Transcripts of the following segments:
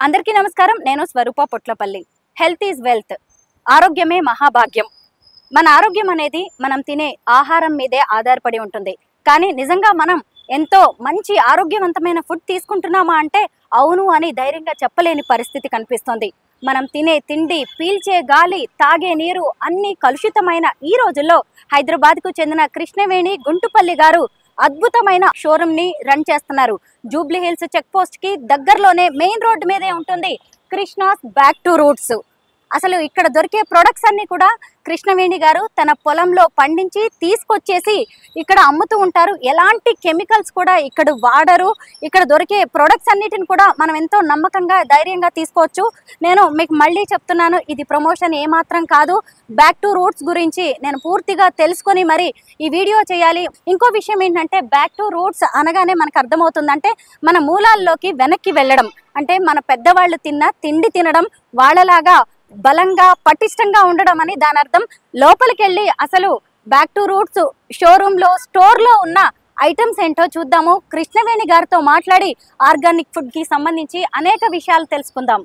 అందరికీ నమస్కారం నేను Swarupa Potlapalli health is wealth ఆరోగ్యమే మహాభాగ్యం మన ఆరోగ్యం అనేది మనం తినే ఆహారం మీదే ఆధారపడి ఉంటుంది కానీ నిజంగా మనం ఎంతో మంచి ఆరోగ్యవంతమైన ఫుడ్ తీసుకుంటున్నామా అంటే అవును అని ధైర్యంగా చెప్పలేని పరిస్థితి కనిపిస్తుంది మనం తినే తిండి పీల్చే గాలి తాగే నీరు అన్ని కలుషితమైన ఈ రోజుల్లో హైదరాబాద్కు చెందిన కృష్ణవేణి గుంటుపల్లి గారు అద్భుతమైన షోరూమ్ ని రన్ చేస్తున్నారు జూబ్లీ హిల్స్ చెక్ పోస్ట్ కి దగ్గరలోనే మెయిన్ రోడ్ మీదే ఉంటుంది కృష్ణాస్ బ్యాక్ టు రూట్స్ అసలు ఇక్కడ దొరికే ప్రొడక్ట్స్ అన్ని కూడా కృష్ణవేణి గారు తన పొలంలో పండించి తీసుకొచ్చేసి ఇక్కడ అమ్ముతూ ఉంటారు ఎలాంటి కెమికల్స్ కూడా ఇక్కడ వాడరు ఇక్కడ దొరికే ప్రొడక్ట్స్ అన్నిటిని కూడా మనం ఎంతో నమ్మకంగా ధైర్యంగా తీసుకోవచ్చు నేను మీకు మళ్ళీ చెప్తున్నాను ఇది ప్రమోషన్ ఏమాత్రం కాదు బ్యాక్ టు రూట్స్ గురించి నేను పూర్తిగా తెలుసుకొని మరి ఈ వీడియో చేయాలి ఇంకో విషయం ఏంటంటే బ్యాక్ టు రూట్స్ అనగానే మనకు అర్థమవుతుంది అంటే మన మూలాల్లోకి వెనక్కి వెళ్ళడం అంటే మన పెద్దవాళ్ళు తిన్న తిండి తినడం వాళ్ళలాగా బలంగా పటిష్టంగా ఉండడం అని దాని అర్థం లోపలికి వెళ్ళి అసలు బ్యాక్ టు రూట్స్ షోరూమ్ లో స్టోర్ లో ఉన్న ఐటమ్స్ ఏంటో చూద్దాము కృష్ణవేణి గారితో మాట్లాడి ఆర్గానిక్ ఫుడ్ కి సంబంధించి అనేక విషయాలు తెలుసుకుందాం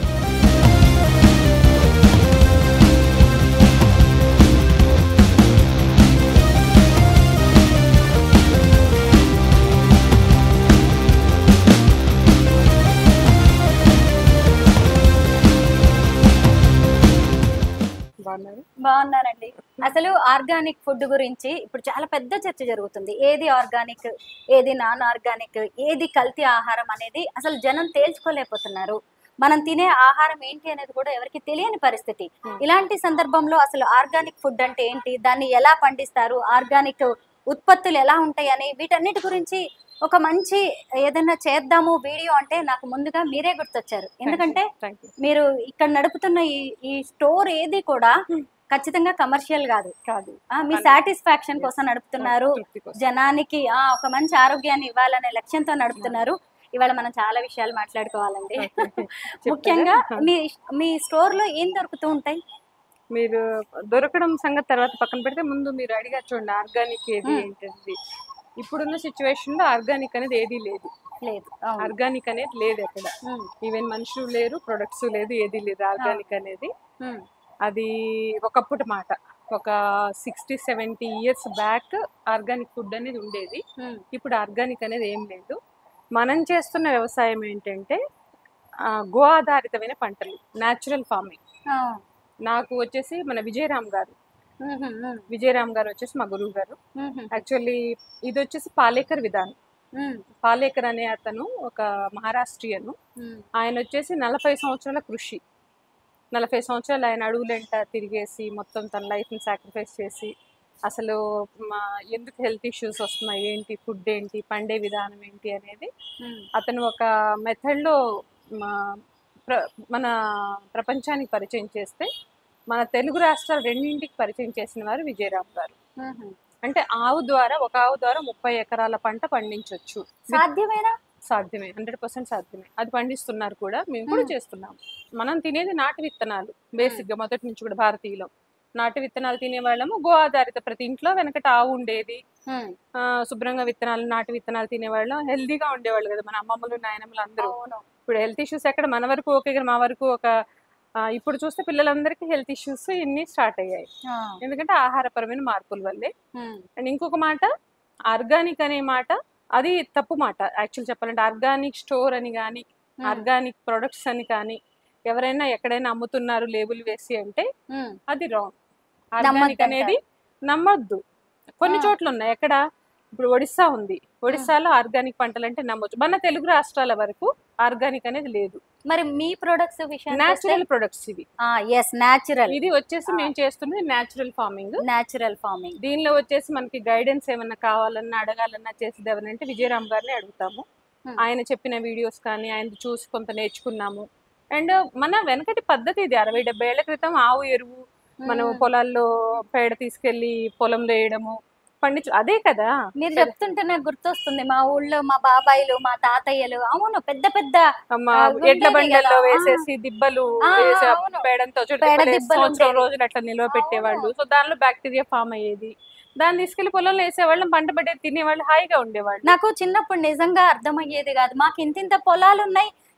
బాగున్నారు బాగున్నానండి అసలు ఆర్గానిక్ ఫుడ్ గురించి ఇప్పుడు చాలా పెద్ద చర్చ జరుగుతుంది ఏది ఆర్గానిక్ ఏది నాన్ ఆర్గానిక్ ఏది కల్తీ ఆహారం అనేది అసలు జనం తేల్చుకోలేకపోతున్నారు మనం తినే ఆహారం ఏంటి అనేది కూడా ఎవరికి తెలియని పరిస్థితి Hmm. ఇలాంటి సందర్భంలో అసలు ఆర్గానిక్ ఫుడ్ అంటే ఏంటి దాన్ని ఎలా పండిస్తారు ఆర్గానిక్ ఉత్పత్తులు ఎలా ఉంటాయి అని వీటన్నిటి గురించి ఒక మంచి ఏదైనా చేద్దాము వీడియో అంటే నాకు ముందుగా మీరే గుర్తొచ్చారు ఎందుకంటే థ్యాంక్ యూ మీరు ఇక్కడ నడుపుతున్న ఈ ఈ స్టోర్ ఏది కూడా Hmm. ఖచ్చితంగా కమర్షియల్ కాదు కాదు ఆ, మీ అలా. సాటిస్ఫాక్షన్ కోసం నడుపుతున్నారు తృప్తి కోసం. జనానికి ఆ ఒక మంచి ఆరోగ్యాన్ని ఇవ్వాలనే లక్ష్యంతో నడుపుతున్నారు ఇవాళ మనం చాలా విషయాలు మాట్లాడుకోవాలండి చెప్తారా? ముఖ్యంగా మీ మీ స్టోర్ లో ఏం దొరుకుతూ ఉంటాయి మీరు దొరకడం సంగతి తర్వాత పక్కన పెడితే ముందు మీరు అడిగారు చూడండి ఆర్గానిక్ ఏది మ్మ్. ఏంటది ఇప్పుడున్న సిచ్యువేషన్ లో ఆర్గానిక్ అనేది ఏది లేదు లేదు అవును. ఆర్గానిక్ అనేది లేదు ఎక్కడ ఉమ్, ఈవెన్ మనుషులు లేరు ప్రొడక్ట్స్ లేదు ఏది లేదు ఆర్గానిక్ అనేది ఉమ్, అది ఒకప్పుడు మాట ఒక sixty seventy years back organic food అనేది ఉండేది ఉమ్, ఇప్పుడు ఆర్గానిక్ అనేది ఏం లేదు మనం చేస్తున్న వ్యవసాయం ఏంటంటే ఆ, గో ఆధారితమైన పంటలు న్యాచురల్ ఫార్మింగ్ ఆ, నాకు వచ్చేసి మన విజయరామ్ గారు ఉమ్, ఉమ్, ఉమ్, విజయరామ్ గారు వచ్చేసి మా గురువు గారు ఉమ్, ఉమ్, యాక్చువల్లీ ఇది వచ్చేసి పాలేకర్ విధానం ఉమ్, పాలేకర్ అనే అతను ఒక మహారాష్ట్రియను ఉమ్, ఆయన వచ్చేసి నలభై సంవత్సరాల కృషి నలభై సంవత్సరాలు ఆయన అడవులంట తిరిగేసి మొత్తం తన లైఫ్ని సాక్రిఫైస్ చేసి అసలు మా ఎందుకు హెల్త్ ఇష్యూస్ వస్తున్నాయి ఏంటి ఫుడ్ ఏంటి పండే విధానం ఏంటి అనేది ఉమ్, అతను ఒక మెథడ్లో మా ప్ర మన ప్రపంచానికి పరిచయం చేస్తే మన తెలుగు రాష్ట్రాలు రెండింటికి పరిచయం చేసిన వారు విజయరామ్ గారు ఉమ్, ఉమ్. అంటే ఆవు ద్వారా ఒక ఆవు ద్వారా ముప్పై ఎకరాల పంట పండించవచ్చు సాధ్యమేనా సాధ్యమే హండ్రెడ్ పర్సెంట్ సాధ్యమే అది పండిస్తున్నారు కూడా మేము కూడా మ్మ్. చేస్తున్నాం మనం తినేది నాటు విత్తనాలు బేసిక్ గా మొదటి నుంచి కూడా భారతీయులు నాటు విత్తనాలు తినేవాళ్ళము గో ఆధారిత ప్రతి ఇంట్లో వెనకట ఆవు ఉండేది ఉమ్, ఆ, శుభ్రంగా విత్తనాలు నాటు విత్తనాలు తినేవాళ్ళం హెల్దీగా ఉండేవాళ్ళు కదా మన అమ్మమ్మలు నాయనమ్మలు అందరూ అవును ఇప్పుడు హెల్త్ ఇష్యూస్ ఎక్కడ మన వరకు ఓకే కానీ మా వరకు ఒక ఆ, ఇప్పుడు చూస్తే పిల్లలందరికీ హెల్త్ ఇష్యూస్ ఇన్ని స్టార్ట్ అయ్యాయి ఆ, ఎందుకంటే ఆహారపరమైన మార్పుల వల్లే ఉమ్, అండ్ ఇంకొక మాట ఆర్గానిక్ అనే మాట అది తప్పు మాట యాక్చువల్ చెప్పాలంటే ఆర్గానిక్ స్టోర్ అని కానీ ఉమ్, ఆర్గానిక్ ప్రొడక్ట్స్ అని కానీ ఎవరైనా ఎక్కడైనా అమ్ముతున్నారు లేబుల్ వేసి అంటే ఉమ్, అది రాంగ్ ఆర్గానిక్ నమ్మొద్దంటారు. అనేది నమ్మొద్దు కొన్ని ఆ. చోట్ల ఉన్నాయి ఎక్కడ ఇప్పుడు ఒడిస్సా ఉంది ఒడిస్సాలో ఆర్గానిక్ పంటలు అంటే నమ్మొచ్చు మన తెలుగు రాష్ట్రాల వరకు ఆర్గానిక్ అనేది లేదు మరి మీ ప్రొడక్ట్స్ విషయం న్యాచురల్ ప్రొడక్ట్స్ ఇవి ఎస్ న్యాచురల్ ఇది వచ్చేసి మేము చేస్తున్నది న్యాచురల్ ఫార్మింగ్ న్యాచురల్ ఫార్మింగ్ దీనిలో వచ్చేసి మనకి గైడెన్స్ ఏమన్నా కావాలన్నా అడగాలన్నా చేసేది ఎవరంటే విజయరామ్ గారిని అడుగుతాము Hmm. ఆయన చెప్పిన వీడియోస్ కానీ ఆయన చూసి కొంత నేర్చుకున్నాము అండ్ మన వెనకటి పద్ధతి ఇది అరవై డెబ్బై ఏళ్ల క్రితం ఆవు ఎరువు మనం పొలాల్లో పేడ తీసుకెళ్లి పొలంలో వేయడము పండించు అదే కదా మీరు చెప్తుంటే నాకు గుర్తొస్తుంది మా ఊళ్ళో మా బాబాయిలు మా తాతయ్యలు అవును పెద్ద పెద్ద అమ్మ ఆ, ఎడ్ల ఉండేది బండల్లో కదా. వేసేసి దిబ్బలు ఆ, వేసి ఆ అవును. పేడంతో చుట్టూ పేడ తిప్పలేసి దిబ్బలు సంవత్సరం ఉండేవి. రోజులు అట్లా నిల్వ పెట్టేవాళ్ళు సో దానిలో బ్యాక్టీరియా ఫామ్ అయ్యేది దాన్ని తీసుకెళ్లి పొలంలో వేసేవాళ్ళం పంట పడే తినేవాళ్ళు హాయిగా ఉండేవాళ్ళు నాకు చిన్నప్పుడు నిజంగా అర్థమయ్యేది కాదు మాకు ఇంత ఇంత పొలాలు ఉన్నాయి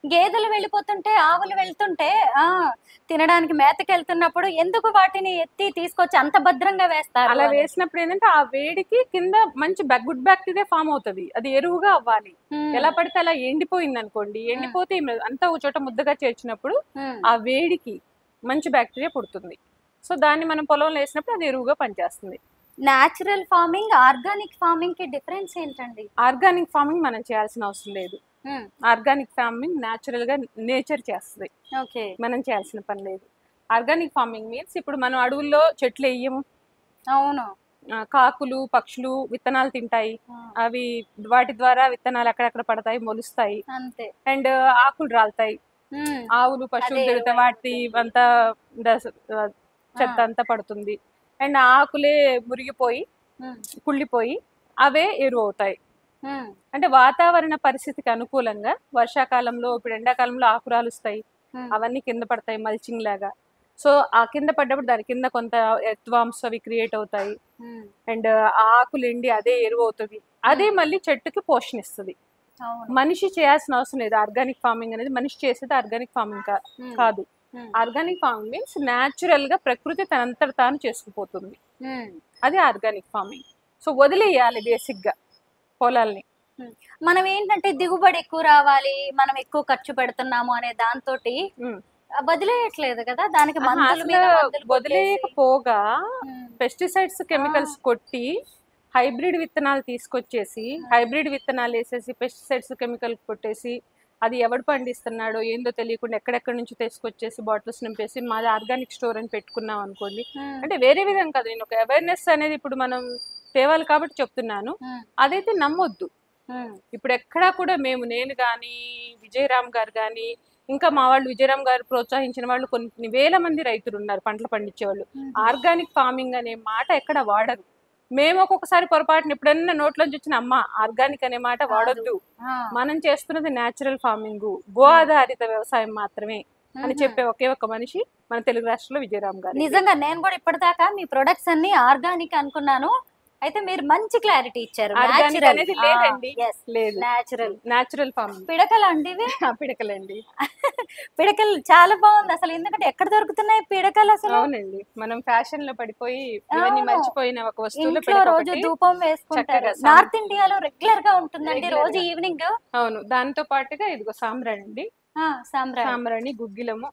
గేదెలు వెళ్ళిపోతుంటే ఆవులు వెళ్తుంటే ఆ తినడానికి మేతకి వెళ్తున్నప్పుడు ఎందుకు వాటిని ఎత్తి తీసుకొచ్చి అంత భద్రంగా వేస్తారు అలా అని. వేసినప్పుడు ఏంటంటే ఆ వేడికి కింద మంచి గుడ్ బ్యాక్టీరియా ఫామ్ అవుతుంది అది ఎరువుగా అవ్వాలి ఉమ్, ఎలా పడితే అలా ఎండిపోయింది అనుకోండి ఎండిపోతే ఏం లేదు. అంతా ఒక చోట ముద్దగా చేర్చినప్పుడు ఉమ్, ఆ వేడికి మంచి బ్యాక్టీరియా పుడుతుంది సో దాన్ని మనం పొలంలో వేసినప్పుడు అది ఎరువుగా పనిచేస్తుంది న్యాచురల్ ఫార్మింగ్ ఆర్గానిక్ ఫార్మింగ్ కి డిఫరెన్స్ ఏంటండి ఆర్గానిక్ ఫార్మింగ్ మనం చేయాల్సిన అవసరం లేదు ఉమ్, ఆర్గానిక్ ఫార్మింగ్ న్యాచురల్ గా నేచర్ చేస్తుంది ఓకే మనం చేయాల్సిన పని లేదు ఆర్గానిక్ ఫార్మింగ్ మీన్స్ ఇప్పుడు మనం అడవుల్లో చెట్లు వేయము అవును ఆ, కాకులు పక్షులు విత్తనాలు తింటాయి ఆ, అవి వాటి ద్వారా విత్తనాలు అక్కడక్కడ పడతాయి మొలుస్తాయి అంతే అండ్ ఆకులు రాలుతాయి ఉమ్, ఆవులు పశువులు అదే తిరిగితే ఎరువు వాటి అంతా దశ- ఆ, చెత్త ఆ. అంతా పడుతుంది అండ్ ఆకులే మురిగిపోయి ఉమ్, కుళ్ళిపోయి అవే ఎరువు అవుతాయి ఉమ్, అంటే వాతావరణ పరిస్థితికి అనుకూలంగా వర్షాకాలంలో ఇప్పుడు ఎండాకాలంలో ఆకురాలుస్తాయి ఉమ్, అవన్నీ కింద పడతాయి మల్చింగ్ లాగా సో ఆ కింద పడ్డప్పుడు దాని కింద కొంత ఎత్వాంశ అవి క్రియేట్ అవుతాయి ఉమ్, అండ్ ఆ ఆకులు ఎండి అదే ఎరువు అవుతుంది అదే మళ్ళీ చెట్టుకి పోషణ ఇస్తుంది అవును మనిషి చేయాల్సిన అవసరం లేదు ఆర్గానిక్ ఫార్మింగ్ అనేది మనిషి చేసేది ఆర్గానిక్ ఫార్మింగ్ ఉమ్, కాదు um, organic farming means natural గా ప్రకృతి తనంతట తాను చేసుకుపోతుంది ఉమ్. అది ఆర్గానిక్ ఫార్మింగ్ సో వదిలేయాలి బేసిక్ గా పొలాల్ని మనం ఏంటంటే దిగుబడి ఎక్కువ రావాలి మనం ఎక్కువ ఖర్చు పెడుతున్నాము అనే దాంతో ఉమ్. వదిలేయట్లేదు కదా దానికి ఆహా, మందుల అసలు మీద మందులు కొట్టేసి. వదిలేయకపోగా ఉమ్, పెస్టిసైడ్స్ కెమికల్స్ కొట్టి హైబ్రిడ్ విత్తనాలు తీసుకొచ్చేసి హైబ్రిడ్ విత్తనాలు వేసేసి పెస్టిసైడ్స్ కెమికల్ కొట్టేసి అది ఎవడు పండిస్తున్నాడో ఏందో తెలియకుండా ఎక్కడెక్కడి నుంచి తీసుకొచ్చేసి బాటిల్స్ నింపేసి మాది ఆర్గానిక్ స్టోర్ అని పెట్టుకున్నాం అనుకోండి ఉమ్, అంటే వేరే విధంగా కాదు నేను ఒక అవేర్నెస్ అనేది ఇప్పుడు మనం తేవాలి కాబట్టి చెప్తున్నాను ఉమ్, అదైతే నమ్మొద్దు ఉమ్, ఇప్పుడు ఎక్కడా కూడా మేము నేను కానీ విజయరామ్ గారు కానీ ఇంకా మా వాళ్ళు విజయరామ్ గారు ప్రోత్సహించిన వాళ్ళు కొన్ని వేల మంది రైతులు ఉన్నారు పంటలు పండించే వాళ్ళు ఉమ్. ఆర్గానిక్ ఫార్మింగ్ అనే మాట ఎక్కడ వాడరు మేము ఒక్కొక్కసారి పొరపాటున ఎప్పుడన్నా నోట్లోంచి వచ్చిన అమ్మ ఆర్గానిక్ అనే మాట వాడొద్దు ఆ, మనం చేస్తున్నది న్యాచురల్ ఫార్మింగ్ గో ఆధారిత వ్యవసాయం మాత్రమే అని ఉమ్. చెప్పే ఒకే ఒక్క మనిషి మన తెలుగు రాష్ట్రంలో విజయరామ్ గారు నిజంగా నేను కూడా ఇప్పటిదాకా మీ ప్రొడక్ట్స్ అన్ని ఆర్గానిక్ అనుకున్నాను అయితే మీరు మంచి క్లారిటీ ఇచ్చారు ఆర్గానిక్ అనేది లేదండి లేదు న్యాచురల్ న్యాచురల్ ఫార్మింగ్ పిడకలు అండి ఇవి పిడకలండి పిడకలు చాలా బాగుంది అసలు ఎందుకంటే ఎక్కడ దొరుకుతున్నాయి పిడకలు అసలు అవునండి మనం ఫ్యాషన్ లో పడిపోయి ఇవన్నీ అవును. మర్చిపోయిన ఒక వస్తువులో ఇంట్లో రోజు ధూపం వేసుకుంటారు చక్కగా సాం- నార్త్ ఇండియాలో రెగ్యులర్ గా ఉంటుందండి Regular రోజు గా. ఈవినింగ్ అవును దాంతో పాటుగా ఇదిగో సాంబ్రాణి అండి సాంబ్రాణి సాంబ్రాణి గుగ్గిలము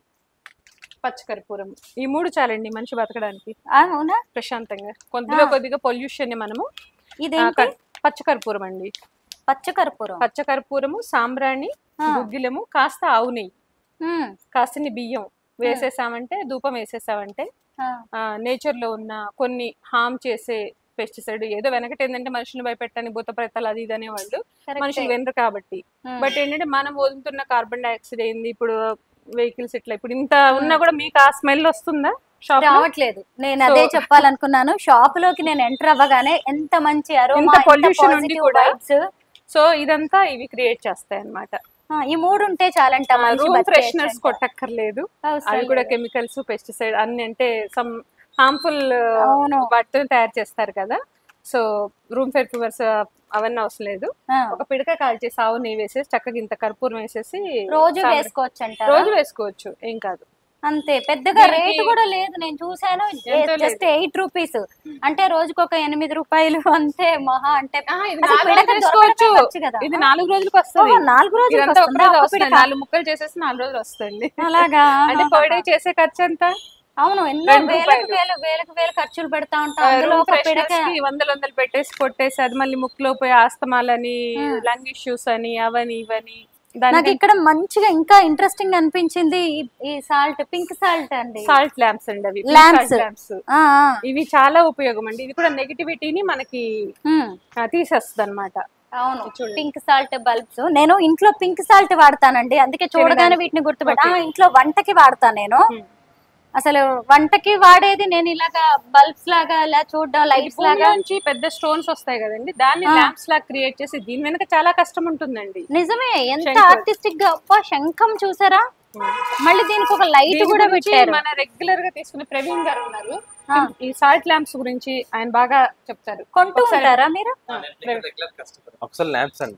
పచ్చకర్పూరం ఈ మూడు చాలండి మనిషి బతకడానికి అవునా ప్రశాంతంగా కొద్దిగా ఆ. కొద్దిగా పొల్యూషన్ ని మనము ఆ, ఇదేంటి కట్- పచ్చకర్పూరం అండి పచ్చకర్పూరం పచ్చకర్పూరము సాంబ్రాణి ఆ. గుగ్గిలము కాస్త ఆవు నెయ్యి ఉమ్, కాస్త బియ్యం వేసేసామంటే ధూపం వేసేసామంటే ఆ, నేచర్ లో ఉన్న కొన్ని హామ్ చేసే పెస్టిసైడ్ ఏదో వెనకటి ఏంటంటే మనుషులు భయపెట్టని భూత ప్రేతాలు అది ఇది అనేవాళ్ళు correct. మనుషులు వినరు కాబట్టి ఉమ్, బట్ ఏంటంటే మనం వదులుతున్న కార్బన్ డైఆక్సైడ్ ఏంది ఇప్పుడు వెహికల్స్ ఇట్లా ఇప్పుడు ఇంత ఉన్నా కూడా మీకు ఆ స్మెల్ వస్తుందా షాప్ రావట్లేదు నేను అదే So- చెప్పాలనుకున్నాను షాప్ లోకి నేను ఎంటర్ అవ్వగానే ఎంత మంచి aroma, ఇంత ఎంత pollution ఉండి positive కూడా vibes. సో ఇదంతా ఇవి క్రియేట్ చేస్తాయి అనమాట ఆ, ఈ మూడు ఉంటే చాలంట మనిషి రూమ్ బతికేయొచ్చు ఫ్రెషనర్స్ అంట. కొట్టక్కర్లేదు అవసరం అవి కూడా లేదు. కెమికల్స్ పెస్టిసైడ్ అన్ని అంటే సమ్ హార్మ్ఫుల్ అవును. వాటితో తయారు చేస్తారు కదా సో రూమ్ ఫెర్ఫ్యూమర్స్ అవన్నీ అవసరం లేదు ఆ, ఒక పిడక కాల్చేసి ఆవు నెయ్యి వేసేసి చక్కగా ఇంత కర్పూరం వేసేసి రోజు సాంబ్రాణి- వేసుకోవచ్చు అంట రోజు వేసుకోవచ్చు ఏం కాదు అంతే పెద్దగా దీనికి- రేట్ కూడా లేదు నేను చూసాను ఎంతో జస్ట్ ఎయిట్ రూపీస్ అంటే రోజుకు ఒక ఎనిమిది రూపాయలు అంతే మహా అంటే ఆ, ఇది అసలు నాలుగు పిడక రోజులు వేసుకోవచ్చు దొరకడమే ఖర్చు కదా. ఇది నాలుగు రోజులకు వస్తుంది ఓహో, నాలుగు రోజులు ఇదంతా ఒక రోజు వస్తుంది నాలుగు ముక్కలు చేసేసి నాలుగు రోజులు వస్తుంది అలాగా అంటే పర్ డే చేసే ఖర్చు ఎంత అవును ఎన్నో రెండు వేలకు రూపాయలు. వేలు వేలకు వేలు ఖర్చులు పెడతా ఉంటాం అందులో రూమ్ ఒక పిడక ఫ్రెషనర్స్ కి వందలు వందలు పెట్టేసి కొట్టేసి అది మళ్ళీ ముక్కులో పోయి ఆస్తమాలని Hmm. లంగ్ ఇష్యూస్ అని అవని ఇవని నాకు దానికి ఇక్కడ మంచిగా ఇంకా ఇంట్రెస్టింగ్ అనిపించింది ఈ- ఈ సాల్ట్ పింక్ సాల్ట్ అండి సాల్ట్ ల్యాంప్స్ అండి అవి Lamps. ల్యాంప్స్ ఆ, ఆ, ఇవి చాలా ఉపయోగం అండి ఇది కూడా నెగిటివిటీని మనకి ఉమ్, తీసేస్తుంది అనమాట అవును చూడండి. పింక్ సాల్ట్ బల్బ్స్ నేను ఇంట్లో పింక్ సాల్ట్ వాడతానండి అందుకే చూడగానే తినడానికి. వీటిని గుర్తుపెట్ట Okay. ఆ, ఇంట్లో వంటకి వాడతాను నేను Hmm. అసలు వంటకి వాడేది నేను ఇలాగా బల్బ్స్ లాగా ఇలా చూడడం లైట్స్ లాగా నుంచి పెద్ద స్టోన్స్ వస్తాయి కదండి దాన్ని ఆ. ల్యాంప్స్ లాగా క్రియేట్ చేసి దీని వెనక చాలా కష్టం ఉంటుందండి నిజమే ఎంత శంఖం. ఆర్టిస్టిక్ గా అబ్బా శంఖం చూసారా మళ్ళీ దీనికి ఒక లైట్ దీని కూడా గురించి పెట్టారు మన రెగ్యులర్ గా తీసుకునే ప్రవీణ్ గారు ఉన్నారు ఆ. ఈ సాల్ట్ ల్యాంప్స్ గురించి ఆయన బాగా చెప్తారు కొంటూ ఒకసారి- ఉంటారా మీరు ఆ, ప్రవీణ్. అప్సల్ ల్యాంప్స్ అండి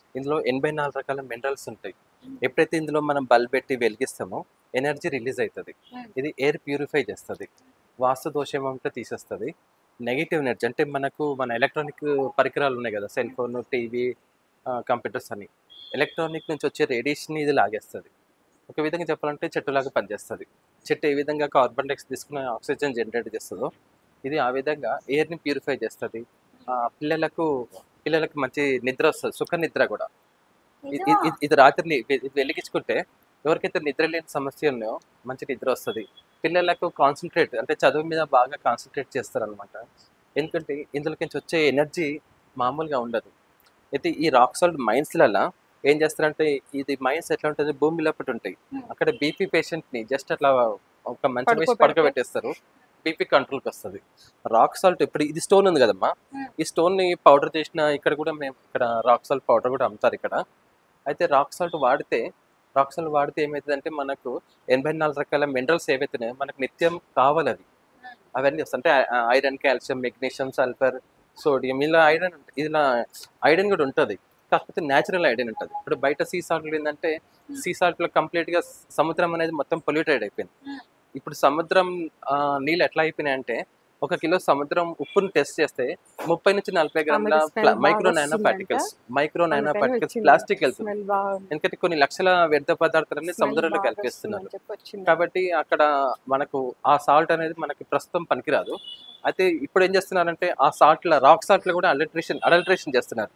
ఇందులో ఎనభై నాలుగు రకాల మినరల్స్ ఉంటాయి ఎప్పుడైతే ఇందులో మనం బల్బ్ పెట్టి వెలిగిస్తామో ఎనర్జీ రిలీజ్ అవుతుంది Hmm. ఇది ఎయిర్ ప్యూరిఫై చేస్తుంది వాస్తు దోషం ఉంటే తీసేస్తుంది నెగిటివ్ ఎనర్జీ అంటే మనకు మన ఎలక్ట్రానిక్ పరికరాలు ఉన్నాయి కదా సెల్ ఫోన్ టీవీ కంప్యూటర్స్ అని ఎలక్ట్రానిక్ నుంచి వచ్చే రేడియేషన్ ఇది లాగేస్తుంది ఒక విధంగా చెప్పాలంటే చెట్టులాగా పనిచేస్తుంది చెట్టు ఏ విధంగా కార్బన్ డైఆక్సైడ్ తీసుకుని ఆక్సిజన్ జనరేట్ చేస్తుందో ఇది ఆ విధంగా ఎయిర్ని ప్యూరిఫై చేస్తుంది పిల్లలకు పిల్లలకు మంచి నిద్ర వస్తుంది సుఖ నిద్ర కూడా ఇ- ఇ- ఇ- ఇది రాత్రి ఇది వెలిగించుకుంటే ఎవరికైతే నిద్ర లేని సమస్య ఉన్నాయో మంచి నిద్ర వస్తుంది పిల్లలకు కాన్సన్ట్రేట్ అంటే చదువు మీద బాగా కాన్సన్ట్రేట్ చేస్తారనమాట ఎందుకంటే ఇందులోకి వచ్చే ఎనర్జీ మామూలుగా ఉండదు అయితే ఈ రాక్ సాల్ట్ మైన్స్లలో ఏం చేస్తారంటే ఇది మైన్స్ ఎట్లా ఉంటుంది భూమి లోపల ఉంటాయి Hmm. అక్కడ బీపీ పేషెంట్ని జస్ట్ అట్లా ఒక మంచి వేసి పడుకోబెడితే? పడుకోబెట్టేస్తారు బీపీ కంట్రోల్కి వస్తుంది రాక్ సాల్ట్ ఇప్పుడు ఇది స్టోన్ ఉంది కదమ్మా Hmm. ఈ స్టోన్ ని పౌడర్ చేసిన ఇక్కడ కూడా మేము ఇక్కడ రాక్ సాల్ట్ పౌడర్ కూడా అమ్ముతారు ఇక్కడ అయితే రాక్ సాల్ట్ వాడితే రాక్ సాల్ట్ వాడితే ఏమవుతుందంటే మనకు ఎనభై నాలుగు రకాల మినరల్స్ ఏవైతున్నాయో మనకు నిత్యం కావాలి అవి అవన్నీ వస్తాయి అంటే iron calcium magnesium sulphur sodium ఇలా ఐరన్ ఇలా ఐరన్ కూడా ఉంటుంది కాకపోతే న్యాచురల్ ఐరన్ ఉంటుంది ఇప్పుడు బయట సీ సాల్ట్ ఏంటంటే సీ సాల్ట్లో కంప్లీట్గా సముద్రం అనేది మొత్తం పొల్యూటెడ్ అయిపోయింది Hmm. ఇప్పుడు సముద్రం ఆ, నీళ్ళు ఎట్లా అయిపోయినాయి అంటే ఒక కిలో సముద్రం ఉప్పును టెస్ట్ చేస్తే ముప్పై నుంచి నలభై గ్రాముల ఆమెకి smell బాగా మైక్రో నైనో వస్తుందంట. పార్టికల్స్ మైక్రో నైనో అందుకని పార్టికల్స్ వచ్చింది. ప్లాస్టిక్ వెళ్తుంది స్మెల్ బాగుంది ఎందుకంటే కొన్ని లక్షల వ్యర్థ పదార్థాలన్నీ స్మెల్ సముద్రంలో బాగా కలిపేస్తున్నారు వస్తుందని చెప్పి వచ్చింది. కాబట్టి అక్కడ మనకు ఆ సాల్ట్ అనేది మనకి ప్రస్తుతం పనికిరాదు అయితే ఇప్పుడు ఏం చేస్తున్నారంటే ఆ సాల్ట్ రాక్ సాల్ట్ లో కూడా అడల్ట్రేషన్ అడల్ట్రేషన్ చేస్తున్నారు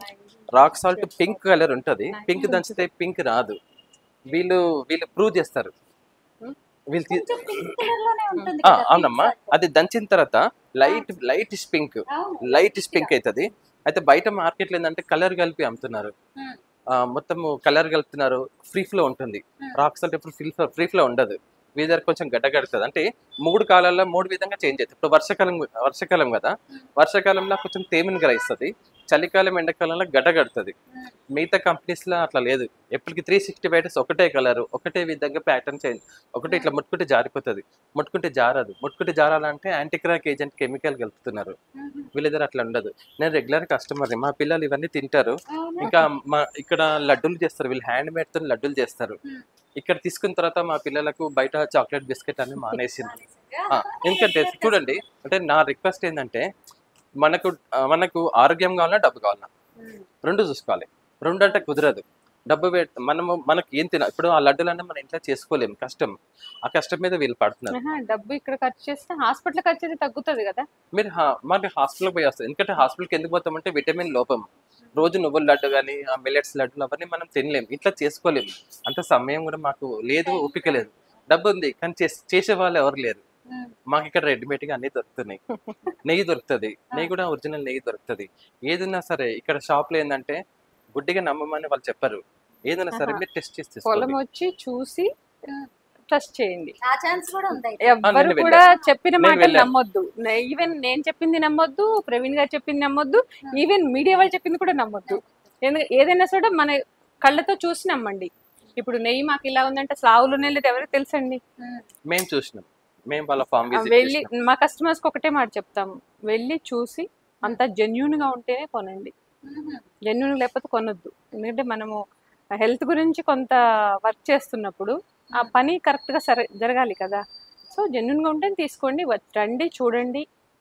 రాక్ సాల్ట్ పింక్ కలర్ ఉంటది పింక్ దంచితే పింక్ రాదు వీళ్ళు వీళ్ళు ప్రూవ్ చేస్తారు Hmm. వీళ్ళు తీ- కొంచెం pink colour లోనే ఉంటుంది ఆ, కదా, అవునమ్మా pink salt. అది దంచిన తర్వాత లైట్ లైట్ పింక్ అవును. లైట్ పింక్ అవుతుంది అయితే బయట మార్కెట్లో ఏంటంటే కలర్ కలిపి అమ్ముతున్నారు Hmm. ఆ, మొత్తము కలర్ కలుపుతున్నారు ఫ్రీ ఫ్లో ఉంటుంది Hmm. రాక్ సాల్ట్ ఎప్పుడు ఫ్రీ ఫ్లో ఫ్రీ ఫ్లో ఉండదు వీధర్ కొంచెం గడ్డగడుతుంది అంటే మూడు కాలాల్లో మూడు విధంగా చేంజ్ అవుతుంది ఇప్పుడు వర్షాకాలం వర్షాకాలం కదా Hmm. వర్షాకాలంలో కొంచెం తేమని గ్రహిస్తుంది చలికాలం ఎండాకాలంలో గడ్డగడుతుంది Hmm. మిగతా కంపెనీస్లో అట్లా లేదు ఎప్పటికి త్రీ సిక్స్టీ బయటస్ ఒకటే కలర్ ఒకటే విధంగా ప్యాటర్న్ చేంజ్ ఒకటే ఇట్లా ముట్టుకుంటే జారిపోతుంది ముట్టుకుంటే జారదు ముట్టుకుంటే జారాలంటే యాంటీక్రాక్ ఏజెంట్ కెమికల్ కలుపుతున్నారు Mhm. వీళ్ళ దగ్గర అట్లా ఉండదు నేను రెగ్యులర్ కస్టమర్ మా పిల్లలు ఇవన్నీ తింటారు అవునా? ఇంకా మా ఇక్కడ లడ్డూలు చేస్తారు వీళ్ళు హ్యాండ్ మేడ్ తో లడ్డూలు చేస్తారు Hmm. ఇక్కడ తీసుకున్న తర్వాత మా పిల్లలకు బయట చాక్లెట్ బిస్కెట్ అన్ని మానేసిండ్రు ఆ, ఎందుకంటే చూడండి అంటే నా రిక్వెస్ట్ ఏంటంటే మనకు ఆ, మనకు ఆరోగ్యం కావాలన్నా డబ్బు కావాలన్నా Hmm. రెండు చూసుకోవాలి రెండు అంటే కుదరదు డబ్బు పెట్ మనము మనకి ఏం తిన ఇప్పుడు ఆ లడ్డూలన్నీ మన ఇంట్లో చేసుకోలేము కష్టం ఆ కష్టం మీద వీళ్ళు పడుతున్నారు ఆహా, డబ్బు ఇక్కడ ఖర్చు చేస్తే హాస్పిటల్ ఖర్చు అయితే తగ్గుతుంది కదా మీరు హా- మనకి హాస్పిటల్కి పోయి వస్తారు ఎందుకంటే హాస్పిటల్కి ఎందుకు పోతామంటే విటమిన్ లోపం రోజు నువ్వుల లడ్డు కానీ ఆ మిల్లెట్స్ లడ్డులు అవన్నీ మనం తినలేము ఇంట్లో చేసుకోలేము అంత సమయం కూడా మాకు లేదు ఓపిక లేదు డబ్బు ఉంది కానీ చేస్- చేసే వాళ్ళు ఎవరు లేరు Hmm. మాకు ఇక్కడ రెడీమేడ్గా అన్ని దొరుకుతున్నాయి నెయ్యి దొరుకుతుంది నెయ్యి కూడా ఒరిజినల్ నెయ్యి దొరుకుతుంది ఏదైనా సరే ఇక్కడ షాప్లో ఏంటంటే గుడ్డిగా నమ్మమని వాళ్ళు చెప్పరు ఏదైనా సరే ఆహా. మీరు టెస్ట్ చేసి పొలం తీసుకోండి వచ్చి చూసి Hmm. ట్రస్ట్ చేయండి ఆ ఛాన్స్ కూడా ఉంది అయితే. ఎవ్వరు నేను కూడా చెప్పిన నేను మాటలు వెళ్ళాను. నమ్మొద్దు ఈవెన్ నేను చెప్పింది నమ్మొద్దు ప్రవీణ్ గారు చెప్పింది నమ్మొద్దు ఈవెన్ మీడియా వాళ్ళు చెప్పింది కూడా నమ్మొద్దు ఎందుకంటే ఏదైనా సరే మన కళ్ళతో చూసి నమ్మండి ఇప్పుడు నెయ్యి మాకు ఇలా ఉందంటే అసలు ఆవులు నెయ్యి ఎవరికి తెలుసండి Hmm. మేము చూసినాం మేము వాళ్ళ ఫామ్ ఆ, విజిట్ వెళ్ళి మా కస్టమర్స్ కి ఒకటే మాట చెప్తాము వెళ్ళి చూసి అంత జెన్యున్ గా ఉంటేనే కొనండి Mhm. జెన్యున్ లేకపోతే కొనొద్దు ఎందుకంటే మనము హెల్త్ గురించి కొంత వర్క్ చేస్తున్నప్పుడు ఆ పని కరెక్ట్ గా సరే జరగాలి కదా సో జెన్యున్ గా ఉంటే తీసుకోండి వ- రండి చూడండి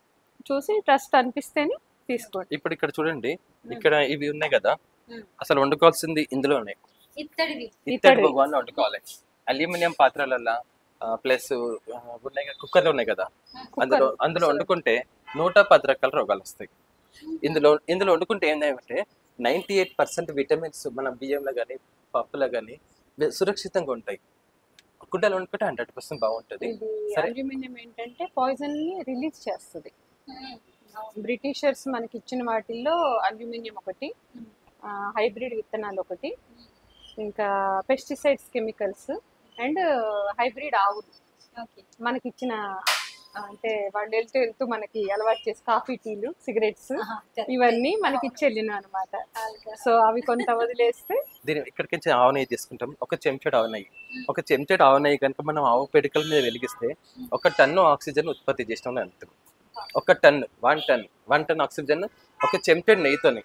చూసి ట్రస్ట్ అనిపిస్తేనే తీసుకోండి ఇప్పుడు ఇక్కడ చూడండి ఇక్కడ ఇవి ఉన్నాయి కదా Hmm. అసలు వండుకోవాల్సింది ఇందులోనే ఇత్తడివి ఇత్తడి ఇత్తడి. భగవాన్ వండుకోవాలి అల్యూమినియం పాత్రలల్లో ప్లస్ ఉన్నాయి కుక్కర్లు ఉన్నాయి కదా అందులో కుక్కర్. అందులో వండుకుంటే నూట పది రకాల రోగాలు వస్తాయి ఇందులో ఇందులో వండుకుంటే ఏంటంటే నైంటీ ఎయిట్ పర్సెంట్ విటమిన్స్ మన బియ్యంలో కానీ పప్పులో కానీ సురక్షితంగా ఉంటాయి గుడ్డలు వండుకుంటే హండ్రెడ్ పర్సెంట్ బాగుంటుంది ఇది సరే. అల్యూమినియం ఏంటంటే పాయిజన్ ని రిలీజ్ చేస్తుంది బ్రిటిషర్స్ మనకి ఇచ్చిన వాటిల్లో అల్యూమినియం ఒకటి హైబ్రిడ్ విత్తనాలు ఒకటి ఇంకా పెస్టిసైడ్స్ కెమికల్స్ అండ్ హైబ్రిడ్ ఆవులు ఓకే మనకి ఇచ్చిన ఆ, అంటే వాళ్ళు వెళ్తూ వెళ్తూ మనకి అలవాటు చేసి కాఫీ టీలు సిగరెట్స్ ఇవన్నీ మనకి ఇచ్చి వెళ్ళిన అనమాట సో అవి కొంత వదిలేస్తే దీని ఇక్కడికి నుంచి ఆవు నెయ్యి తీసుకుంటాం ఒక చెంచాడు ఆవు నెయ్యి ఒక చెంచాడు ఆవు నెయ్యి కనుక మనం ఆవు పెడికల మీద వెలిగిస్తే ఒక టన్ను ఆక్సిజన్ ఉత్పత్తి చేసినాం అర్థం ఒక ton one ton one ton oxygen ఒక చెంచాడు నెయ్యితోని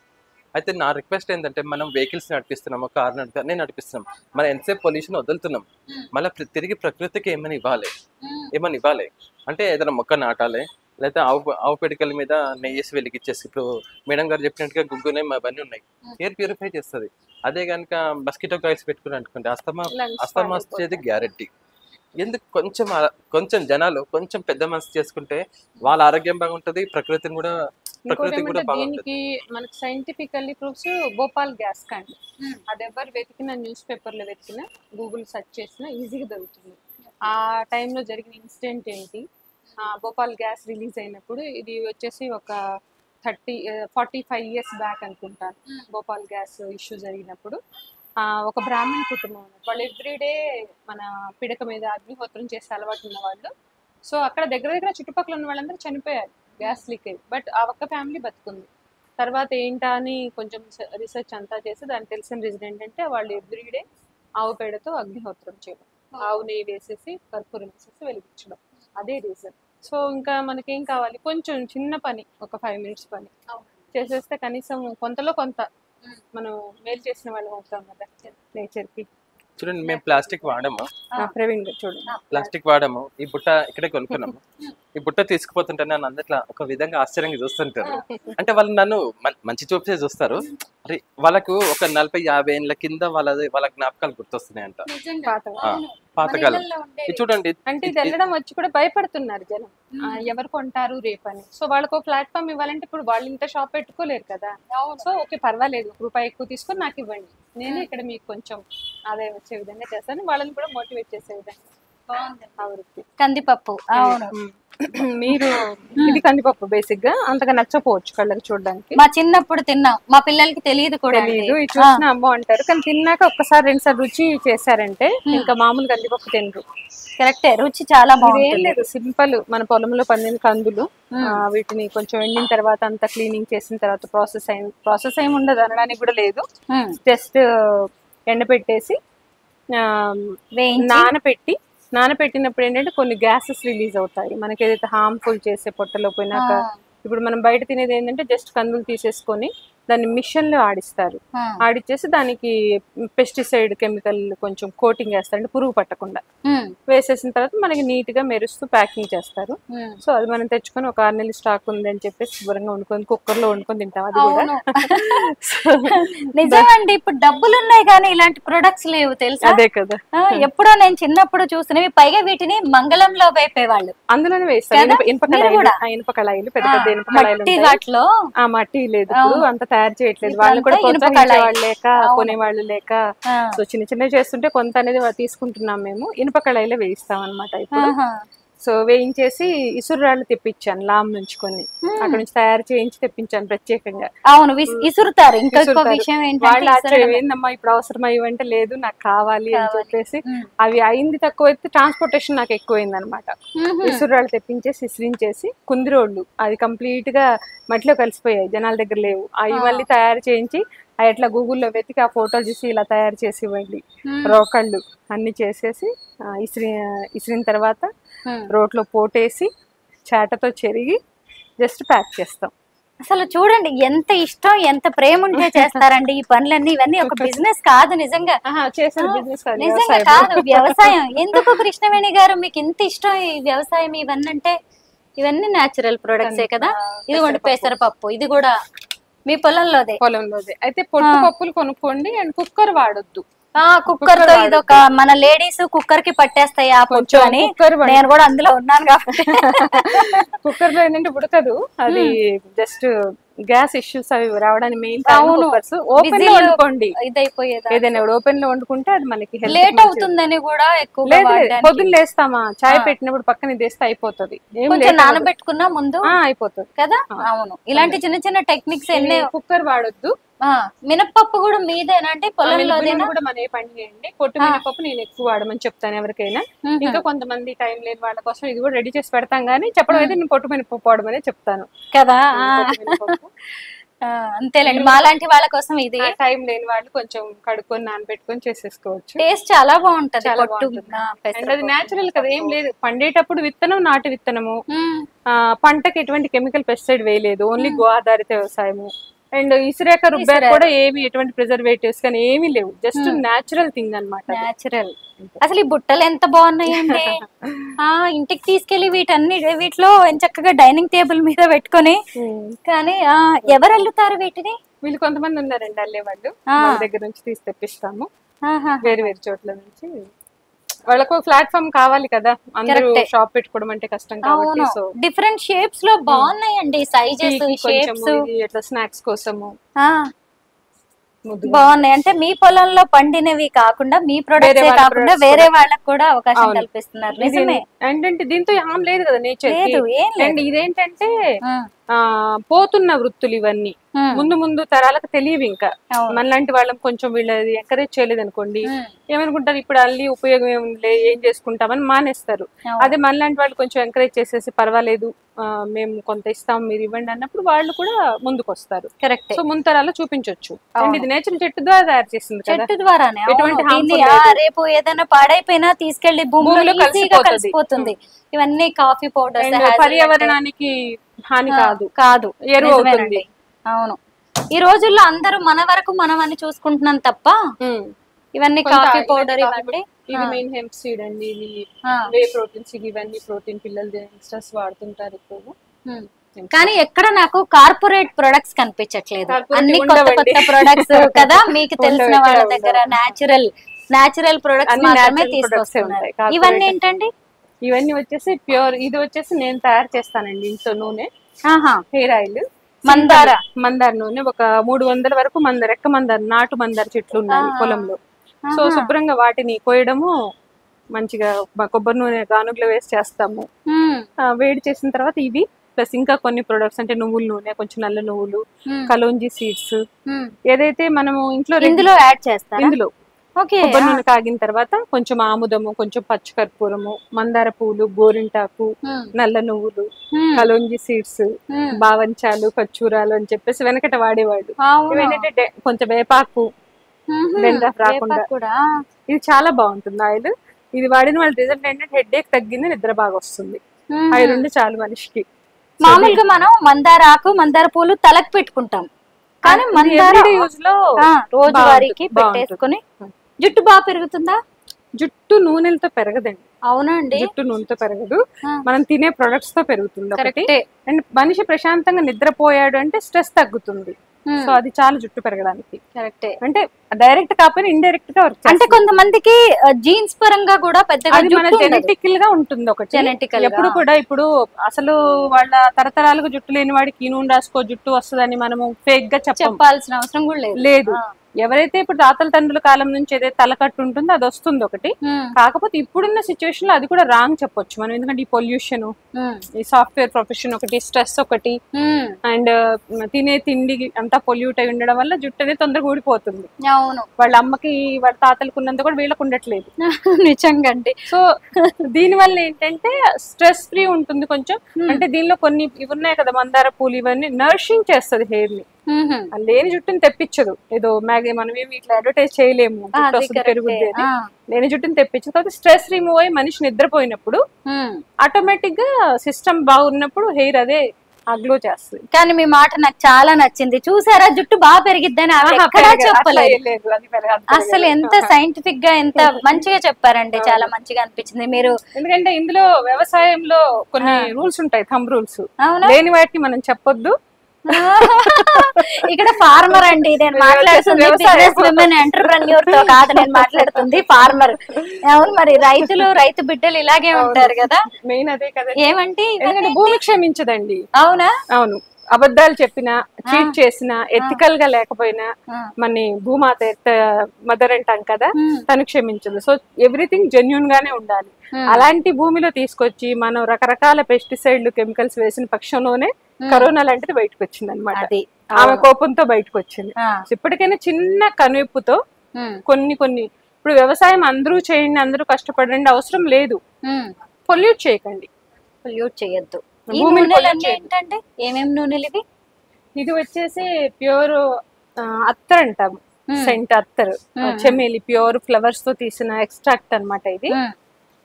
అయితే నా రిక్వెస్ట్ ఏంటంటే మనం వెహికల్స్ నడిపిస్తున్నాము కార్ నడిపి అన్నీ నడిపిస్తున్నాం మనం ఎంతసేపు పొల్యూషన్ వదులుతున్నాం మళ్ళీ ప్ర- తిరిగి ప్రకృతికి ఏమని ఇవ్వాలి ఏమని ఇవ్వాలి అంటే ఏదైనా మొక్క నాటాలి లేకపోతే ఆవు ఆవు పిడికల మీద నెయ్యేసి వెలిగించేసి ఇప్పుడు మేడం గారు చెప్పినట్టుగా గుగ్గునే అవన్నీ ఉన్నాయి ఎయిర్ ప్యూరిఫై చేస్తుంది అదే కనుక మస్కిటో కాయిల్స్ పెట్టుకుని అనుకుంటే అస్తమా Lungs అస్తమా పాడైపోతాయి. వచ్చేది గ్యారెంటీ ఎందుకు కొంచెం ఆ- కొంచెం జనాలు కొంచెం పెద్ద మనసు చేసుకుంటే వాళ్ళ ఆరోగ్యం బాగుంటది ప్రకృతిని కూడా ఇంకోటి ప్రకృతి కూడా ఏమంటే బాగుంటది దీనికి మనకి సైంటిఫికల్లీ ప్రూఫ్స్ భోపాల్ గ్యాస్ కండి అది ఎవరు వెతికిన న్యూస్ పేపర్లో వెతికిన గూగుల్ సెర్చ్ చేసినా ఈజీగా దొరుకుతుంది ఆ టైంలో జరిగిన ఇన్సిడెంట్ ఏంటి ఆ, భోపాల్ గ్యాస్ రిలీజ్ అయినప్పుడు ఇది వచ్చేసి ఒక thirty forty five years back అనుకుంటాను భోపాల్ గ్యాస్ ఇష్యూ జరిగినప్పుడు ఆ, ఒక బ్రాహ్మణ కుటుంబం అన్నమాట. వాళ్ళు ఎవ్రీడే మన పిడక మీద అగ్నిహోత్రం చేసే అలవాటు ఉన్న వాళ్ళు సో అక్కడ దగ్గర దగ్గర చుట్టుపక్కల ఉన్న వాళ్ళందరూ చనిపోయారు గ్యాస్ లీక్ అయ్యి బట్ ఆ ఒక్క ఫ్యామిలీ బతుకుంది తర్వాత ఏంటా అని కొంచెం రీసెర్చ్ అంతా చేసి దానికి తెలిసిన రీజన్ ఏంటంటే వాళ్ళు ఎవ్రీడే ఆవు పేడతో అగ్నిహోత్రం చేయడం ఆవు నెయ్యి వేసేసి కర్పూరం వేసేసి వెలిగించడం అదే రీజన్ సో ఇంకా మనకేం కావాలి కొంచెం చిన్న పని ఒక ఫైవ్ మినిట్స్ పని చేసేస్తే కనీసం కొంతలో కొంత మనం మేలు చేసిన వాళ్ళం అవుతాం కదా నేచర్కి చూడండి మేము ప్లాస్టిక్ వాడము ప్రవీణ్ గారు చూడండి ప్లాస్టిక్ వాడము ఈ బుట్ట ఇక్కడే కొనుక్కున్నాము ఈ బుట్ట తీసుకుపోతుంటే నన్ను అందట్లా ఒక విధంగా ఆశ్చర్యంగా చూస్తుంటారు అంటే వాళ్ళు నన్ను మం- మంచి చూపే చూస్తారు అరే వాళ్ళకు ఒక నలభై యాభై ఏళ్ళ కింద వాళ్ళ వాళ్ళ జ్ఞాపకాలు గుర్తొస్తున్నాయంట పాత ఆ, పాతకాలం ఇది చూడండి అంటే ఇది వెళ్ళడం వచ్చి కూడా భయపడుతున్నారు జనం ఆ, ఎవరు కొంటారు రేపని సో వాళ్ళకు ఒక ప్లాట్ఫామ్ ఇవ్వాలంటే ఇప్పుడు వాళ్ళు ఇంత షాప్ పెట్టుకోలేరు కదా సో ఓకే పర్వాలేదు ఒక రూపాయి ఎక్కువ తీసుకొని నాకు ఇవ్వండి నేను ఇక్కడ మీకు కొంచెం ఆదాయం వచ్చే విధంగా చేస్తాను వాళ్ళని కూడా మోటివేట్ చేసే విధంగా ఆ వృత్తి కందిపప్పు అవును ఉమ్. మీరు ఇది కందిపప్పు బేసిక్ గా అంతగా నచ్చపోవచ్చు కళ్ళకి చూడడానికి మా చిన్నప్పుడు తిన్నాం మా పిల్లలకి తెలియదు కూడా అండి. తెలియదు ఇది చూసిన అమ్మ అంటారు కానీ తిన్నాక ఒక్కసారి రెండు సార్లు రుచి చేశారంటే ఇంకా మామూలు కందిపప్పు తినరు కరెక్టే రుచి చాలా ఇదేం బాగుంటుంది లేదు సింపుల్ మన పొలంలో పండిన కందులు ఆ, వీటిని కొంచెం ఎండిన తర్వాత అంతా క్లీనింగ్ చేసిన తర్వాత ప్రాసెస్ అయిన ప్రాసెస్ ఏమి ఉండదు అనడానికి కూడా లేదు ఉమ్. జస్ట్ ఎండపెట్టేసి ఆ, వేయించి నానపెట్టి నానపెట్టినప్పుడు ఏంటంటే కొన్ని గ్యాసెస్ రిలీజ్ అవుతాయి మనకి ఏదైతే హార్మ్ఫుల్ చేసే పొట్టలో పోయినాక ఆ. ఇప్పుడు మనం బయట తినేది ఏంటంటే జస్ట్ కందులు తీసేసుకొని దాన్ని మిషన్ లో ఆడిస్తారు ఆ. ఆడిచ్చేసి దానికి పెస్టిసైడ్ కెమికల్ కొంచెం కోటింగ్ వేస్తారు అంటే పురుగు పట్టకుండా ఉమ్. వేసేసిన తర్వాత మనకి నీట్ గా మెరుస్తూ ప్యాకింగ్ చేస్తారు ఉమ్. సో అది మనం తెచ్చుకొని ఒక ఆరు నెలలు స్టాక్ ఉంది అని చెప్పేసి శుభ్రంగా వండుకొని కుక్కర్ లో వండుకొని తింటాం అది కూడా అవును నిజమండి ఇప్పుడు డబ్బులు ఉన్నాయి కానీ ఇలాంటి ప్రొడక్ట్స్ లేవు తెలుసా అదే కదా ఆ, ఎప్పుడో నేను చిన్నప్పుడు చూసినవి పైగా వీటిని మంగళంలో వేపేవాళ్ళు అందులోనే వేస్తారు కదా? ఇనుప- ఇనుప మీరు కళాయిలు కూడా? ఆ, ఇనుప కళాయిలు పెద్ద ఆ, పెద్ద ఇనుప కళాయిలు మట్టి ఉంటాయి. వాటిలో ఆ మట్టి లేదు ఇప్పుడు అంత తయారు చేయట్లేదు వాళ్ళు కూడా ఇప్పుడంతా ఇనుప ప్రోత్సహించే కళాయి. వాళ్ళు లేక అవును. కొనేవాళ్ళు లేక ఆ, సో చిన్న చిన్న చేస్తుంటే కొంత అనేది వా- తీసుకుంటున్నాం మేము ఇనుప కళాయిలో వేయిస్తాం అనమాట ఇప్పుడు ఆహా. సో వేయించేసి ఇసురాళ్ళు తెప్పించాను లామ్ నుంచి కొన్ని అక్కడ నుంచి తయారు చేయించి తెప్పించాను ప్రత్యేకంగా అవును విస్- ఇసురుతారు ఇంకా ఎక్కువ ఇసురుతారు. విషయం వాళ్ళు ఏంటంటే ఆశ్చర్యం ఇసురడమే. ఏందమ్మా ఇప్పుడు అవసరం ఇవ్వంటే లేదు నాకు కావాలి అని కావాలి. చెప్పేసి ఉమ్. అవి అయింది తక్కువ అయితే ట్రాన్స్పోర్టేషన్ నాకు ఎక్కువైంది అనమాట ఉహు. ఇసురాళ్ళు తెప్పించేసి ఇసిరించేసి కుందిరోళ్ళు అది కంప్లీట్ గా మట్టిలో కలిసిపోయాయి జనాల దగ్గర లేవు అవి మళ్ళీ తయారు చేయించి అవి ఎట్లా గూగుల్లో వెతికి ఆ ఫోటోలు చూసి ఇలా తయారు చేసి ఇవ్వండి ఉమ్. రోకళ్ళు అన్ని చేసేసి ఆ, ఇసిరి ఇసిరిన తర్వాత ఉమ్. రోట్లో పోటేసి చాటతో చెరిగి జస్ట్ ప్యాక్ చేస్తాం అసలు చూడండి ఎంత ఇష్టం ఎంత ప్రేమ ఉంటే చేస్తారండి ఈ పనులన్నీ ఇవన్నీ ఒక బిజినెస్ కాదు నిజంగా చేసిన ఆ, బిజినెస్ నిజంగా కాదు వ్యవసాయం ఎందుకు కృష్ణవేణి గారు మీకు ఇంత ఇష్టం ఈ వ్యవసాయం ఇవన్నీ అంటే ఇవన్నీ న్యాచురల్ ప్రొడక్ట్సే కదా ఇదిగోండి పెసరపప్పు ఇది కూడా మీ పొలంలోదే పొలంలోదే అయితే పొట్టు పప్పులు కొనుక్కోండి అండ్ కుక్కర్ వాడొద్దు ఆ కుక్కర్ తో ఇదొక మన లేడీస్ కుక్కర్ కి పట్టేస్తాయి ఆ పొచ్చు కొంచెం అని కుక్కర్ వాడి- నేను కూడా అందులో ఉన్నాను కాబట్టి కుక్కర్ లో ఏంటంటే ఉడకదు అది జస్ట్ గ్యాస్ ఇష్యూస్ అవి రావడానికి మెయిన్ అవును. కుక్కర్స్ ఓపెన్ లో Whistle వండుకోండి ఇదైపోయేదా ఏదైనా ఓపెన్ లో వండుకుంటే అది మనకి health కి లేట్ మంచిది. అవుతుందని కూడా ఎక్కువగా లేదు లేదు వాడడానికి. పొద్దున్న లేస్తామా చాయ్ పెట్టినప్పుడు పక్కన ఇదేస్తే అయిపోతుంది ఏం కొంచెం లేట్ అవ్వదు. నానబెట్టుకున్నా ముందు ఆ, అయిపోతుంది కదా అవును ఇలాంటి చిన్న చిన్న టెక్నిక్స్ ఎన్నే కుక్కర్ వాడొద్దు ఆ, మినప్పప్పు కూడా మీదేనా అంటే పొలంలోదేనా మినపప్పు కూడా మన ఏ పని చేయండి పొట్టు మినపప్పు నేను ఎక్కువ వాడమని చెప్తాను ఎవరికైనా మ్మ్. ఇంకా కొంతమంది టైం లేని వాళ్ళ కోసం ఇది కూడా రెడీ చేసి పెడతాం కానీ చెప్పడం అయితే నేను పొట్టు మినపప్పు వాడమనే చెప్తాను కదా ఆ, పొట్టు మినపప్పు. ఆ, అంతేలేండి మాలాంటి వాళ్ళ కోసం ఇది ఆ టైం లేని వాళ్ళు కొంచెం కడుక్కొని నానబెట్టుకొని చేసేసుకోవచ్చు టేస్ట్ చాలా బాగుంటది చాలా పొట్టు బాగుంటుంది. ఆ, అండ్ అది పెసరపప్పు. నేచురల్ కదా ఏం లేదు పండేటప్పుడు విత్తనం నాటు విత్తనము మ్మ్. ఆ, పంటకి ఎటువంటి కెమికల్ పెస్టిసైడ్ వేయలేదు ఓన్లీ గో ఆధారిత వ్యవసాయము అండ్ ఇసురేక రుబ్బాక ఇసురేక. కూడా ఏమి ఎటువంటి ప్రిజర్వేటివ్స్ కానీ ఏమీ లేవు జస్ట్ Hmm. న్యాచురల్ థింగ్ అనమాట న్యాచురల్ అసలు ఈ బుట్టలు ఎంత బాగున్నాయండి ఆ ఇంటికి తీసుకెళ్లి వీటన్ని వీటిలో చక్కగా డైనింగ్ టేబుల్ మీద పెట్టుకొని కానీ ఆ ఎవరు అల్లుతారు వీటిని వీళ్ళు కొంతమంది ఉన్నారండి అల్లే వాళ్ళు ఆ. వాళ్ళ దగ్గర నుంచి తీసి తెప్పిస్తాము ఆహా. వేరు వేరు చోట్ల నుంచి వాళ్ళకు ప్లాట్ఫామ్ కావాలి కదా అందరూ Correct. షాప్ పెట్టుకోవడం అంటే కష్టం కాబట్టి అవును సో డిఫరెంట్ షేప్స్ లో బాగున్నాయండి సైజెస్ షేప్స్ ఇట్లా స్నాక్స్ కోసము ముద్దుగా బాగున్నాయి అంటే మీ పొలంలో పండినవి కాకుండా మీ ప్రొడక్ట్స్ వాళ్ళ కాకుండా products వేరే వాళ్ళకి కూడా అవకాశం అవును. కల్పిస్తున్నారు ఇది నిజమే ఏంటంటే దీంతో హామ్ లేదు కదా నేచర్ లేదు ఏం అండ్ లేదు ఇదేంటంటే ఆ, ఆ పోతున్న వృత్తులు ఇవన్నీ ఉమ్, ముందు ముందు తరాలకు తెలియవు ఇంకా అవును. మనలాంటి వాళ్ళం కొంచెం వీళ్ళది ఎంకరేజ్ చేయలేదు అనుకోండి ఉమ్, ఏమనుకుంటారు ఇప్పుడు అల్లి ఉపయోగం ఏముందిలే ఏం చేసుకుంటామని మానేస్తారు అవును. అదే మనలాంటి వాళ్ళు కొంచెం ఎంకరేజ్ చేసేసి పర్వాలేదు ఆ, మేము కొంత ఇస్తాం మీరు ఇవ్వండి అన్నప్పుడు వాళ్ళు కూడా ముందుకు వస్తారు కరెక్టే సో ముందు తరాలు చూపించవచ్చు అండ్ అవును. ఇది నేచురల్ చెట్టు ద్వారా తయారు చేసింది కదా చెట్టు ద్వారానే అవును. ఎటువంటి దీన్ని harmful ఆ, లేదు. రేపు ఏదైనా పాడైపోయినా తీసుకెళ్లి భూమిలో భూమిలో ఈజీగా కలిసిపోతది. కలిసిపోతుంది ఇవన్నీ కాఫీ And పౌడర్స్ పర్యావరణానికి హాని కాదు కాదు ఎరువు నిజమేనండి. అవుతుంది అవును ఈ రోజుల్లో అందరూ మన వరకు మనం అని చూసుకుంటున్నాం తప్ప ఉమ్. ఇవన్నీ కొంత కాఫీ ఇవన్నీ పౌడర్ కాఫీ ఇవ్వండి ఇది ఆ. మెయిన్ హెంప్ సీడ్ అండి ఇది ఆ, వే ప్రోటీన్స్ ఇవన్నీ ప్రోటీన్ పిల్లలు యంగ్స్టర్స్ వాడుతుంటారు ఎక్కువ ఉమ్. కానీ ఎక్కడ నాకు కార్పొరేట్ ప్రొడక్ట్స్ కనిపించట్లేదు Corporate అన్ని కొత్త ఉండవండి. కొత్త ప్రొడక్ట్స్ కదా మీకు తెలిసిన ఉండవు, వాళ్ళ ఇక్కడ దగ్గర ఉండవు. నేచురల్ నేచురల్ ప్రొడక్ట్స్ అన్ని మాత్రమే natural products ఏ తీసుకొస్తున్నారు ఉంటాయి, corporate. ఇవన్నీ ఏంటండి ఇవన్నీ వచ్చేసి ప్యూర్ ఇది వచ్చేసి నేను తయారు చేస్తానండి ఇంట్లో నూనె ఆహా హెయిర్ ఆయిల్ మందార మందార నూనె ఒక మూడు వందల వరకు మందార ఎక్క మందార నాటు మందార చెట్లు ఉన్నాయి ఆహా. పొలంలో సో ఆహా. శుభ్రంగా వాటిని కోయడము మంచిగా బ- కొబ్బరి నూనె గానుగులో వేసి చేస్తాము ఉమ్, ఆ, వేడి చేసిన తర్వాత ఇవి ప్లస్ ఇంకా కొన్ని ప్రొడక్ట్స్ అంటే నువ్వుల నూనె కొంచెం నల్ల నువ్వులు ఉమ్, కలోంజీ సీడ్స్ ఉమ్. ఏదైతే మనము ఇంట్లో రెగ్యు- ఇందులో యాడ్ చేస్తారా ఇందులో ఓకే కొబ్బరి నూనె కాగిన తర్వాత కొంచెం ఆముదము కొంచెం పచ్చికర్పూరము మందార పూలు గోరింటాకు ఉమ్, నల్ల నువ్వులు ఉమ్, కలోంజీ సీడ్స్ ఉమ్. బావంచాలు ఖర్చూరాలు అని చెప్పేసి వెనకట వాడేవాడు అవును. ఇవేంటంటే డె- కొంచెం వేపాకు ఉహుం. dandruff రాకుండా. వేపాకు కూడా ఇది చాలా బాగుంటుంది ఆయిల్ ఇది వాడిన వాళ్ళ రిజల్ట్ ఏంటంటే హెడ్ ఏక్ తగ్గింది నిద్ర బాగా వస్తుంది ఉహుం. అవి రెండు చాలు మనిషికి మామూలుగా మనం మందార ఆకు మందార పూలు తలకు పెట్టుకుంటాం కానీ మందార యూజ్ లో ఆ, రోజువారీకి బాగుంటుంది, బాగుంటుంది. పెట్టేసుకుని జుట్టు బాగా పెరుగుతుందా జుట్టు నూనెలతో పెరగదండి అవునండి జుట్టు నూనెతో పెరగదు ఆ. మనం తినే ప్రొడక్ట్స్ తో పెరుగుతుంది ఒకటి కరెక్టే అండ్ మనిషి ప్రశాంతంగా నిద్రపోయాడు అంటే స్ట్రెస్ తగ్గుతుంది ఉమ్, సో అది చాలా జుట్టు పెరగడానికి కరెక్టే అంటే డైరెక్ట్ కాకపోయినా ఇండైరెక్ట్ గా వర్క్ అంటే కొంతమందికి జీన్స్ పరంగా కూడా పెద్దగా అది మన జుట్టు ఉండదు. జెనెటికల్ గా ఉంటుంది ఒకటి Genetical గా. ఎప్పుడు కూడా ఇప్పుడు అసలు వాళ్ళ తరతరాలుగా జుట్టు లేని వాడికి ఈ నూనె రాసుకో జుట్టు వస్తుందని మనము ఫేక్ గా చెప్పం చెప్పాల్సిన అవసరం కూడా లేదు లేదు ఆ. ఎవరైతే ఇప్పుడు తాతల తండ్రుల కాలం నుంచి ఏదైతే తలకట్టు ఉంటుందో అది వస్తుంది ఒకటి ఉమ్, కాకపోతే ఇప్పుడున్న సిచ్యువేషన్ లో అది కూడా రాంగ్ చెప్పొచ్చు మనం ఎందుకంటే ఈ పొల్యూషన్ ఉమ్, ఈ సాఫ్ట్వేర్ ప్రొఫెషన్ ఒకటి స్ట్రెస్ ఒకటి ఉమ్, అండ్ తినే తిండి అంతా పొల్యూట్ అయి ఉండడం వల్ల జుట్టు అనేది తొందరగా ఊడిపోతుంది అవును వాళ్ళ అమ్మకి వాళ్ళ తాతలకు ఉన్నంత కూడా వీళ్ళకు ఉండట్లేదు నిజంగా అండి సో దీని వల్ల ఏంటంటే స్ట్రెస్ ఫ్రీ ఉంటుంది కొంచెం Hmm. అంటే దీనిలో కొన్ని ఇవి ఉన్నాయి కదా మందార పూలు ఇవన్నీ నర్షింగ్ చేస్తుంది హెయిర్ ని ఉహుం. ఆ లేని జుట్టుని తెప్పించదు ఏదో మ్యాగీ మనం ఏమి ఇట్లా అడ్వర్టైజ్ చేయలేము ఆ, జుట్టు అది వస్తుంది కరెక్టే. పెరుగుద్ది అని ఆ, లేని జుట్టుని తెప్పించదు కాబట్టి స్ట్రెస్ రిమూవ్ అయ్యి మనిషి నిద్రపోయినప్పుడు ఉమ్. ఆటోమేటిక్ గా సిస్టమ్ బాగున్నప్పుడు హెయిర్ అదే గ్లో చేస్తుంది కానీ మీ మాట నాకు చాలా నచ్చింది చూసారా జుట్టు బాగా పెరిగిద్దని ఆవిడ ఆహా, ఎక్కడా పెరగదు. అట్లా చెప్పలేదు ఏం లేదు, అది పెరగదు, అది అసలు పెరగదు. ఎంత ఆహా. సైంటిఫిక్ గా ఎంత మంచిగా చెప్పారండి చాలా మంచిగా అనిపించింది మీరు ఎందుకంటే ఇందులో వ్యవసాయంలో కొన్ని ఆ. రూల్స్ ఉంటాయి థంబ్ రూల్స్ అవునా లేని వాటిని మనం చెప్పొద్దు ఇక్కడ ఫార్మర్ అండి నేను మాట్లాడుతుంది వ్యవసాయం. బిజినెస్ విమెన్ ఎంటర్ప్రెన్యూర్ తో కాదు నేను మాట్లాడుతుంది ఫార్మర్ అవును మరి రైతులు రైతు బిడ్డలు ఇలాగే ఉంటారు కదా మెయిన్ అదే కదా ఏమంటే ఎందుకంటే భూమి క్షమించదండి అవునా అవును అబద్ధాలు చెప్పినా చీట్ చేసినా ఎథికల్ గా లేకపోయినా ఆ. మన భూమాత మదర్ అంటాం కదా ఉమ్, తను క్షమించదు సో ఎవ్రీథింగ్ జెన్యున్ గానే ఉండాలి ఉమ్, అలాంటి భూమిలో తీసుకొచ్చి మనం రకరకాల పెస్టిసైడ్లు కెమికల్స్ వేసిన పక్షంలోనే ఉమ్. కరోనా లాంటిది బయటకు వచ్చింది అనమాట అది ఆమె కోపంతో బయటకు వచ్చింది ఆ, సో ఇప్పటికైనా చిన్న కనువిప్పుతో ఉమ్, కొన్ని కొన్ని ఇప్పుడు వ్యవసాయం అందరూ చేయండి అందరూ కష్టపడండి అవసరం లేదు ఉమ్. పొల్యూట్ చేయకండి పొల్యూట్ చేయొద్దు ఈ భూమిని నూనెలు pollute అన్నీ చేయొద్దు. ఏంటంటే ఏమేం నూనెలు ఇవి ఇది వచ్చేసి ప్యూర్ అత్తర్ అంటాము Hmm. సెంట్ అత్తర్ Hmm. చెమేలి ప్యూర్ ఫ్లవర్స్ తో తీసిన ఎక్స్ట్రాక్ట్ అన్నమాట ఇది ఉమ్,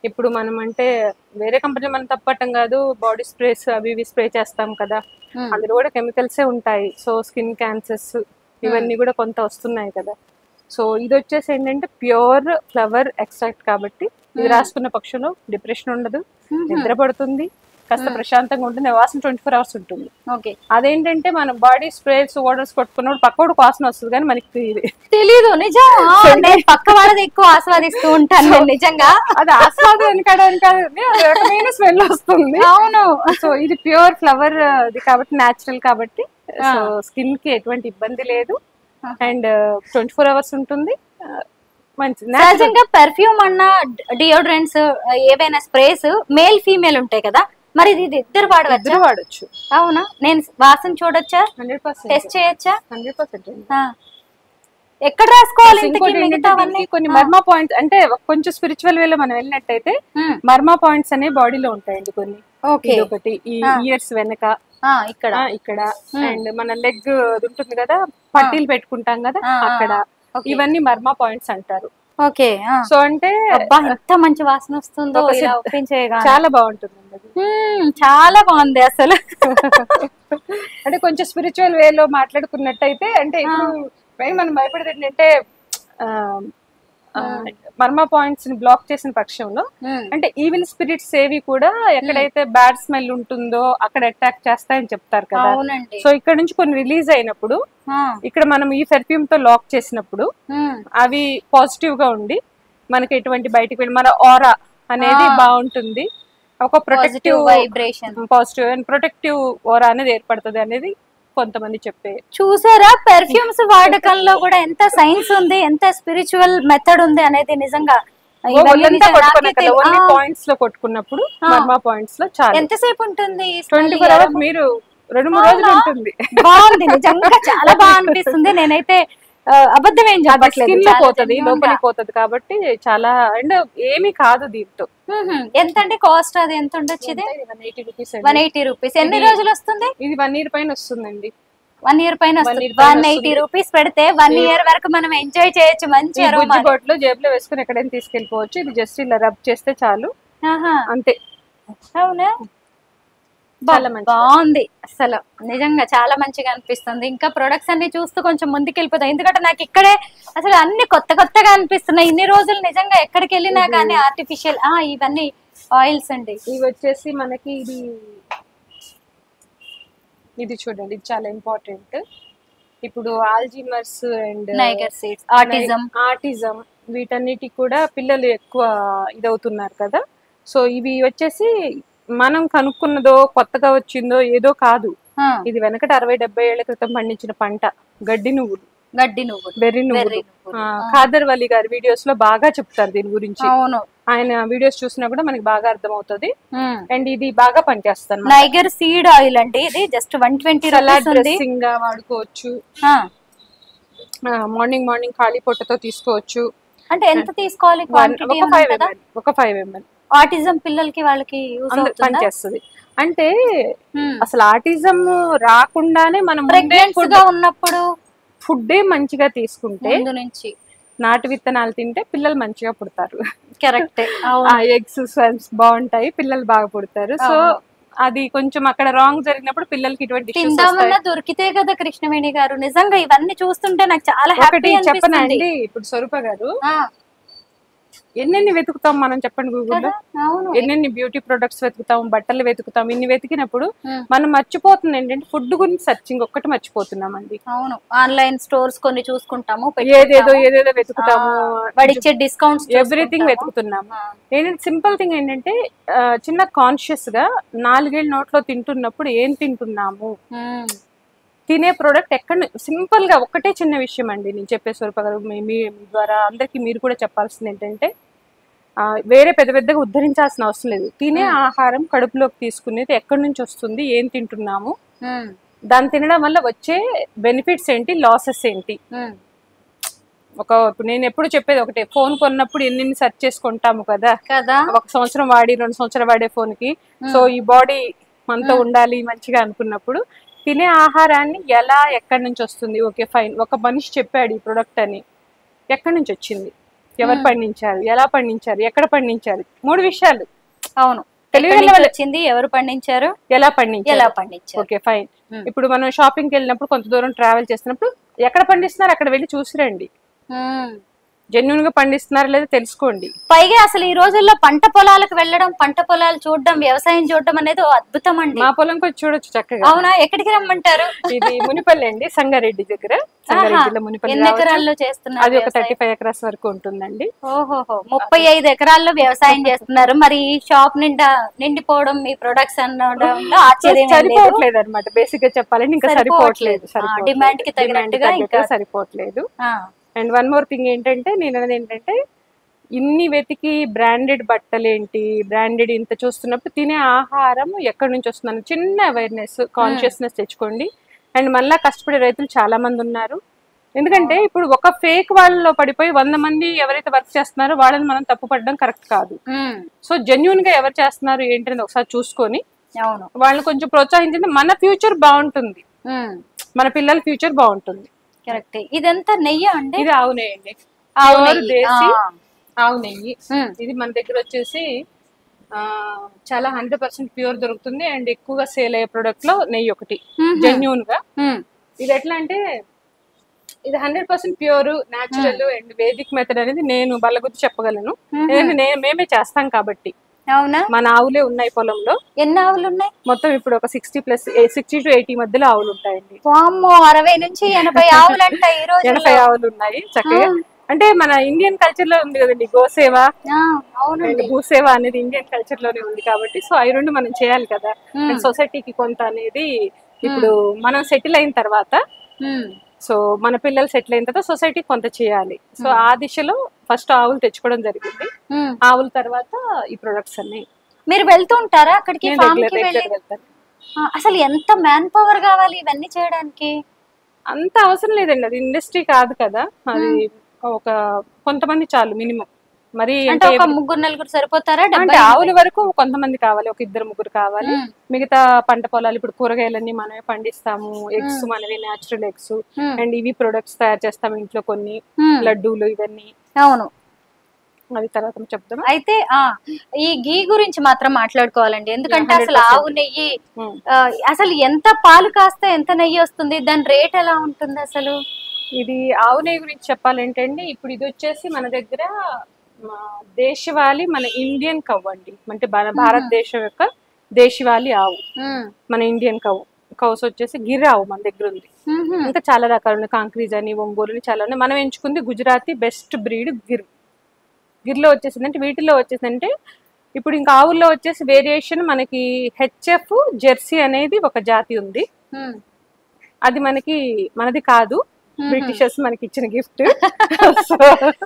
ఇప్పుడు మనం అంటే వేరే కంపెనీ మనం తప్పటం కాదు బాడీ స్ప్రేస్ అవి ఇవి స్ప్రే చేస్తాం కదా మ్మ్. అందులో కూడా కెమికల్సే ఉంటాయి సో స్కిన్ క్యాన్సర్స్ ఇవన్నీ కూడా కొంత వస్తున్నాయి కదా సో ఇది వచ్చేసి ఏంటంటే ప్యూర్ ఫ్లవర్ ఎక్స్ట్రాక్ట్ కాబట్టి ఇది Hmm. రాసుకున్న పక్షంలో డిప్రెషన్ ఉండదు మ్మ్. నిద్ర పడుతుంది కాస్త Hmm. ప్రశాంతంగా ఉంటుంది వాసన ట్వంటీ ఫోర్ అవర్స్ ఉంటుంది ఓకే అదేంటంటే మనం బాడీ స్ప్రేస్ వాటర్స్ కొట్టుకున్నప్పుడు పక్కోడు వాసన వస్తుంది కానీ మనకి ఇది తెలీదు నిజం ఆ, నేను పక్క వాళ్ళది ఎక్కువ ఆస్వాదిస్తూ ఉంటాను నేను నిజంగా అది ఆస్వాదం వెనకడానికి కాదు అది రకమైన స్మెల్ వస్తుంది అవును సో ఇది ప్యూర్ ఫ్లవర్ ఇది కాబట్టి న్యాచురల్ కాబట్టి ఆ. సో స్కిన్ కి ఎటువంటి ఇబ్బంది లేదు ఆ. అండ్ ట్వంటీ ఫోర్ అవర్స్ ఉంటుంది ఆ, మంచిది సహజంగా పెర్ఫ్యూమ్ అన్న డియోడ్రెంట్స్ ఏవైనా స్ప్రేస్ మేల్ ఫీమేల్ ఉంటాయి కదా మరి ఇది ఇది ఇద్దరు వాడవచ్చా ఇద్దరు వాడచ్చు అవునా నేను వాసన చూడొచ్చా హండ్రెడ్ టెస్ట్ పర్సెంట్ చేయొచ్చా హండ్రెడ్ పర్సెంట్ ఆ. ఎక్కడ రాసుకోవాలి ఇంతకీ ఇంకోటి ఏంటంటే మిగతావన్నీ దీనికి కొన్ని ఆ. మర్మా పాయింట్స్ అంటే కొంచెం స్పిరిచువల్ వేలో మనం వెళ్ళినట్టయితే మ్మ్. మర్మా పాయింట్స్ అనేవి బాడీలో ఉంటాయండి కొన్ని ఓకే ఇది ఒకటి ఈ ఆ. ఇయర్స్ వెనక ఆ, ఇక్కడ ఆ, ఇక్కడ మ్మ్. అండ్ మన లెగ్ ఉంటుంది కదా పట్టీలు పెట్టుకుంటాం కదా ఆ, ఆ, అక్కడ ఓకే. ఇవన్నీ మర్మా పాయింట్స్ అంటారు ఓకే ఆ. సో అంటే అబ్బా ఎంత మంచి వాసన వస్తుందో ఒక ఇలా సిద్ధ- ఒప్పించేయగా చాలా బాగుంటుంది అది మ్మ్, చాలా బాగుంది అసలు అంటే కొంచెం స్పిరిచువల్ వేలో మాట్లాడుకున్నట్టయితే అంటే ఇప్పుడు మెయిన్ మనం భయపడేది ఏంటంటే ఆ, ఆ, మర్మా పాయింట్స్ ని బ్లాక్ చేసిన పక్షంలో మ్మ్. అంటే ఈవిల్ స్పిరిట్స్ ఏవి కూడా ఎక్కడైతే బ్యాడ్ స్మెల్ ఉంటుందో అక్కడ అటాక్ చేస్తాయని చెప్తారు కదా అవునండి సో ఇక్కడ నుంచి కొన్ని రిలీజ్ అయినప్పుడు ఆ, ఇక్కడ మనం ఈ పెర్ఫ్యూమ్ తో లాక్ చేసినప్పుడు మ్మ్. అవి పాజిటివ్ గా ఉండి మనకి ఎటువంటి బయటికి వెళ్ళి మన ఆరా అనేది ఆ. బాగుంటుంది ఒక positive protective vibration positive and protective aura అనేది ఏర్పడుతుంది అనేది కొంతమంది చెప్పే చూసారా పెర్ఫ్యూమ్స్ వాడకంలో కూడా ఎంత సైన్స్ ఉంది ఎంత స్పిరిచువల్ మెథడ్ ఉంది అనేది నిజంగా ఇవన్నీ ఒళ్ళంతా నిజం- నాకే కొట్టుకున్నా కదా తెలి- ఓన్లీ ఆ, పాయింట్స్ లో కొట్టుకున్నప్పుడు ఆ. మర్మా పాయింట్స్ లో చాలా ఎంతసేపు ఉంటుంది ఈ ట్వంటీ smell? ఫోర్ అవర్స్ మీరు రెండు మూడు రోజులు అవునా? ఉంటుంది బాగుంది నిజంగా చాలా బాగా అనిపిస్తుంది నేనైతే ఆ, అబద్ధం ఏం చెప్పట్లేదు స్కిన్ లో చాలా పోతుంది genuine గా. లోపలికి పోతుంది కాబట్టి చాలా అండ్ ఏమీ కాదు దీంతో మ్మ్. ఎంత అండి కాస్ట్ అది ఎంత ఉండొచ్చు ఇది one eighty rupees one eighty rupees ఎన్ని ఇది- రోజులు వస్తుంది ఇది వన్ ఇయర్ పైన వస్తుందండి వన్ ఇయర్ పైన One వస్తుంది year పైన వన్ ఎయిటీ వస్తుంది. రూపీస్ పెడితే వన్ ఇయర్ వరకు మనం ఎంజాయ్ చేయొచ్చు మంచి ఈ అరోమా బుజ్జి బాటిల్ జేబులో వేసుకుని ఎక్కడైనా తీసుకెళ్ళిపోవచ్చు ఇది జస్ట్ ఇలా రబ్ చేస్తే చాలు అంతే అవునా చాలా బా- మంచిది. బాగుంది అసలు నిజంగా చాలా మంచిగా అనిపిస్తుంది ఇంకా ప్రొడక్ట్స్ అన్ని చూస్తూ కొంచెం ముందుకు వెళ్ళిపోతాయి ఎందుకంటే నాకు ఇక్కడే అసలు అన్ని కొత్త కొత్తగా అనిపిస్తున్నాయి ఇన్ని రోజులు నిజంగా ఎక్కడికి వెళ్ళినా కానీ ఆర్టిఫిషియల్ ఆ ఇవన్నీ ఆయిల్స్ అండి ఇవి వచ్చేసి మనకి ఇది ఇది చూడండి ఇది చాలా ఇంపార్టెంట్ ఇప్పుడు Alzheimer's and niger seeds autism autism వీటన్నిటికి కూడా పిల్లలు ఎక్కువ ఇదవుతున్నారు కదా సో ఇవి వచ్చేసి మనం కనుక్కున్నదో కొత్తగా వచ్చిందో ఏదో కాదు ఇది వెనకట అరవై డెబ్బై ఏళ్ల క్రితం పండించిన పంట గడ్డి నువ్వులు గడ్డి నువ్వులు బెర్రీ వెర్రి నువ్వులు నువ్వులు. ఆ, ఆ. ఖాదర్ వలి గారి వీడియోస్ లో బాగా చెప్తారు దీని గురించి అవును ఆయన వీడియోస్ చూసినా కూడా మనకి బాగా అర్థమవుతుంది ఉమ్. అండ్ ఇది బాగా పనిచేస్తాను నైగర్ సీడ్ ఆయిల్ అండి ఇది just one twenty salad rupees ఉంది డ్రెస్సింగ్ గా వాడుకోవచ్చు ఆ. మార్నింగ్ మార్నింగ్ ఖాళీ పొట్టతో తీసుకోవచ్చు అంటే ఎంత తీసుకోవాలి One- క్వాంటిటీ ఒక ఫైవ్ ఎంఎల్ ఒక ఫైవ్ ఎంఎల్ ఆటిజం పిల్లలకి వాళ్ళకి యూజ్ అవుతుందా పనిచేస్తుంది అంటే అసలు ఆటిజం రాకుండానే మనం ప్రెగ్నెంట్స్ గా ఉన్నప్పుడు ఫుడ్ మంచిగా తీసుకుంటే ముందు నుంచి నాటు విత్తనాలు తింటే పిల్లలు మంచిగా పుడతారు కరెక్ట్ ఆ ఎగ్స్ స్వెల్స్ బాగుంటాయి పిల్లలు బాగా పుడతారు సో అవును. అది కొంచెం అక్కడ రాంగ్ జరిగినప్పుడు పిల్లలకి ఇటువంటి issues తిందామన్నా వస్తాయి. దొరికితే కదా కృష్ణవేణి గారు నిజంగా ఇవన్నీ చూస్తుంటే నాకు చాలా ఒకటి హ్యాపీ చెప్పనా అనిపిస్తుంది అండి ఇప్పుడు స్వరూప గారు ఆ, ఎన్నెన్ని వెతుకుతాం మనం చెప్పండి గూగుల్లో కదా? అవును ఎన్నెన్ని బ్యూటీ ప్రొడక్ట్స్ వెతుకుతాం బట్టలు వెతుకుతాం ఇన్ని వెతికినప్పుడు ఉమ్. మనం మర్చిపోతుంది ఏంటంటే ఫుడ్ గురించి సర్చింగ్ ఒక్కటి మర్చిపోతున్నాం అండి అవును ఆన్లైన్ స్టోర్స్ కొన్ని చూసుకుంటాము ఏదేదో ఏదేదో వెతుకుతాము వాడిచ్చే డిస్కౌంట్స్ ఎవ్రీథింగ్ వెతుకుతున్నాము ఏంటంటే సింపుల్ థింగ్ ఏంటంటే ఆ, చిన్న కాన్షియస్ గా నాలుగేళ్ళ నోట్లో తింటున్నప్పుడు ఏం తింటున్నాము తినే ప్రోడక్ట్ ఎక్కడ సింపుల్ గా ఒక్కటే చిన్న విషయం అండి నేను చెప్పే స్వరూప గారు మీ మీ మీ ద్వారా అందరికి మీరు కూడా చెప్పాల్సింది ఏంటంటే ఆ, వేరే పెద్ద పెద్దగా ఉద్ధరించాల్సిన అవసరం లేదు తినే Hmm. ఆహారం కడుపులోకి తీసుకునేది ఎక్కడి నుంచి వస్తుంది ఏం తింటున్నాము దాన్ని తినడం వల్ల వచ్చే బెనిఫిట్స్ ఏంటి లాసెస్ ఏంటి ఒక ఇప్పుడు నేను ఎప్పుడు చెప్పేది ఒకటే ఫోన్ కొన్నప్పుడు ఎన్ని సెర్చ్ చేసుకుంటాము కదా కదా ఒక సంవత్సరం వాడి రెండు సంవత్సరాలు వాడే ఫోన్ కి సో ఈ బాడీ మనతో ఉండాలి మంచిగా అనుకున్నప్పుడు తినే ఆహారాన్ని ఎలా ఎక్కడి నుంచి వస్తుంది ఓకే ఫైన్ ఒక మనిషి చెప్పాడు ఈ ప్రొడక్ట్ అని ఎక్కడి నుంచి వచ్చింది ఎవరు Hmm. పండించారు ఎలా పండించారు ఎక్కడ పండించారు మూడు విషయాలు అవును తెలివి ఎక్కడి గల నుంచి వాళ్ళు వచ్చింది ఎవరు పండించారు ఎలా పండించారు ఎలా పండించారు ఓకే ఫైన్ Hmm. ఇప్పుడు మనం షాపింగ్కి వెళ్ళినప్పుడు కొంత దూరం ట్రావెల్ చేస్తున్నప్పుడు ఎక్కడ పండిస్తున్నారు అక్కడ వెళ్ళి చూసిరండి ఉమ్. జెన్యున్ గా పండిస్తున్నారా లేదా తెలుసుకోండి పైగా అసలు ఈ రోజుల్లో పంట పొలాలకు వెళ్ళడం పంట పొలాలు చూడడం వ్యవసాయం చూడడం అనేది ఓ అద్భుతం అండి మా పొలంకి వచ్చి చూడొచ్చు చక్కగా అవునా ఎక్కడికి రమ్మంటారు ఇది మునిపల్లి అండి సంగారెడ్డి దగ్గర సంగారెడ్డిలో మునిపల్లి ఎన్ని రావచ్చు. ఎకరాల్లో చేస్తున్నారు అది ఒక వ్యవసాయం? థర్టీ ఫైవ్ ఎకరాస్ వరకు ఉంటుందండి ఓహోహో ముప్పై ఐదు ఎకరాల్లో వ్యవసాయం చేస్తున్నారు మరి ఈ షాప్ నిండా నిండిపోవడం మీ ప్రొడక్ట్స్ అనడంలో ఆశ్చర్యం ఏం లేదు. సరిపోవట్లేదు అనమాట బేసిక్ గా చెప్పాలంటే ఇంకా సరిపోవట్లేదు. సరిపోవట్లేదు ఆ, demand కి తగినట్టుగా ఇంకా- సరిపోవట్లేదు ఆ, అండ్ వన్ మోర్ థింగ్ ఏంటంటే నేను అనేది ఏంటంటే ఇన్ని వెతికి బ్రాండెడ్ బట్టలేంటి బ్రాండెడ్ ఇంత చూస్తున్నప్పుడు తినే ఆహారం ఎక్కడి నుంచి వస్తుందని చిన్న అవేర్నెస్ కాన్షియస్నెస్ తెచ్చుకోండి అండ్ మళ్ళా కష్టపడే రైతులు చాలా మంది ఉన్నారు ఎందుకంటే ఇప్పుడు ఒక ఫేక్ వాళ్ళలో పడిపోయి వంద మంది ఎవరైతే వర్క్ చేస్తున్నారో వాళ్ళని మనం తప్పు పడడం కరెక్ట్ కాదు ఉమ్, సో జెన్యున్ గా ఎవరు చేస్తున్నారు ఏంటనేది ఒకసారి చూసుకొని అవును వాళ్ళని కొంచెం ప్రోత్సహించింది మన ఫ్యూచర్ బాగుంటుంది ఉమ్, మన పిల్లల ఫ్యూచర్ బాగుంటుంది కరెక్ట్ ఇదంతా నెయ్యి అండి ఇది ఆవు నెయ్యి అండి ఆవు Pure నెయ్యి. దేశీ ఆ, ఆవు నెయ్యి ఉమ్, ఇది మన దగ్గర వచ్చేసి ఆ, చాలా హండ్రెడ్ పర్సెంట్ ప్యూర్ దొరుకుతుంది అండ్ ఎక్కువగా సేల్ అయ్యే ప్రొడక్ట్ లో నెయ్యి ఒకటి ఉమ్, జెన్యున్ గా ఉమ్, ఇది ఎట్లా అంటే ఇది hundred percent pure natural and Vedic method అనేది నేను వాళ్ళ గురించి చెప్పగలను ఉమ్. ఎందుకంటే నేను మేమే చేస్తాం కాబట్టి అవునా మన ఆవులే ఉన్నాయి పొలంలో ఎన్ని ఆవులు ఉన్నాయి మొత్తం ఇప్పుడు ఒక sixty plus sixty to eighty మధ్యలో ఆవులు ఉంటాయండి వామ్మో అరవై నుంచి ఎనభై ఆవులు అంట ఈ రోజు ఎనభై ఆవులు ఉన్నాయి చక్కగా అంటే మన ఇండియన్ కల్చర్ లో ఉంది కదండి గోసేవ అండ్ అవునండి భూసేవ అనేది ఇండియన్ కల్చర్ లోనే ఉంది కాబట్టి సో అవి రెండు మనం చేయాలి కదా ఉమ్, అండ్ సొసైటీకి కొంత అనేది ఇప్పుడు మనం సెటిల్ అయిన తర్వాత ఉమ్, సో మన పిల్లలు సెటిల్ అయిన తర్వాత సొసైటీకి కొంత చేయాలి సో ఆ దిశలో ఫస్ట్ ఆవులు తెచ్చుకోవడం జరిగింది ఉమ్. ఆవుల తర్వాత ఈ ప్రొడక్ట్స్ అన్ని మీరు వెళ్తూ ఉంటారా అక్కడికి నేను ఫామ్ రెగ్యులర్ కి వెళ్ళి రెగ్యులర్ వెళ్తాను ఆ, అసలు ఎంత మ్యాన్ పవర్ కావాలి ఇవన్నీ చేయడానికి అంత అవసరం లేదండి అది ఇండస్ట్రీ కాదు కదా అది ఒక కొంతమంది చాలు మినిమం మరి అంటే అంటే ఒక ముగ్గురు నలుగురు సరిపోతారా అంటే డెబ్బై ఆవుల వరకు కొంతమంది కావాలి ఒక ఇద్దరు ముగ్గురు కావాలి ఉమ్, మిగతా పంట పొలాలు ఇప్పుడు కూరగాయలన్నీ మనమే పండిస్తాము ఎగ్స్ మనవి న్యాచురల్ ఎగ్స్ ఉమ్, అండ్ ఇవి ప్రొడక్ట్స్ తయారు చేస్తాము ఇంట్లో కొన్ని ఉమ్, లడ్డూలు ఇవన్నీ అవును అది తర్వాత చెప్తామా అయితే ఆ ఈ గీ గురించి మాత్రం మాట్లాడుకోవాలండి ఎందుకంటే Yeah, అసలు 100%. ఆవు నెయ్యి ఉమ్. ఆ, అసలు ఎంత పాలు కాస్తే ఎంత నెయ్యి వస్తుంది దాని రేట్ ఎలా ఉంటుంది అసలు ఇది ఆవు నెయ్యి గురించి చెప్పాలంటే అండి ఇప్పుడు ఇది వచ్చేసి మన దగ్గర మా దేశవాళీ మన ఇండియన్ కవ్ అండి అంటే మన భారతదేశం యొక్క దేశవాళీ ఆవు ఉమ్, మన ఇండియన్ కవ్ కౌస్ వచ్చేసి గిర్ ఆవు మన దగ్గర ఉంది ఉమ్హు, ఇంకా చాలా రకాలు ఉన్నాయి కాంక్రీజ్ అని ఒంగోలు అని చాలా ఉన్నాయి మనం ఎంచుకుంది గుజరాతీ బెస్ట్ బ్రీడ్ గిర్ గిర్లో వచ్చేసిందంటే వీటిలో వచ్చేసిందంటే ఇప్పుడు ఇంకా ఆవుల్లో వచ్చేసి వేరియేషన్ మనకి హెచ్ఎఫ్ జెర్సీ అనేది ఒక జాతి ఉంది ఉమ్, అది మనకి మనది కాదు మ్మ్. బ్రిటిషర్స్ మనకి ఇచ్చిన గిఫ్ట్ సో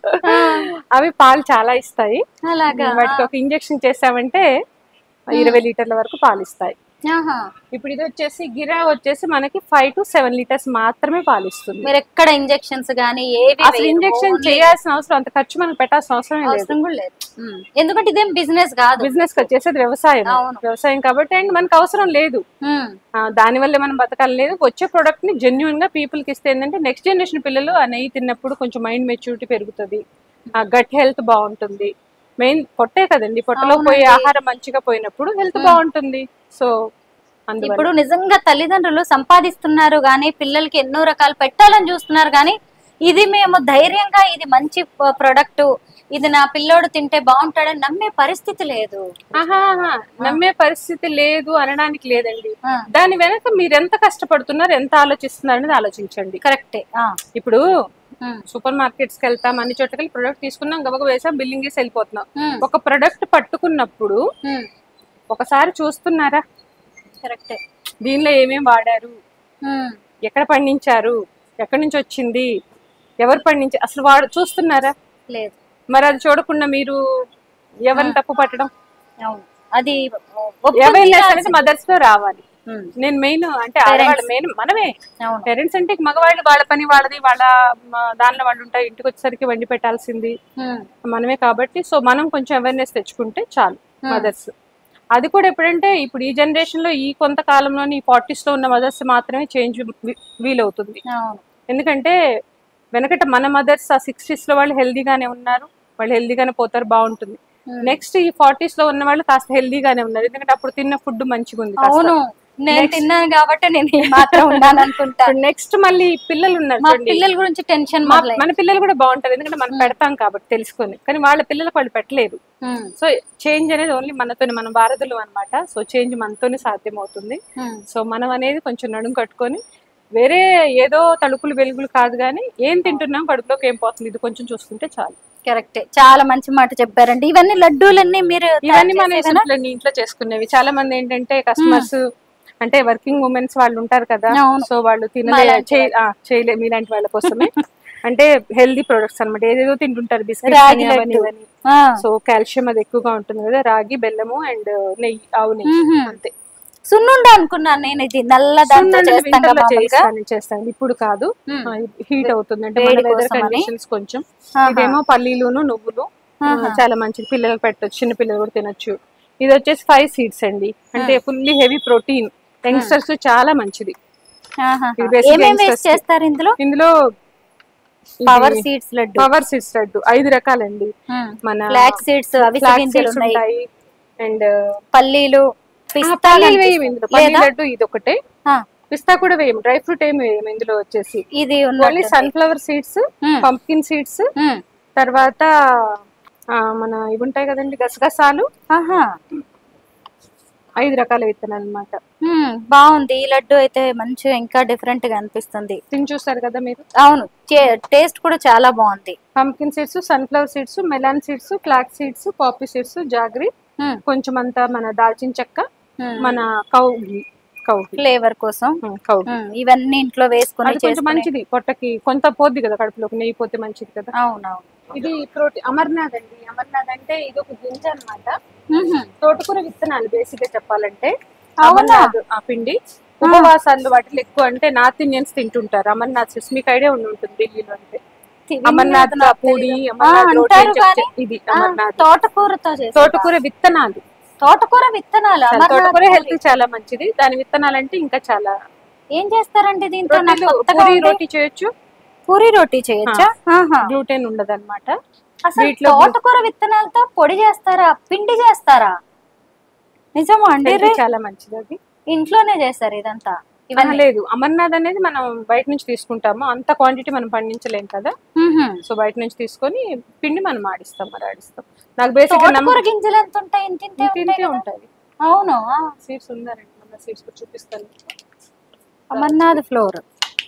అవి పాలు చాలా ఇస్తాయి అలాగా వాటికి ఒక ఇంజెక్షన్ చేసామంటే ఇరవై లీటర్ల వరకు పాలు ఇస్తాయి ఆహా. ఇప్పుడు ఇది వచ్చేసి గిరా వచ్చేసి మనకి ఫైవ్ టు సెవెన్ లీటర్స్ మాత్రమే పాలు ఇస్తుంది మీరు ఎక్కడ ఇంజెక్షన్స్ గానీ ఏవి అసలు వేయరు. ఇంజెక్షన్ Only చేయాల్సిన అవసరం అంత ఖర్చు మనకు పెట్టాల్సిన అవసరం లేదు అవసరం కూడా లేదు ఉమ్, ఎందుకంటే ఇదేం బిజినెస్ కాదు బిజినెస్ చేసేది వ్యవసాయం అవును. వ్యవసాయం కాబట్టి అండ్ మనకు అవసరం లేదు ఉమ్, ఆ, దానివల్లే మనం బతకాలి లేదు వచ్చే ప్రోడక్ట్ ని జెన్యున్ గా పీపుల్ కి ఇస్తే ఏంటంటే నెక్స్ట్ జనరేషన్ పిల్లలు ఆ నెయ్యి తిన్నప్పుడు కొంచెం మైండ్ మెచ్యూరిటీ పెరుగుతుంది ఆ గట్ హెల్త్ బాగుంటుంది మెయిన్ పొట్టే కదండి పొట్టలో పోయే అవునండి. ఆహారం మంచిగా పోయినప్పుడు హెల్త్ మ్. బాగుంటుంది సో అందువల్ల ఇప్పుడు నిజంగా తల్లిదండ్రులు సంపాదిస్తున్నారు గానీ పిల్లలకి ఎన్నో రకాలు పెట్టాలని చూస్తున్నారు గానీ ఇది మేము ధైర్యంగా ఇది మంచి ప్రొడక్ట్ ఇది నా పిల్లోడు తింటే బాగుంటాడని నమ్మే పరిస్థితి లేదు ఆహాహా, నమ్మే పరిస్థితి లేదు అనడానికి లేదండి ఆ, దాని వెనక మీరు ఎంత కష్టపడుతున్నారు ఎంత ఆలోచిస్తున్నారు అనేది ఆలోచించండి కరెక్టే ఆ, ఇప్పుడు ఉమ్, సూపర్ మార్కెట్స్ కి వెళ్తాం అన్ని చోట్లకి వెళ్ళి ప్రొడక్ట్ తీసుకున్నాం గబగ వేసాం బిల్లింగ్ చేసి వెళ్ళిపోతున్నాం ఉమ్, ఒక ప్రొడక్ట్ పట్టుకున్నప్పుడు ఉమ్, ఒకసారి చూస్తున్నారా కరెక్టే దీనిలో ఏమేం వాడారు ఉమ్, ఎక్కడ పండించారు ఎక్కడి నుంచి వచ్చింది ఎవరు పండించి అసలు వాడు చూస్తున్నారా లేదు మరి అది చూడకుండా మీరు ఎవరిని తప్పు పట్టడం అవును అది ఒప్పుకొని అవేర్నెస్ అనేది తీరాల్సింది. మదర్స్ లో రావాలి ఉమ్, నేను మెయిన్ అంటే ఆడవాళ్ళు మెయిన్ మనమే అవును పేరెంట్స్ అంటే మగవాళ్ళు వాళ్ళ పని వాళ్ళది వాళ్ళ మ, దానిలో వాళ్ళు ఉంటాయి ఇంటికి వచ్చేసరికి వండి పెట్టాల్సింది ఉమ్, మనమే కాబట్టి సో మనం కొంచెం అవేర్నెస్ తెచ్చుకుంటే చాలు Hmm. మదర్స్ అది కూడా ఎప్పుడంటే ఇప్పుడు ఈ జనరేషన్ లో ఈ కొంతకాలంలోని ఈ ఫార్టీస్ లో ఉన్న మదర్స్ మాత్రమే చేంజ్ వీలవుతుంది అవును ఎందుకంటే వెనకట మన మదర్స్ ఆ సిక్స్టీస్ లో వాళ్ళు హెల్దీగానే ఉన్నారు వాళ్ళు హెల్దీగానే పోతారు బాగుంటుంది Hmm. నెక్స్ట్ ఈ ఫార్టీస్ లో ఉన్న వాళ్ళు కాస్త హెల్దీగానే ఉన్నారు ఎందుకంటే అప్పుడు తిన్న ఫుడ్ మంచిగా ఉంది అవును నేను Next. తిన్నాను కాబట్టి నేను ఈ మాత్రం ఉన్నాను అనుకుంటా నెక్స్ట్ మళ్ళీ పిల్లలు ఉన్నారు మా చూడండి. పిల్లల గురించి టెన్షన్ మా- మొదలైంది మన పిల్లలు కూడా బాగుంటారు ఎందుకంటే మనం పెడతాం కాబట్టి తెలుసుకొని కానీ వాళ్ళ పిల్లలకు వాళ్ళు పెట్టలేదు ఉమ్, సో చేంజ్ అనేది ఓన్లీ మనతోనే మనం వారధులు అన్నమాట సో చేంజ్ మనతోనే సాధ్యమవుతుంది ఉమ్. సో మనం అనేది కొంచెం నడుము కట్టుకొని వేరే ఏదో తలుపులు వెలుగులు కాదు కానీ ఏం తింటున్నాం కడుపులోకి ఏం పోతుంది ఇది కొంచెం చూసుకుంటే చాలు కరెక్టే చాలా మంచి మాట చెప్పారండి ఇవన్నీ లడ్డూలన్నీ మీరు తయారు ఇవన్నీ మన చేసేవేనా? ఇంట్లో ఇంట్లో చేసుకునేవి చాలా మంది ఏంటంటే కస్టమర్స్ అంటే వర్కింగ్ ఉమెన్స్ వాళ్ళు ఉంటారు కదా అవును. సో వాళ్ళు తినలే మాలాంటి చేయ- ఆ, చేయలే మీలాంటి వాళ్ళ కోసమే అంటే హెల్దీ ప్రొడక్ట్స్ అన్నమాట ఏదేదో తింటుంటారు రాగి బిస్కెట్స్ లడ్డు. ఆ, సో కాల్షియం అది ఎక్కువగా ఉంటుంది కదా రాగి బెల్లము అండ్ నెయ్యి ఆవు నెయ్యి మ్హూ. అంతే సున్నుండ అనుకున్నాను నేను ఇది నల్ల దాంతో సున్నుండలు చేస్తాం winter కదా లో మామూలుగా. చేస్తాను చేస్తాను ఇప్పుడు కాదు మ్. హీట్ అవుతుంది అంటే వేడి మన వెదర్ కోసమని. కండిషన్స్ కొంచెం ఆహా. ఇదేమో పల్లీలును నువ్వులు ఆ, ఆహా. చాలా మంచిది పిల్లలకు పెట్టొచ్చు చిన్న పిల్లలు కూడా తినొచ్చు ఇది వచ్చేసి ఫైవ్ సీడ్స్ అండి అంటే ఫుల్లీ హెవీ ప్రోటీన్ యంగ్స్టర్స్ చాలా మంచిది ఆహా. ఇది basically ఏమేం వేస్ట్ youngsters కి. చేస్తారు ఇందులో ఇందులో power seeds laddu power seeds laddu ఐదు రకాలండి మన ఫ్లాక్ సీడ్స్ అవిసె ఫ్లాక్ గింజలు సీడ్స్ ఉన్నాయి ఉంటాయి అండ్ పల్లీలు పిస్తా పల్లీలు వేయం ఇందులో పల్లీల లేదా? లడ్డు ఇది ఒకటే ఆ, పిస్తా కూడా వేయం డ్రై ఫ్రూట్ ఏమి వేయం ఇందులో వచ్చేసి ఇది ఓన్లీ ఉన్నట్టుంది. సన్ఫ్లవర్ సీడ్స్ మ్. పంప్కిన్ సీడ్స్ మ్. తర్వాత ఆ, మన ఇవి ఉంటాయి కదండి గసగసాలు ఆహా. ఐదు రకాల విత్తనాలు అనమాట మ్, బాగుంది ఈ లడ్డు అయితే మంచిగా ఇంకా డిఫరెంట్ గా అనిపిస్తుంది తిని చూస్తారు కదా మీరు అవును టేస్ట్ కూడా చాలా బాగుంది pumpkin seeds sunflower seeds melon seeds flax seeds poppy seeds jaggery మ్, కొంచెం అంతా మన దాల్చిన చెక్క మ్. మన cow ghee cow ghee flavour కోసం మ్, కౌ ఘీ. మ్, ఇవన్నీ ఇంట్లో వేసుకుని అది కొంచెం చేసుకుని మంచిది పొట్టకి కొంత పోద్ది కదా కడుపులోకి నెయ్యి పోతే మంచిది కదా అవునవును ఇది ప్రోటీన్ అమర్నాథ్ అండి అమర్నాథ్ అంటే ఇది ఒక గింజ అన్నమాట మ్హూ. తోటకూర విత్తనాలు బేసిక్ గా చెప్పాలంటే అవునా? అమర్నాథ్ ఆ పిండి ఉపవాసాలు వాటిలో ఎక్కువ అంటే నార్త్ ఇండియన్స్ తింటుంటారు అమర్నాథ్ సీడ్స్ మీకు ఐడియా ఉండి ఉంటుంది ఢిల్లీలో అంటే తిరిగి అమర్నాథ్ నాకు పూడి తెలీదు. అమర్నాథ్ ఆ, రోటీ అని అంటారు చెప్తే కానీ, ఇది ఆ, అమర్నాథ్ తోటకూరతో చేసే తోటకూర విత్తనాలు తోటకూర విత్తనాలు అమర్నాథ్ తోటకూర పూరి. హెల్త్ చాలా మంచిది దాని విత్తనాలు అంటే ఇంకా చాలా ఏం చేస్తారండి దీంతో నాకు రొట్టెలు కొత్తగా పూరి ఉంది. రోటీ చేయొచ్చు పూరి రోటీ చేయొచ్చా ఆహా. గ్లూటెన్ ఉండదు అనమాట అసలు వీటిలో తోటకూర విత్తనాలతో పొడి చేస్తారా పిండి చేస్తారా నిజమా అండి రే? చాలా మంచిది అది ఇంట్లోనే చేస్తారు ఇదంతా ఆహా, ఇవన్నీ లేదు అమర్నాథ్ అనేది మనం బయట నుంచి తీసుకుంటాము అంత క్వాంటిటీ మనం పండించలేం కదా మ్హూ. సో బయట నుంచి తీసుకొని పిండి మనం ఆడిస్తాం మరి ఆడిస్తాం నాకు బేసిక్ తోటకూర గింజలు ఎంత ఉంటాయి ఇంత ఇంతే ఉంటాయి తింటే కదా? ఉంటుంది అవును ఆ. సీడ్స్ ఉన్నారండి మన సీడ్స్ కూడా చూపిస్తాను అమర్నాథ్ ఫ్లోర్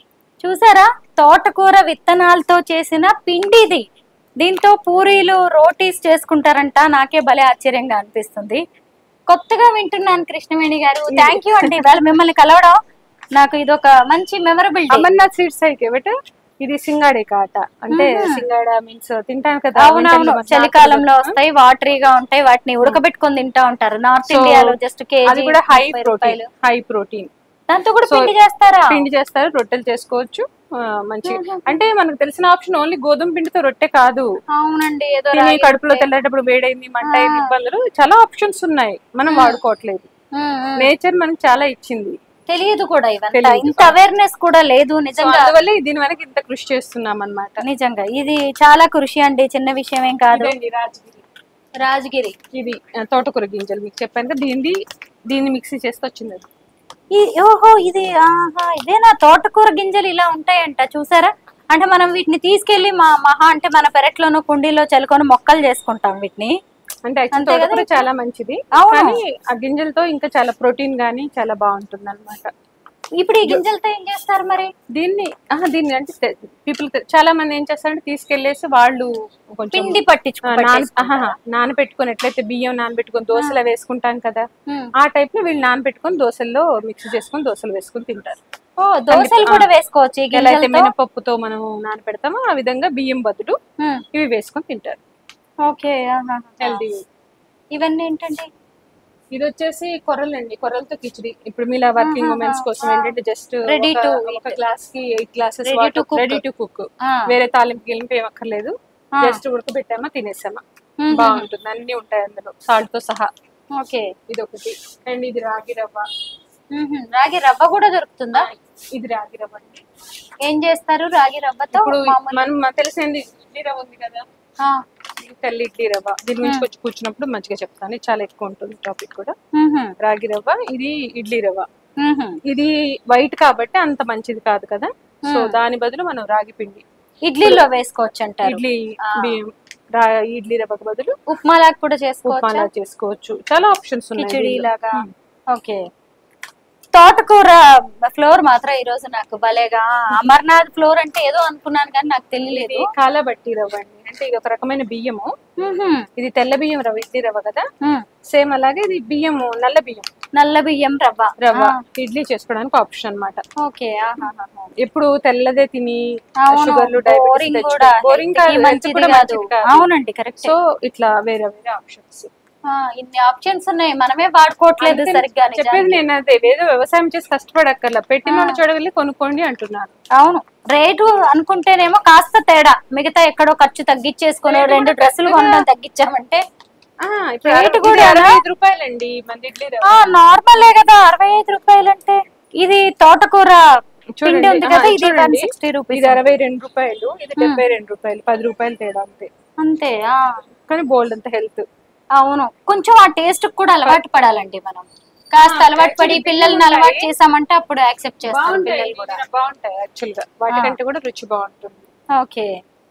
చూసారా తోటకూర విత్తనాలతో చేసిన పిండిది దీంతో పూరీలు రోటీస్ చేసుకుంటారంట నాకే భలే ఆశ్చర్యంగా అనిపిస్తుంది కొత్తగా వింటున్నాను కృష్ణవేణి గారు థ్యాంక్ యూ అండి ఇవాళ మిమ్మల్ని కలవడం నాకు ఇది ఒక మంచి మెమరబుల్ అమర్నాథ్ సీడ్స్ అయితే బట్ ఇది సింగాడే కాట అంటే సింగాడ మీన్స్ తింటాను కదా అవునవును winter లో మన చలికాలంలో నాటుకోడి. వస్తాయి వాటరీగా ఉంటాయి వాటిని ఉడకబెట్టుకొని తింటా ఉంటారు నార్త్ So, ఇండియాలో జస్ట్ అది కేజీ కూడా హై ముప్పై ప్రోటీన్ రూపాయలు. హై ప్రోటీన్ దాంతో కూడా So, పిండి చేస్తారా పిండి చేస్తారు రొట్టెలు చేసుకోవచ్చు ఆ, మంచిగా అంటే మనకు తెలిసిన ఆప్షన్ ఓన్లీ గోధుమ పిండితో రొట్టె కాదు అవునండి ఏదో తిని రాగి కడుపులో రొట్టె. తెల్లేటప్పుడు వేడైంది మంట అయింది ఇబ్బందులు చాలా ఆప్షన్స్ ఉన్నాయి మనం వాడుకోవట్లేదు ఉమ్, ఉమ్. నేచర్ మనకి చాలా ఇచ్చింది తెలియదు కూడా ఇవంతా తెలీదు. ఇంత అవేర్నెస్ కూడా లేదు So, నిజంగా అందువల్ల దీని వెనక ఇంత కృషి చేస్తున్నాం అనమాట నిజంగా ఇది చాలా కృషి అండి చిన్న విషయం ఏం కాదు రాజగిరి రాజగిరి ఇది ఆ, తోటకూర గింజలు మీకు చెప్పాను కదా దీన్ని దీన్ని మిక్సీ చేస్తే వచ్చింది అది ఈ ఓహో ఇది ఆహా ఇదేనా తోటకూర గింజలు ఇలా ఉంటాయంట చూసారా అంటే మనం వీటిని తీసుకెళ్లి మా మహా అంటే మన పెరట్లోనూ కుండీలో చల్లుకొని మొక్కలు చేసుకుంటాం వీటిని అంటే actually అంతే కదా తోటకూర ఇప్పుడు? చాలా మంచిది అవును. కానీ ఆ గింజలతో ఇంకా చాలా ప్రోటీన్ గానీ చాలా బాగుంటుంది అనమాట ఇప్పుడు ఈ గింజలతో ఏం చేస్తారు మరి దీన్ని ఆహా, దీన్ని అంటే పీపుల్ చాలా మంది ఏం చేస్తారంటే తీసుకెళ్లేసి వాళ్ళు కొంచెం పిండి ఆ, పట్టించుకో నాన ఆహాహా, నానబెట్టుకొని ఎట్లయితే బియ్యం నానబెట్టుకొని దోశలు వేసుకుంటాం కదా ఆ టైప్ లో వీళ్ళు నానబెట్టుకొని దోశల్లో మిక్స్ చేసుకొని దోశలు వేసుకొని తింటారు ఓ దోశలు కూడా వేసుకోవచ్చు ఈ ఎలా అయితే గింజలతో మినపప్పుతో మనం నానబెడతామో ఆ విధంగా బియ్యం బదులు ఉమ్, ఇవి వేసుకొని తింటారు ఓకే ఆహా. హెల్దీ ఇవన్నీ ఏంటండి ఇది వచ్చేసి కొర్రలండి కొర్రలతో కిచిడి ఇప్పుడు మీలా వర్కింగ్ ఉమెన్స్ కోసం ఏంటంటే జస్ట్ Ready to ఒక గ్లాస్ కి eight glasses Ready to cook. Ready to cook ఆ, వేరే తాలింపు గిలింపు ఏం అక్కర్లేదు ఆ. జస్ట్ ఉడకబెట్టామా తినేసామా మ్మ్. బాగుంటుంది అన్ని ఉంటాయి అందులో సాల్ట్ తో సహా ఓకే ఇది ఒకటి అండ్ ఇది రాగి రవ్వ మ్మ్. రాగి రవ్వ కూడా దొరుకుతుందా ఇది రాగి రవ్వ అండి ఏం చేస్తారు రాగి రవ్వతో ఇప్పుడు మామూలు- మనం మనకు తెలిసింది ఇడ్లీ రవ్వ ఉంది కదా ఆ, తెల్ల ఇడ్లీ రవ్వ దీని గురించి కొంచెం కూర్చున్నప్పుడు మంచిగా చెప్తాను ఇది చాలా ఎక్కువ ఉంటుంది టాపిక్ కూడా మ్హూ. రాగి రవ్వ ఇది ఇడ్లీ రవ్వ మ్హూ. ఇది వైట్ కాబట్టి అంత మంచిది కాదు కదా సో Hmm. దాని బదులు మనం రాగి పిండి ఇడ్లీలో వేసుకోవచ్చు అంటారు ఇడ్లీ ఆ. బియ్యం రా- ఇడ్లీ రవ్వకు బదులు ఉప్మా లాగా కూడా చేసుకోవచ్చు ఉప్మాలా చేసుకోవచ్చు చాలా ఆప్షన్స్ ఉన్నాయి కిచిడి దీనిలో. లాగా Hmm. ఓకే తోటకూర ఫ్లోర్ మాత్రం ఈ రోజు నాకు భలేగా అమర్నాథ్ ఫ్లోర్ అంటే ఏదో అనుకున్నాను కానీ నాకు ఇది తెలియలేదు కాలబట్టి రవ్వ అండి అంటే ఇది ఒక రకమైన బియ్యము మ్హూ. ఇది తెల్ల బియ్యం రవ్వ ఇడ్లీ రవ్వ కదా మ్. సేమ్ అలాగే ఇది బియ్యము నల్ల బియ్యం నల్ల బియ్యం రవ్వ రవ్వ ఆ, ఇడ్లీ చేసుకోవడానికి ఆప్షన్ అన్నమాట ఓకే ఆహాహాహా. ఎప్పుడు తెల్లదే తిని అవును, షుగర్లు boring కూడా బోరింగ్ health కి మంచిది కాదు అవునండి కరెక్ట్ సో ఇట్లా వేరే వేరే ఆప్షన్స్ ఇన్ని ఆప్షన్స్ ఉన్నాయి మనమే వాడుకోవట్లేదు సరిగ్గా చెప్పేది నిజానికి. నేను అదే ఏదో వ్యవసాయం చేసి కష్టపడక్కర్లా పెట్టిన ఆ. వాళ్ళు చూడగలి కొనుక్కోండి అంటున్నారు అవును రేటు అనుకుంటేనేమో కాస్త తేడా మిగతా ఎక్కడో ఖర్చు తగ్గించేసుకుని రేటు రెండు కూడా డ్రెస్సులు పెద్దగా- కొనడం తగ్గించామంటే ఆ, ఇప్పుడు రేటు అరవై- కూడా ఇది అరవై ఐదు రూపాయలండి మన ఇడ్లీ రవ్వ. నార్మలే కదా అరవై ఐదు రూపాయలు అంటే ఇది తోటకూర పిండి చూడండి, ఉంది ఆ, కదా ఇది వన్ చూడండి. సిక్స్టీ రూపీస్ ఇది అరవై రెండు రూపాయలు ఇది డెబ్బై రెండు రూపాయలు పది రూపాయలు తేడా అంతే అంతే ఆ, కానీ బోల్డ్ అంత హెల్త్ అవును కొంచెం ఆ టేస్ట్ కూడా అలవాటు పడాలండి మనం కాస్త ఆ, అలవాటు పడి actually పిల్లల్ని పిల్లలు అలవాటు ఉంటాయి. చేసామంటే అప్పుడు యాక్సెప్ట్ చేస్తారు బాగుంటాయి పిల్లలు కూడా ఇవి బాగుంటాయి యాక్చువల్ గా వాటికంటే కూడా రుచి బాగుంటుంది ఓకే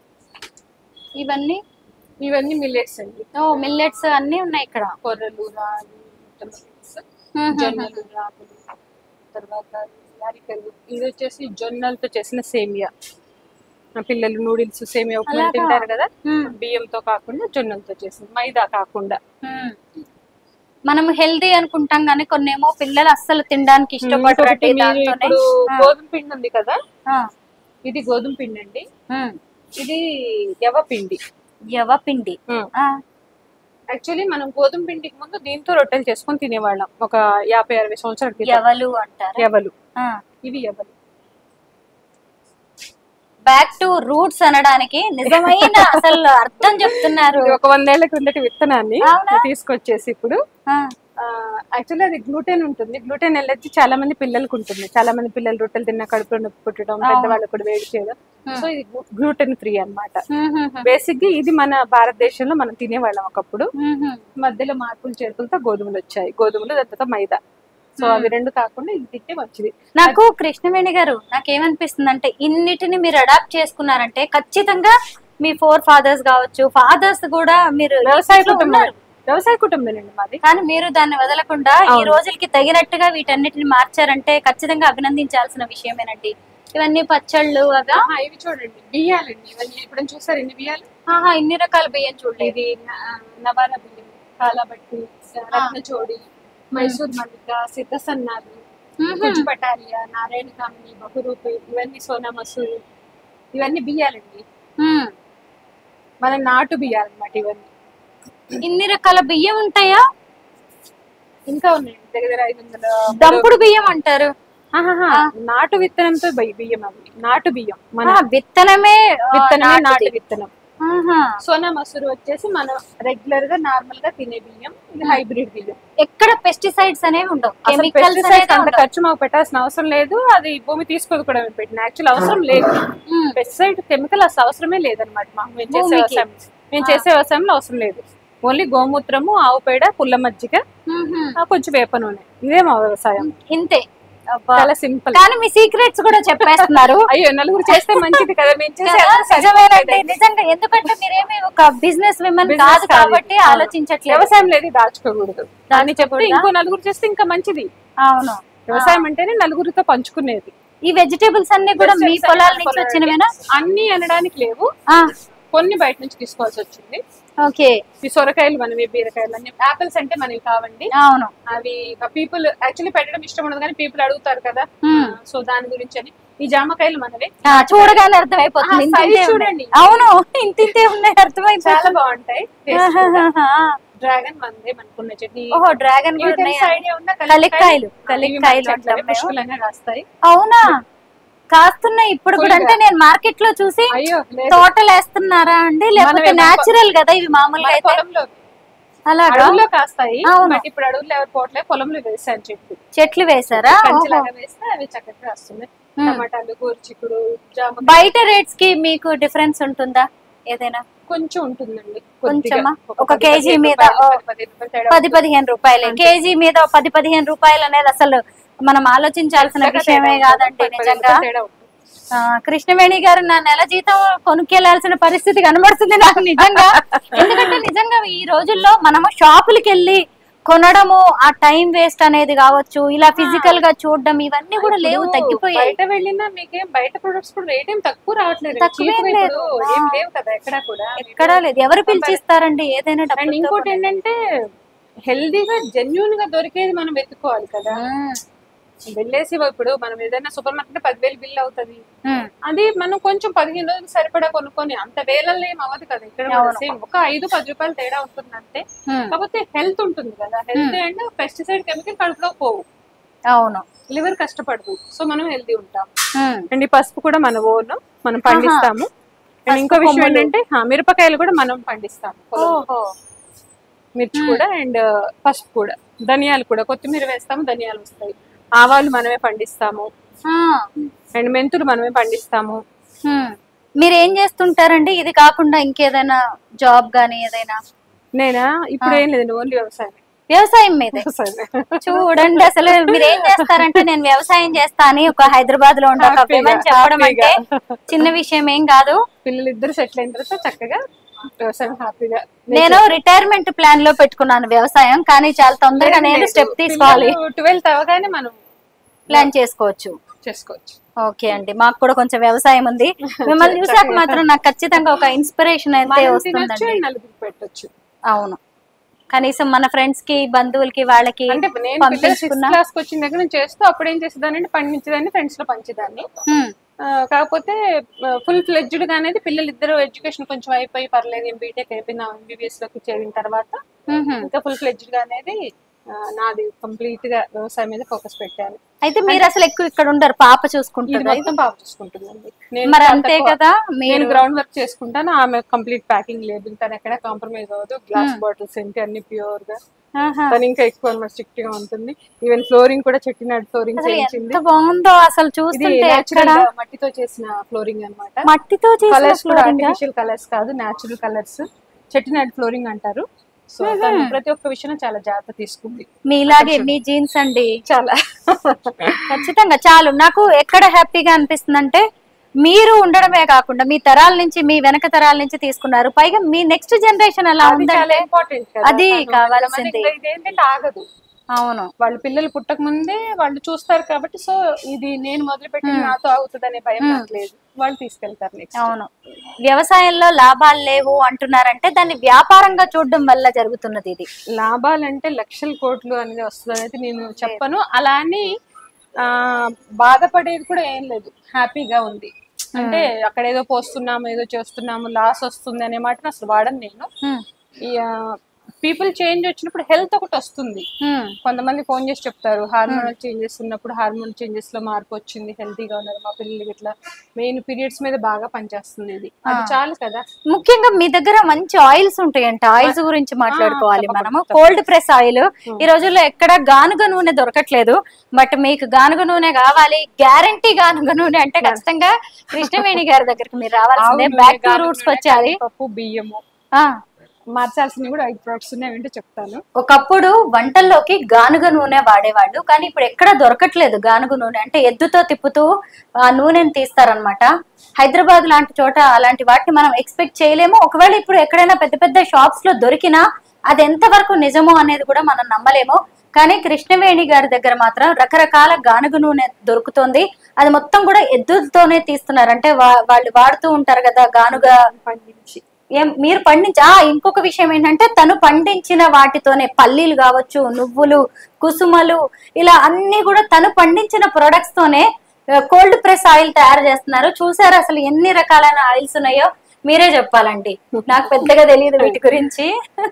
ఇవన్నీ ఇవన్నీ మిల్లెట్స్ అండి ఓ మిల్లెట్స్ అన్ని ఉన్నాయి ఇక్కడ కొర్రలు రాగి మిల్లెట్స్ మ్మ్. జొన్నలు రాగులు తర్వాత అరికలు ఇది వచ్చేసి జొన్నలతో చేసిన సేమియా ఆ పిల్లలు నూడిల్స్ సేమియా ఉప్మా అలాగా? తింటారు కదా మ్మ్. బియ్యంతో కాకుండా జొన్నలతో చేసిన మైదా కాకుండా మ్మ్. మనం హెల్దీ అనుకుంటాం కానీ కొన్ని ఏమో పిల్లలు అస్సలు తినడానికి ఇంకొకటి ఇష్టపడరండి మీరు దాంతోనే ఇప్పుడు ఆ. గోధుమ పిండి ఉంది కదా ఆ. ఇది గోధుమ పిండి అండి మ్మ్. ఇది యవ పిండి యవ పిండి ఆ. యాక్చువల్లీ మనం గోధుమ పిండికి ముందు దీంతో రొట్టెలు చేసుకొని తినేవాళ్ళం ఒక యాభై అరవై సంవత్సరాల క్రితం యవలు అంటారు యవలు ఇవి యవలు బ్యాక్ టు రూట్స్ అనడానికి నిజమైన అసలు అర్థం చెప్తున్నారు ఇది ఒక వందేళ్ల క్రిందటి విత్తనాన్ని అవునా? తీసుకొచ్చేసి ఇప్పుడు ఆ. యాక్చువల్లీ అది గ్లూటెన్ ఉంటుంది గ్లూటెన్ ఎలర్జీ చాలా మంది పిల్లలకు ఉంటుంది చాలా మంది పిల్లలు రొట్టెలు తిన్న కడుపులో నొప్పి పుట్టడం అవును. పెద్దవాళ్ళకు కూడా వేడి చేయడం Hmm. సో ఇది గ్లూటెన్ ఫ్రీ అన్నమాట మ్మ్, మ్మ్, మ్మ్. బేసిక్ గా ఇది మన భారతదేశంలో మనం తినేవాళ్ళం ఒకప్పుడు మ్మ్, మ్మ్. మధ్యలో మార్పులు చేర్పులతో గోధుమలు వచ్చాయి గోధుమలు దాని తర్వాత మైదా సో Hmm. అవి రెండు కాకుండా ఇది తింటే మంచిది నాకు కృష్ణవేణి గారు నాకేమనిపిస్తుంది అంటే ఇన్నిటిని మీరు అడాప్ట్ చేసుకున్నారంటే ఖచ్చితంగా మీ ఫోర్ ఫాదర్స్ కావచ్చు ఫాదర్స్ కూడా మీరు వ్యవసాయ ఇంట్లో కుటుంబం ఉన్నారు. వ్యవసాయ కుటుంబమేనండి మాది కానీ మీరు దాన్ని వదలకుండా ఈ అవును. రోజులకి తగినట్టుగా వీటన్నిటిని మార్చారంటే ఖచ్చితంగా అభినందించాల్సిన విషయమేనండి ఇవన్నీ పచ్చళ్ళు అగా ఆహా, ఇవి చూడండి బియ్యాలండి ఇవన్నీ ఇప్పుడు చూసారు ఎన్ని బియ్యాలు ఆహా ఇన్ని రకాల బియ్యం చూడలేదు ఇది న- నవారా బియ్యం కాలబట్టి రత్నచోడి మైసూర్ మల్లిక సిద్ధసన్నాలు గుజ్జు పటాలియా నారాయణ కామిని బహురూపి ఇవన్నీ సోనా మసూరి ఇవన్నీ బియ్యాలండి మ్మ్. మన నాటు బియ్యాలన్నమాట ఇవన్నీ ఇన్ని రకాల బియ్యం ఉంటాయా ఇంకా ఉన్నాయండి దగ్గర దగ్గర ఐదు వందల దంపుడు బియ్యం అంటారు ఆహాహా, నాటు విత్తనంతో బి- బియ్యం అవి నాటు బియ్యం మన ఆ, విత్తనమే ఆ, విత్తనమే నాటు నాటుది. విత్తనం ఆహా. సోనా మసూరి వచ్చేసి మనం రెగ్యులర్ గా నార్మల్ గా తినే బియ్యం ఇది హైబ్రిడ్ బియ్యం ఎక్కడ పెస్టిసైడ్స్ అనేవి ఉండవు అసలు కెమికల్స్ pesticides అనేది అంత ఉండవు ఖర్చు మాకు పెట్టాల్సిన అవసరం లేదు అది భూమి తీసుకోదు కూడా మేము పెట్టిన యాక్చువల్ అవసరం లేదు మ్మ్. పెస్టిసైడ్ కెమికల్ అసలు అవసరమే లేదనమాట మాకు మేము చేసే భూమికి. వ్యవసాయం మేము చేసే వ్యవసాయంలో అవసరం లేదు ఓన్లీ గోమూత్రము ఆవు పేడ పుల్ల మజ్జిగ మ్మ్. ఆ, కొంచెం వేప నూనె ఇదే మా వ్యవసాయం ఇంతే అబ్బా. చాలా సింపుల్ కానీ మీ సీక్రెట్స్ కూడా చెప్పేస్తున్నారు అయ్యో నలుగురు చేస్తే మంచిది కదా మేము చేసే కదా? అంతా నిజమేనండి సరిపోతుంది. నిజంగా ఎందుకంటే మీరేమి ఒక బిజినెస్ విమెన్ Business కాదు కాదు. కాబట్టి అవును. ఆలోచించట్లేదు వ్యవసాయం లేదు దాచుకోకూడదు దాన్ని చెప్తే దాచుకోకూడదా? ఇంకో నలుగురు చేస్తే ఇంకా మంచిది అవును వ్యవసాయం అంటేనే నలుగురితో పంచుకునేది ఈ వెజిటేబుల్స్ అన్ని కూడా మీ Vegetables పొలాల అన్ని నుంచి పొలాలే. వచ్చినవేనా అన్ని అనడానికి లేవు కొన్ని బయట నుంచి తీసుకోవాల్సి వచ్చింది ఓకే ఈ సొరకాయలు మనవి బీరకాయలు అన్ని ఆపిల్స్ అంటే మనవి కావండి అవును అవి పీపుల్ యాక్చువల్లీ పెట్టడం ఇష్టం ఉండదు కానీ పీపుల్ అడుగుతారు కదా మ్మ్. సో దాని గురించి అని ఈ జామకాయలు మనవే ఆ, చూడగానే అర్థమైపోతుంది ఆ, ఇంతింతే size ఉన్నాయి. చూడండి. అవును ఇంతింతే ఉన్నాయి అర్థమైపోతుంది చాలా బాగుంటాయి ఆహాహాహా. డ్రాగన్ మనదే మనకున్న చెట్టు ఓహో డ్రాగన్ కూడా ఉన్నాయా? ఐడియా ఉందా కలిక్కాయలు, ఇవి కలిక్కాయలు మన అంటాం చెట్లవే, మేము. పుష్కలంగా కాస్తాయి అవునా కాస్తున్నాయి ఇప్పుడు కూడా Full గా. అంటే నేను మార్కెట్ లో చూసి అయ్యో లేదు తోటలు వేస్తున్నారా అండి లేకపోతే మనమే మన నేచురల్ కదా ఇవి మామూలుగా మన అయితే పొలంలో అలాగా అడవుల్లో కాస్తాయి అవును. బట్ ఇప్పుడు అడవుల్లో ఎవరు పోవట్లేదు పొలంలో వేసాను చెట్టు చెట్లు వేసారా ఓహో. కంచిలాగా వేస్తే అవి చక్కగా వస్తున్నాయి మ్మ్. టమాటాలు గోరుచిక్కుడు జామ బయట రేట్స్ కి మీకు డిఫరెన్స్ ఉంటుందా ఏదైనా కొంచెం ఉంటుందండి కొంచెమా? కొద్దిగా. ఒక పది, కేజీ పదిహేను మీద రూపాయలు, ఓ- పది, పదిహేను రూపాయలు తేడా పది ఉంటుంది. పదిహేను రూపాయలు అంతే. కేజీ మీద ఓ పది పదిహేను రూపాయలు అనేది అసలు మనం ఆలోచించాల్సిన పెద్దగా విషయమే తేడా ఉంటుంది. కాదండి పది, పదిహేను నిజంగా రూపాయలు తేడా ఉంటుంది. ఆ, కృష్ణవేణి గారు నా నెల జీతం కొనుక్కెళ్లాల్సిన పరిస్థితి కనబడుతుంది నాకు నిజంగా ఎందుకంటే నిజంగా ఈ రోజుల్లో మనము షాపులకి వెళ్ళి కొనడము ఆ టైం వేస్ట్ అనేది కావచ్చు ఇలా ఫిజికల్ గా చూడడం ఇవన్నీ కూడా లేవు ఇప్పుడు తగ్గిపోయాయి బయట వెళ్ళినా మీకేం బయట ప్రొడక్ట్స్ కూడా రేట్ ఏం తక్కువ రావట్లేదు తక్కువేం Cheap గా లేదు. ఇప్పుడు ఏం లేవు కదా ఎక్కడ కూడా ఎక్కడా లేదు ఎవరు పిలిచిస్తారండి ఏదైనా అండ్ డబ్బులతో ఇంకోటి కొనేది. ఏంటంటే హెల్దీగా జెన్యున్ గా దొరికేది మనం వెతుక్కోవాలి కదా మ్మ్. వెళ్ళేసి ఇప్పుడు మనం ఏదైనా సూపర్ మార్కెట్ పదివేలు బిల్ అవుతుంది మ్మ్. అది మనం కొంచెం పదిహేను రోజులు సరిపడా కొనుక్కొని అంత వేలల్లో ఏం అవ్వదు కదా ఇక్కడ అవును. సేమ్ ఒక ఐదు పది రూపాయలు తేడా ఉంటుంది అంతే మ్మ్. కాకపోతే హెల్త్ ఉంటుంది కదా హెల్త్ అండ్ పెస్టిసైడ్ కెమికల్ కడుపులో పోవు అవును లివర్ కష్టపడదు సో మనం హెల్తీ ఉంటాం మ్మ్. అండ్ ఈ పసుపు కూడా మన ఓన్ మనం పండిస్తాము అండ్ ఇంకో పసుపు విషయం కొమ్ములు. ఏంటంటే హా, మిరపకాయలు కూడా మనం పండిస్తాము పొలంలో. ఓహో మిర్చి కూడా అండ్ పసుపు కూడా ధనియాలు కూడా కొత్తిమీర వేస్తాము ధనియాలు వస్తాయి ఆవాలు మనమే పండిస్తాము ఆ. అండ్ మెంతులు మనమే పండిస్తాము మ్మ్. మీరు ఏం చేస్తుంటారండి ఇది కాకుండా ఇంకేదైనా జాబ్ గానీ ఏదైనా నేనా ఇప్పుడు ఏం లేదు ఓన్లీ వ్యవసాయం వ్యవసాయం మీదే వ్యవసాయం చూడండి అసలు మీరు ఏం చేస్తారంటే నేను వ్యవసాయం చేస్తా అని ఒక హైదరాబాద్ లో ఉండే ఒక Happy గా, women చెప్పడం happy అంటే గా. చిన్న విషయం ఏం కాదు పిల్లలు ఇద్దరు సెటిల్ అయిన తర్వాత చక్కగా వ్యవసాయం హ్యాపీగా నేను రిటైర్మెంట్ ప్లాన్ లో పెట్టుకున్నాను వ్యవసాయం కానీ చాలా తొందరగా నేను స్టెప్ తీసుకోవాలి ట్వెల్త్ అవగానే మనం ప్లాన్ చేసుకోవచ్చు చేసుకోవచ్చు ఓకే అండి మాకు కూడా కొంచెం వ్యవసాయం ఉంది మిమ్మల్ని చూసాక మాత్రం నాకు ఖచ్చితంగా ఒక ఇన్స్పిరేషన్ అయితే మనం తినొచ్చు వస్తుందండి and నలుగురికి పెట్టొచ్చు అవును కనీసం మన ఫ్రెండ్స్ కి బంధువులకి వాళ్ళకి అంటే నేను పిల్లలు సిక్స్త్ పంపించుకున్నా క్లాస్ కి వచ్చిన దగ్గర నుంచి చేస్తూ అప్పుడు ఏం చేసేదాన్ని అంటే పండించేదాన్ని ఫ్రెండ్స్ లో పంచేదాన్ని హ్మ్. ఆ, కాకపోతే ఫుల్ ఫ్లెడ్జ్డ్ గా అనేది పిల్లలు ఇద్దరు ఎడ్యుకేషన్ కొంచెం అయిపోయి పర్లేదు ఏం బీటెక్ అయిపోయిన ఎంబీబీఎస్ లోకి చేరిన తర్వాత మ్మ్హ్మ్. ఇంకా ఫుల్ ఫ్లెడ్జ్డ్ గా అనేది ఆ, నాది కంప్లీట్ గా వ్యవసాయం మీద ఫోకస్ పెట్టాను అయితే మీరు అసలు ఎక్కువ ఇక్కడ ఉండరు పాప ఇది చూసుకుంటారు మొత్తం పాప చూసుకుంటుందండి నేను మరి చాలా అంతే తక్కువ- కదా నేను మీరు గ్రౌండ్ వర్క్ చేసుకుంటాను ఆమె కంప్లీట్ ప్యాకింగ్ లేదు తను ఎక్కడ కాంప్రమైజ్ అవ్వదు గ్లాస్ బాటిల్స్ ఏంటి అన్ని ప్యూర్ గా ఆహా. తను ఇంకా ఎక్కువ స్ట్రిక్ట్ గా ఉంటుంది ఈవెన్ ఫ్లోరింగ్ కూడా చెట్టినాడు ఫ్లోరింగ్ అసలు చేయించింది ఎంత బాగుందో అసలు ఇది చూస్తుంటే natural ఎక్కడ గా మట్టితో చేసిన ఫ్లోరింగ్ అన్నమాట మట్టితో చేసిన కలర్స్ కూడా flooring ఆ? ఆర్టిఫిషియల్ కలర్స్ కాదు న్యాచురల్ కలర్స్ చెట్టినాడు ఫ్లోరింగ్ అంటారు సో తను ప్రతి ఒక్క విషయం చాలా జాగ్రత్త తీసుకుంది మీలాగే మీ జీన్స్ అండి చాలా ఖచ్చితంగా చాలు నాకు ఎక్కడ హ్యాపీగా అనిపిస్తుంది అంటే మీరు ఉండడమే కాకుండా మీ తరాల నుంచి మీ వెనక తరాల నుంచి తీసుకున్నారు పైగా మీ నెక్స్ట్ జనరేషన్ అలా అది చాలా ఉందంటే ఇంపార్టెంట్ అది కావాల్సింది. ఇదేంటంటే ఆగదు అవును వాళ్ళు పిల్లలు పుట్టక ముందే వాళ్ళు చూస్తారు కాబట్టి సో ఇది నేను మొదలు పెట్టి నాతో అవుతుంది అనే భయం నాకు లేదు వాళ్ళు తీసుకెళ్తారు నెక్స్ట్ అవును వ్యవసాయంలో లాభాలు లేవు అంటున్నారంటే దాన్ని వ్యాపారంగా చూడడం వల్ల జరుగుతున్నది ఇది లాభాలంటే లక్షల కోట్లు అనేది వస్తుంది అయితే నేను చెప్పను అలా అని ఆ బాధపడేది కూడా ఏం లేదు హ్యాపీగా ఉంది అంటే అక్కడ ఏదో పోస్తున్నాము ఏదో చేస్తున్నాము లాస్ వస్తుంది అనే మాట అసలు వాడను నేను హ్మ్. ఈ పీపుల్ చేంజ్ వచ్చినప్పుడు హెల్త్ ఒకటి వస్తుంది హ్మ్. కొంతమంది ఫోన్ చేసి చెప్తారు హార్మోనల్ చేంజెస్ ఉన్నప్పుడు హార్మోన్ చేంజెస్ లో మార్పు వచ్చింది హెల్తీగా ఉన్నారు మా పిల్లలకి ఇట్లా మెయిన్ పీరియడ్స్ మీద బాగా పనిచేస్తుంది ఇది అది చాలు కదా ముఖ్యంగా మీ దగ్గర మంచి ఆయిల్స్ ఉంటాయంట ఆయిల్స్ గురించి మాట్లాడుకోవాలి తప్పకుండా, మనము తప్పకుండా. కోల్డ్ ప్రెస్ ఆయిల్ ఈ రోజుల్లో ఎక్కడ గానుగ నూనె దొరకట్లేదు బట్ మీకు గానుగ నూనె కావాలి గ్యారంటీ గానుగ నూనె అంటే ఖచ్చితంగా కృష్ణవేణి గారి దగ్గరికి మీరు రావాల్సిందే ఆవు బ్యాక్ నూనె, టు గానుగ రూట్స్ నూనె, వచ్చాలి పప్పు బియ్యము ఆ మార్చాల్సినవి కూడా ఐదు ప్రొడక్ట్స్ ఉన్నాయి ఏంటో చెప్తాను ఒకప్పుడు వంటల్లోకి గానుగ నూనె వాడేవాళ్ళు కానీ ఇప్పుడు ఎక్కడ దొరకట్లేదు గానుగ నూనె అంటే ఎద్దుతో తిప్పుతూ ఆ నూనెని తీస్తారనమాట హైదరాబాద్ లాంటి చోట అలాంటి వాటిని మనం ఎక్స్పెక్ట్ చేయలేము ఒకవేళ ఇప్పుడు ఎక్కడైనా పెద్ద పెద్ద షాప్స్ లో దొరికినా అది ఎంతవరకు నిజమో అనేది కూడా మనం నమ్మలేము కానీ కృష్ణవేణి గారి దగ్గర మాత్రం రకరకాల గానుగ నూనె దొరుకుతుంది అది మొత్తం కూడా ఎద్దులతోనే తీస్తున్నారు అంటే వా- వాళ్ళు వాడుతూ ఉంటారు కదా గానుగ పండించి ఏం మీరు పండించ ఆ, ఇంకొక విషయం ఏంటంటే తను పండించిన వాటితోనే పల్లీలు కావచ్చు నువ్వులు కుసుమలు ఇలా అన్ని కూడా తను పండించిన ప్రొడక్ట్స్ తోనే కోల్డ్ ప్రెస్ ఆయిల్ తయారు చేస్తున్నారు చూసారు అసలు ఎన్ని రకాలైన ఆయిల్స్ ఉన్నాయో మీరే చెప్పాలండి నాకు పెద్దగా తెలియదు వీటి గురించి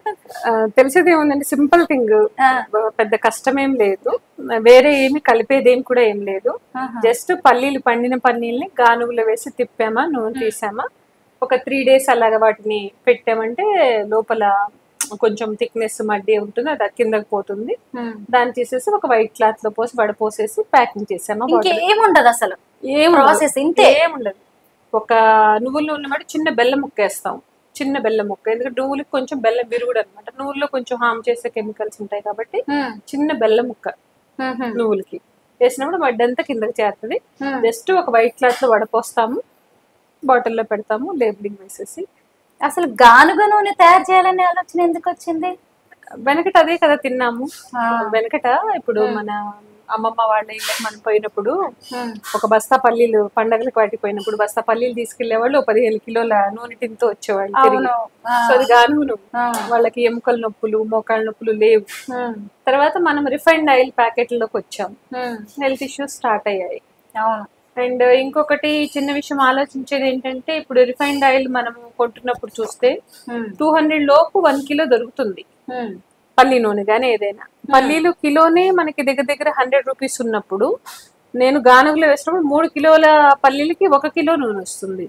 ఆ, తెలిసేది ఏముందంటే సింపుల్ థింగ్ ఆ, పెద్ద కష్టమేం లేదు వేరే ఏమి కలిపేది ఏం కూడా ఏం లేదు ఆహా. జస్ట్ పల్లీలు పండిన పల్లీల్ని గానుగులో వేసి తిప్పామా నూనె తీసామా ఒక త్రీ డేస్ అలాగా వాటిని పెట్టామంటే లోపల కొంచెం థిక్నెస్ మడ్డి ఉంటుంది అది కిందకి పోతుంది ఉమ్. దాన్ని తీసేసి ఒక వైట్ క్లాత్ లో పోసి వడపోసేసి ప్యాకింగ్ చేసామా bottle. ఇంకేముండదు అసలు ఏం ప్రాసెస్ ఇంతే ఏముండదు ఒక నువ్వుల నూనె మాట చిన్న బెల్లం ముక్క వేస్తాం చిన్న బెల్లం ముక్క ఎందుకంటే నువ్వులకి కొంచెం బెల్లం విరుగుడు అనమాట నువ్వుల్లో కొంచెం హామ్ చేసే కెమికల్స్ ఉంటాయి కాబట్టి చిన్న బెల్లం ముక్క నువ్వులకి వేసినప్పుడు వడ్డంతా కిందకి చేరుతుంది జస్ట్ ఒక వైట్ క్లాత్ లో వడపోస్తాము బాటిల్లో పెడతాము లేబులింగ్ వేసేసి అసలు గానుగ నూనె తయారు చేయాలనే ఆలోచన ఎందుకు వచ్చింది వెనకట అదే కదా తిన్నాము వెనకట ఇప్పుడు మన అమ్మమ్మ వాళ్ళ ఇళ్ళకి మనం పోయినప్పుడు ఒక బస్తా పల్లీలు పండగలకు వాటికి పోయినప్పుడు బస్తా పల్లీలు తీసుకెళ్లే వాళ్ళు పదిహేను కిలోల నూనె టిన్తో వచ్చేవాళ్ళు తిరిగి. అవును సో అది గానుగు నూనె. ఆ. వాళ్ళకి ఎముకల నొప్పులు మోకాళ్ళ నొప్పులు లేవు తర్వాత మనం రిఫైన్డ్ ఆయిల్ ప్యాకెట్లోకి వచ్చాం హెల్త్ ఇష్యూస్ స్టార్ట్ అయ్యాయి అవును అండ్ ఇంకొకటి చిన్న విషయం ఆలోచించేది ఏంటంటే ఇప్పుడు రిఫైన్డ్ ఆయిల్ మనం కొంటున్నప్పుడు చూస్తే టూ హండ్రెడ్ లోపు వన్ కిలో దొరుకుతుంది పల్లి నూనె కానీ ఏదైనా పల్లీలు కిలోనే మనకి దగ్గర దగ్గర హండ్రెడ్ రూపీస్ ఉన్నప్పుడు నేను గానుగులో వేసినప్పుడు మూడు కిలోల పల్లీలకి ఒక కిలో నూనె వస్తుంది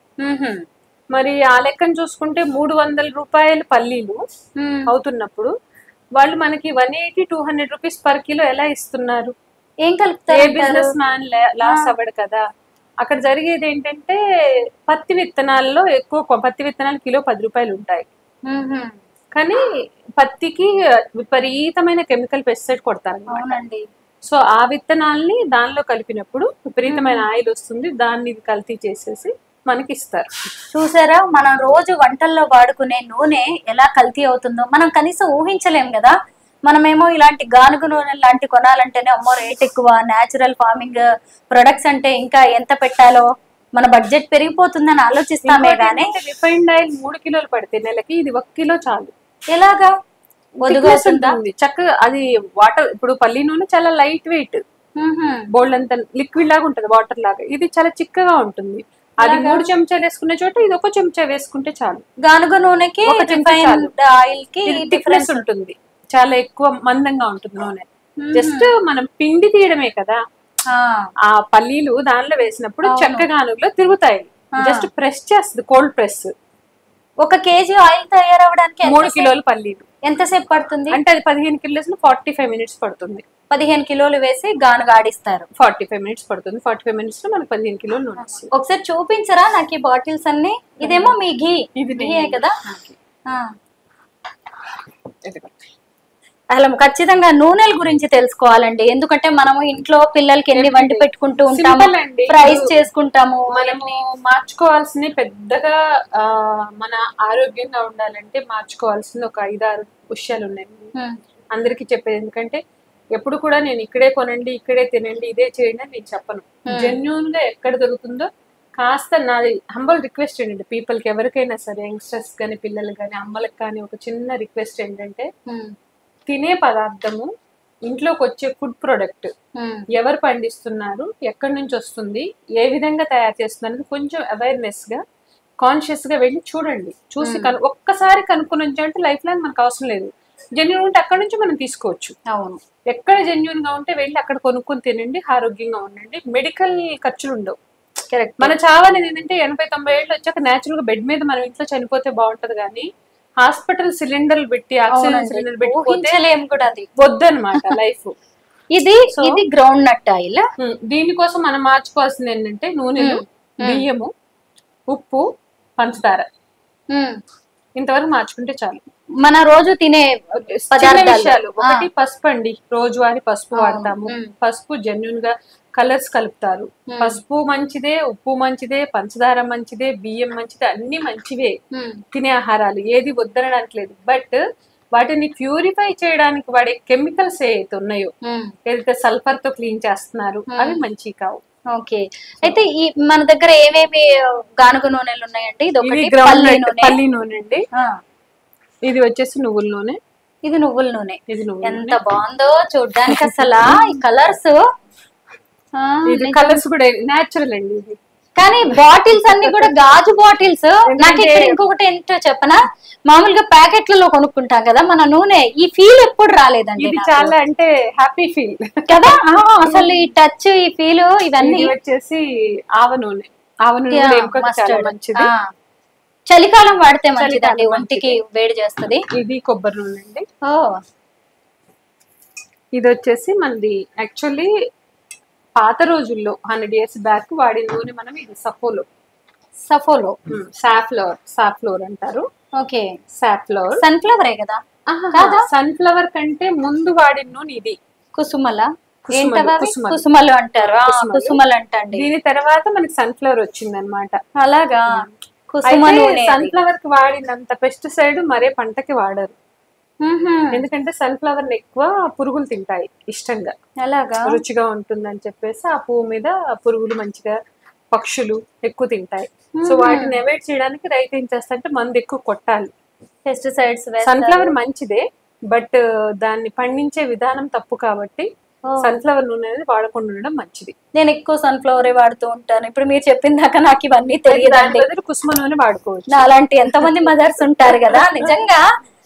మరి ఆ లెక్కను చూసుకుంటే మూడు వందల రూపాయల పల్లీలు అవుతున్నప్పుడు వాళ్ళు మనకి one eighty two hundred rupees per kilo ఎలా ఇస్తున్నారు ఏం ఏ కలుపుతారు బిజినెస్ మ్యాన్ లాస్ అవ్వడు కదా అక్కడ జరిగేది ఏంటంటే పత్తి విత్తనాల్లో ఎక్కువ కొ- పత్తి విత్తనాలు కిలో పది రూపాయలు ఉంటాయి కానీ పత్తికి విపరీతమైన కెమికల్ పెస్టిసైడ్ కొడతారు అవునండి సో ఆ విత్తనాల్ని దానిలో కలిపినప్పుడు విపరీతమైన ఆయిల్ వస్తుంది దాన్ని ఇది కల్తీ చేసేసి మనకి ఇస్తారు చూసారా మనం రోజు వంటల్లో వాడుకునే నూనె ఎలా కల్తీ అవుతుందో మనం కనీసం ఊహించలేం కదా మనమేమో ఇలాంటి గానుగు నూనె లాంటి కొనాలంటేనే అమ్మో రేట్ ఎక్కువ న్యాచురల్ ఫార్మింగ్ ప్రొడక్ట్స్ అంటే ఇంకా ఎంత పెట్టాలో మన బడ్జెట్ పెరిగిపోతుందని ఆలోచిస్తామే గానీ రిఫైన్డ్ ఆయిల్ మూడు కిలోలు పడితే నెలకి ఇది ఒక కిలో చాలు ఎలాగా Thickness ఒదుగవుతుందా ఉంటుంది. చక్కగా అది వాటర్ ఇప్పుడు పల్లి నూనె చాలా లైట్ వెయిట్ బోల్డ్ అంత లిక్విడ్ లాగా ఉంటుంది వాటర్ లాగా ఇది చాలా చిక్కగా ఉంటుంది అది ఎలాగా? మూడు చెంచాలు వేసుకునే చోట ఇది ఒక చెంచా వేసుకుంటే చాలు గానుగ నూనెకి ఒక చెంచా చాలు. రిఫైన్డ్ ఆయిల్ కి థిక్నెస్ డిఫరెన్స్ ఉంటుంది చాలా ఎక్కువ మందంగా ఉంటుంది నూనె జస్ట్ మనం పిండి తీయడమే కదా ఆ పల్లీలు దానిలో వేసినప్పుడు అవును. చెక్క గానుగులో తిరుగుతాయి ఆ. జస్ట్ ప్రెస్ చేస్తుంది కోల్డ్ ప్రెస్ ఒక కేజీ ఆయిల్ తయారవడానికి మూడు ఎంతసేపు- కిలోలు పల్లీలు ఎంతసేపు పడుతుంది అంటే అది పదిహేను కిలోస్ ఫార్టీ ఫైవ్ మినిట్స్ పడుతుంది పదిహేను కిలోలు వేసి గానుగ ఆడిస్తారు ఫార్టీ ఫైవ్ మినిట్స్ పడుతుంది ఫార్టీ ఫైవ్ మినిట్స్ లో మనకు పదిహేను కిలోలు నూనె వస్తుంది ఒకసారి చూపించరా నాకు ఈ బాటిల్స్ అన్ని ఇదేమో మీ ఘీ ఇది ఘీయే కదా ఓకే. ఆ. ఇదిగో. అసలు ఖచ్చితంగా నూనెల గురించి తెలుసుకోవాలండి ఎందుకంటే మనము ఇంట్లో పిల్లలకి ఎన్ని వండి పెట్టుకుంటూ ఉంటాము Simple అండి. ఫ్రైస్ ఇప్పుడు చేసుకుంటాము మనము మార్చుకోవాల్సిన పెద్దగా ఆ, మన ఆరోగ్యంగా ఉండాలంటే మార్చుకోవాల్సిన ఒక ఐదారు విషయాలు ఉన్నాయి ఉమ్, అందరికీ చెప్పేది ఎందుకంటే ఎప్పుడు కూడా నేను ఇక్కడే కొనండి ఇక్కడే తినండి ఇదే చేయండి అని నేను చెప్పను Hmm. జెన్యున్ గా ఎక్కడ దొరుకుతుందో కాస్త నాది హంబల్ రిక్వెస్ట్ ఏంటంటే people కి ఎవరికైనా సరే యంగ్స్టర్స్ కానీ పిల్లలు కానీ అమ్మలకు కానీ ఒక చిన్న రిక్వెస్ట్ ఏంటంటే ఉమ్, తినే పదార్థము ఇంట్లోకి వచ్చే ఫుడ్ ప్రొడక్ట్ ఉమ్, ఎవరు పండిస్తున్నారు ఎక్కడి నుంచి వస్తుంది ఏ విధంగా తయారు చేస్తున్నారు అనేది కొంచెం అవేర్నెస్ గా కాన్షియస్ గా వెళ్ళి చూడండి చూసి కను ఒక్కసారి కనుక్కొని వచ్చామంటే లైఫ్ లాంగ్ మనకు అవసరం లేదు జెన్యున్ ఉంటే అక్కడ నుంచి మనం తీసుకోవచ్చు అవును ఎక్కడ జెన్యున్ గా ఉంటే వెళ్ళి అక్కడ కొనుక్కొని తినండి ఆరోగ్యంగా ఉండండి మెడికల్ ఖర్చులు ఉండవు కరెక్ట్ మన చావనేది ఏంటంటే ఎనభై తొంభై ఏళ్ళు వచ్చాక న్యాచురల్ గా బెడ్ మీద మనం ఇంట్లో చనిపోతే బాగుంటది కానీ హాస్పిటల్ సిలిండర్లు పెట్టి ఆక్సిజన్ సిలిండర్ పెట్టి పోతే ఊహించలేము కూడా అది వద్దనమాట లైఫ్ ఇది ఇది గ్రౌండ్ నట్ ఆయిల్ దీనికోసం మనం మార్చుకోవాల్సింది ఏంటంటే నూనెలు బియ్యము ఉప్పు పంచదార ఇంతవరకు మార్చుకుంటే చాలు మన రోజు తినే చిన్న పదార్థాలు విషయాలు ఆ, ఒకటి పసుపు అండి రోజువారీ పసుపు అవును. వాడతాము మ్మ్. పసుపు జెన్యున్ గా కలర్స్ కలుపుతారు మ్మ్. పసుపు మంచిదే ఉప్పు మంచిదే పంచదార మంచిదే బియ్యం మంచిదే అన్ని మంచివే ఉమ్, తినే ఆహారాలు ఏది వద్దనడానికి లేదు బట్ వాటిని ప్యూరిఫై చేయడానికి వాడే కెమికల్స్ ఏవైతే ఉన్నాయో ఉమ్. ఏదైతే సల్ఫర్ తో క్లీన్ చేస్తున్నారు మ్మ్. అవి మంచివి కావు ఓకే అయితే ఈ మన దగ్గర ఏమేమి గానుగ నూనెలు ఉన్నాయంటే ఇది ఇది ఒకటి గ్రౌండ్ పల్లి నట్ నూనె పల్లి నూనె అండి ఆ, ఇది వచ్చేసి నువ్వుల నూనె ఇది నువ్వుల నూనె ఇది నువ్వుల ఎంత నూనె బాగుందో చూడ్డానికి అసలు ఈ కలర్స్ ఇది కలర్స్ కూడా నేచురల్ అండి ఇది కానీ బాటిల్స్ అన్ని కూడా గాజు బాటిల్స్ నాకు ఇక్కడ ఎందుకంటే- ఇంకొకటి ఏంటో చెప్పనా మామూలుగా ప్యాకెట్లలో కొనుక్కుంటాం కదా మన నూనె ఈ ఫీల్ ఎప్పుడు రాలేదండి ఇది నాకు. చాలా అంటే హ్యాపీ ఫీల్ కదా ఆ, అసలు ఈ టచ్ ఈ ఫీల్ ఇవన్నీ ఇది వచ్చేసి ఆవ నూనె ఆవ నూనె యా, కూడా ఎముకకు చాలా mustard. మంచిది ఆ. చలికాలం వాడితే మంచిదండి చలికాలం ఒంటికి వేడి చేస్తది ఇది కొబ్బరి నూనె అండి ఓ ఇది వచ్చేసి మనది యాక్చువల్లీ పాత రోజుల్లో హండ్రెడ్ ఇయర్స్ బ్యాక్ వాడిన నూనె మనం ఇది సపోలో సఫోలో సాఫ్లవర్ సాఫ్లవర్ అంటారు ఓకే సాఫ్లవర్ సన్ఫ్లవరే కదా కాదా? సన్ఫ్లవర్ కంటే ముందు వాడిన నూనె ఇది కుసుమల కుసుమలు, ఏంటవి అవి? కుసుమలు. కుసుమలు అంటారు ఆ, కుసుమలు. కుసుమలు అంటండి దీని తర్వాత మనకి సన్ఫ్లవర్ వచ్చింది అనమాట అలాగా కుసుమ నూనె అది. సన్ఫ్లవర్ కి వాడినంత పెస్టిసైడ్ మరే పంటకి వాడరు మ్మ్హ్మ్. ఎందుకంటే సన్ఫ్లవర్ ఎక్కువ పురుగులు తింటాయి ఇష్టంగా అలాగా రుచిగా ఉంటుందని చెప్పేసి ఆ పువ్వు మీద పురుగులు మంచిగా పక్షులు ఎక్కువ తింటాయి సో వాటిని అవాయిడ్ చేయడానికి రైతు ఏం చేస్తారంటే మందు ఎక్కువ కొట్టాలి పెస్టిసైడ్స్ సన్ఫ్లవర్ మంచిదే బట్ దాన్ని పండించే విధానం తప్పు కాబట్టి సన్ఫ్లవర్ నూనె అనేది వాడకుండా ఉండడం మంచిది నేను ఎక్కువ సన్ఫ్లవరే వాడుతూ ఉంటాను ఇప్పుడు మీరు చెప్పిన దాకా నాకు ఇవన్నీ దాని తెలియదండి బదులు కుసుమ నూనె వాడుకోవచ్చు నా అలాంటి ఎంతమంది మదర్స్ ఉంటారు కదా నిజంగా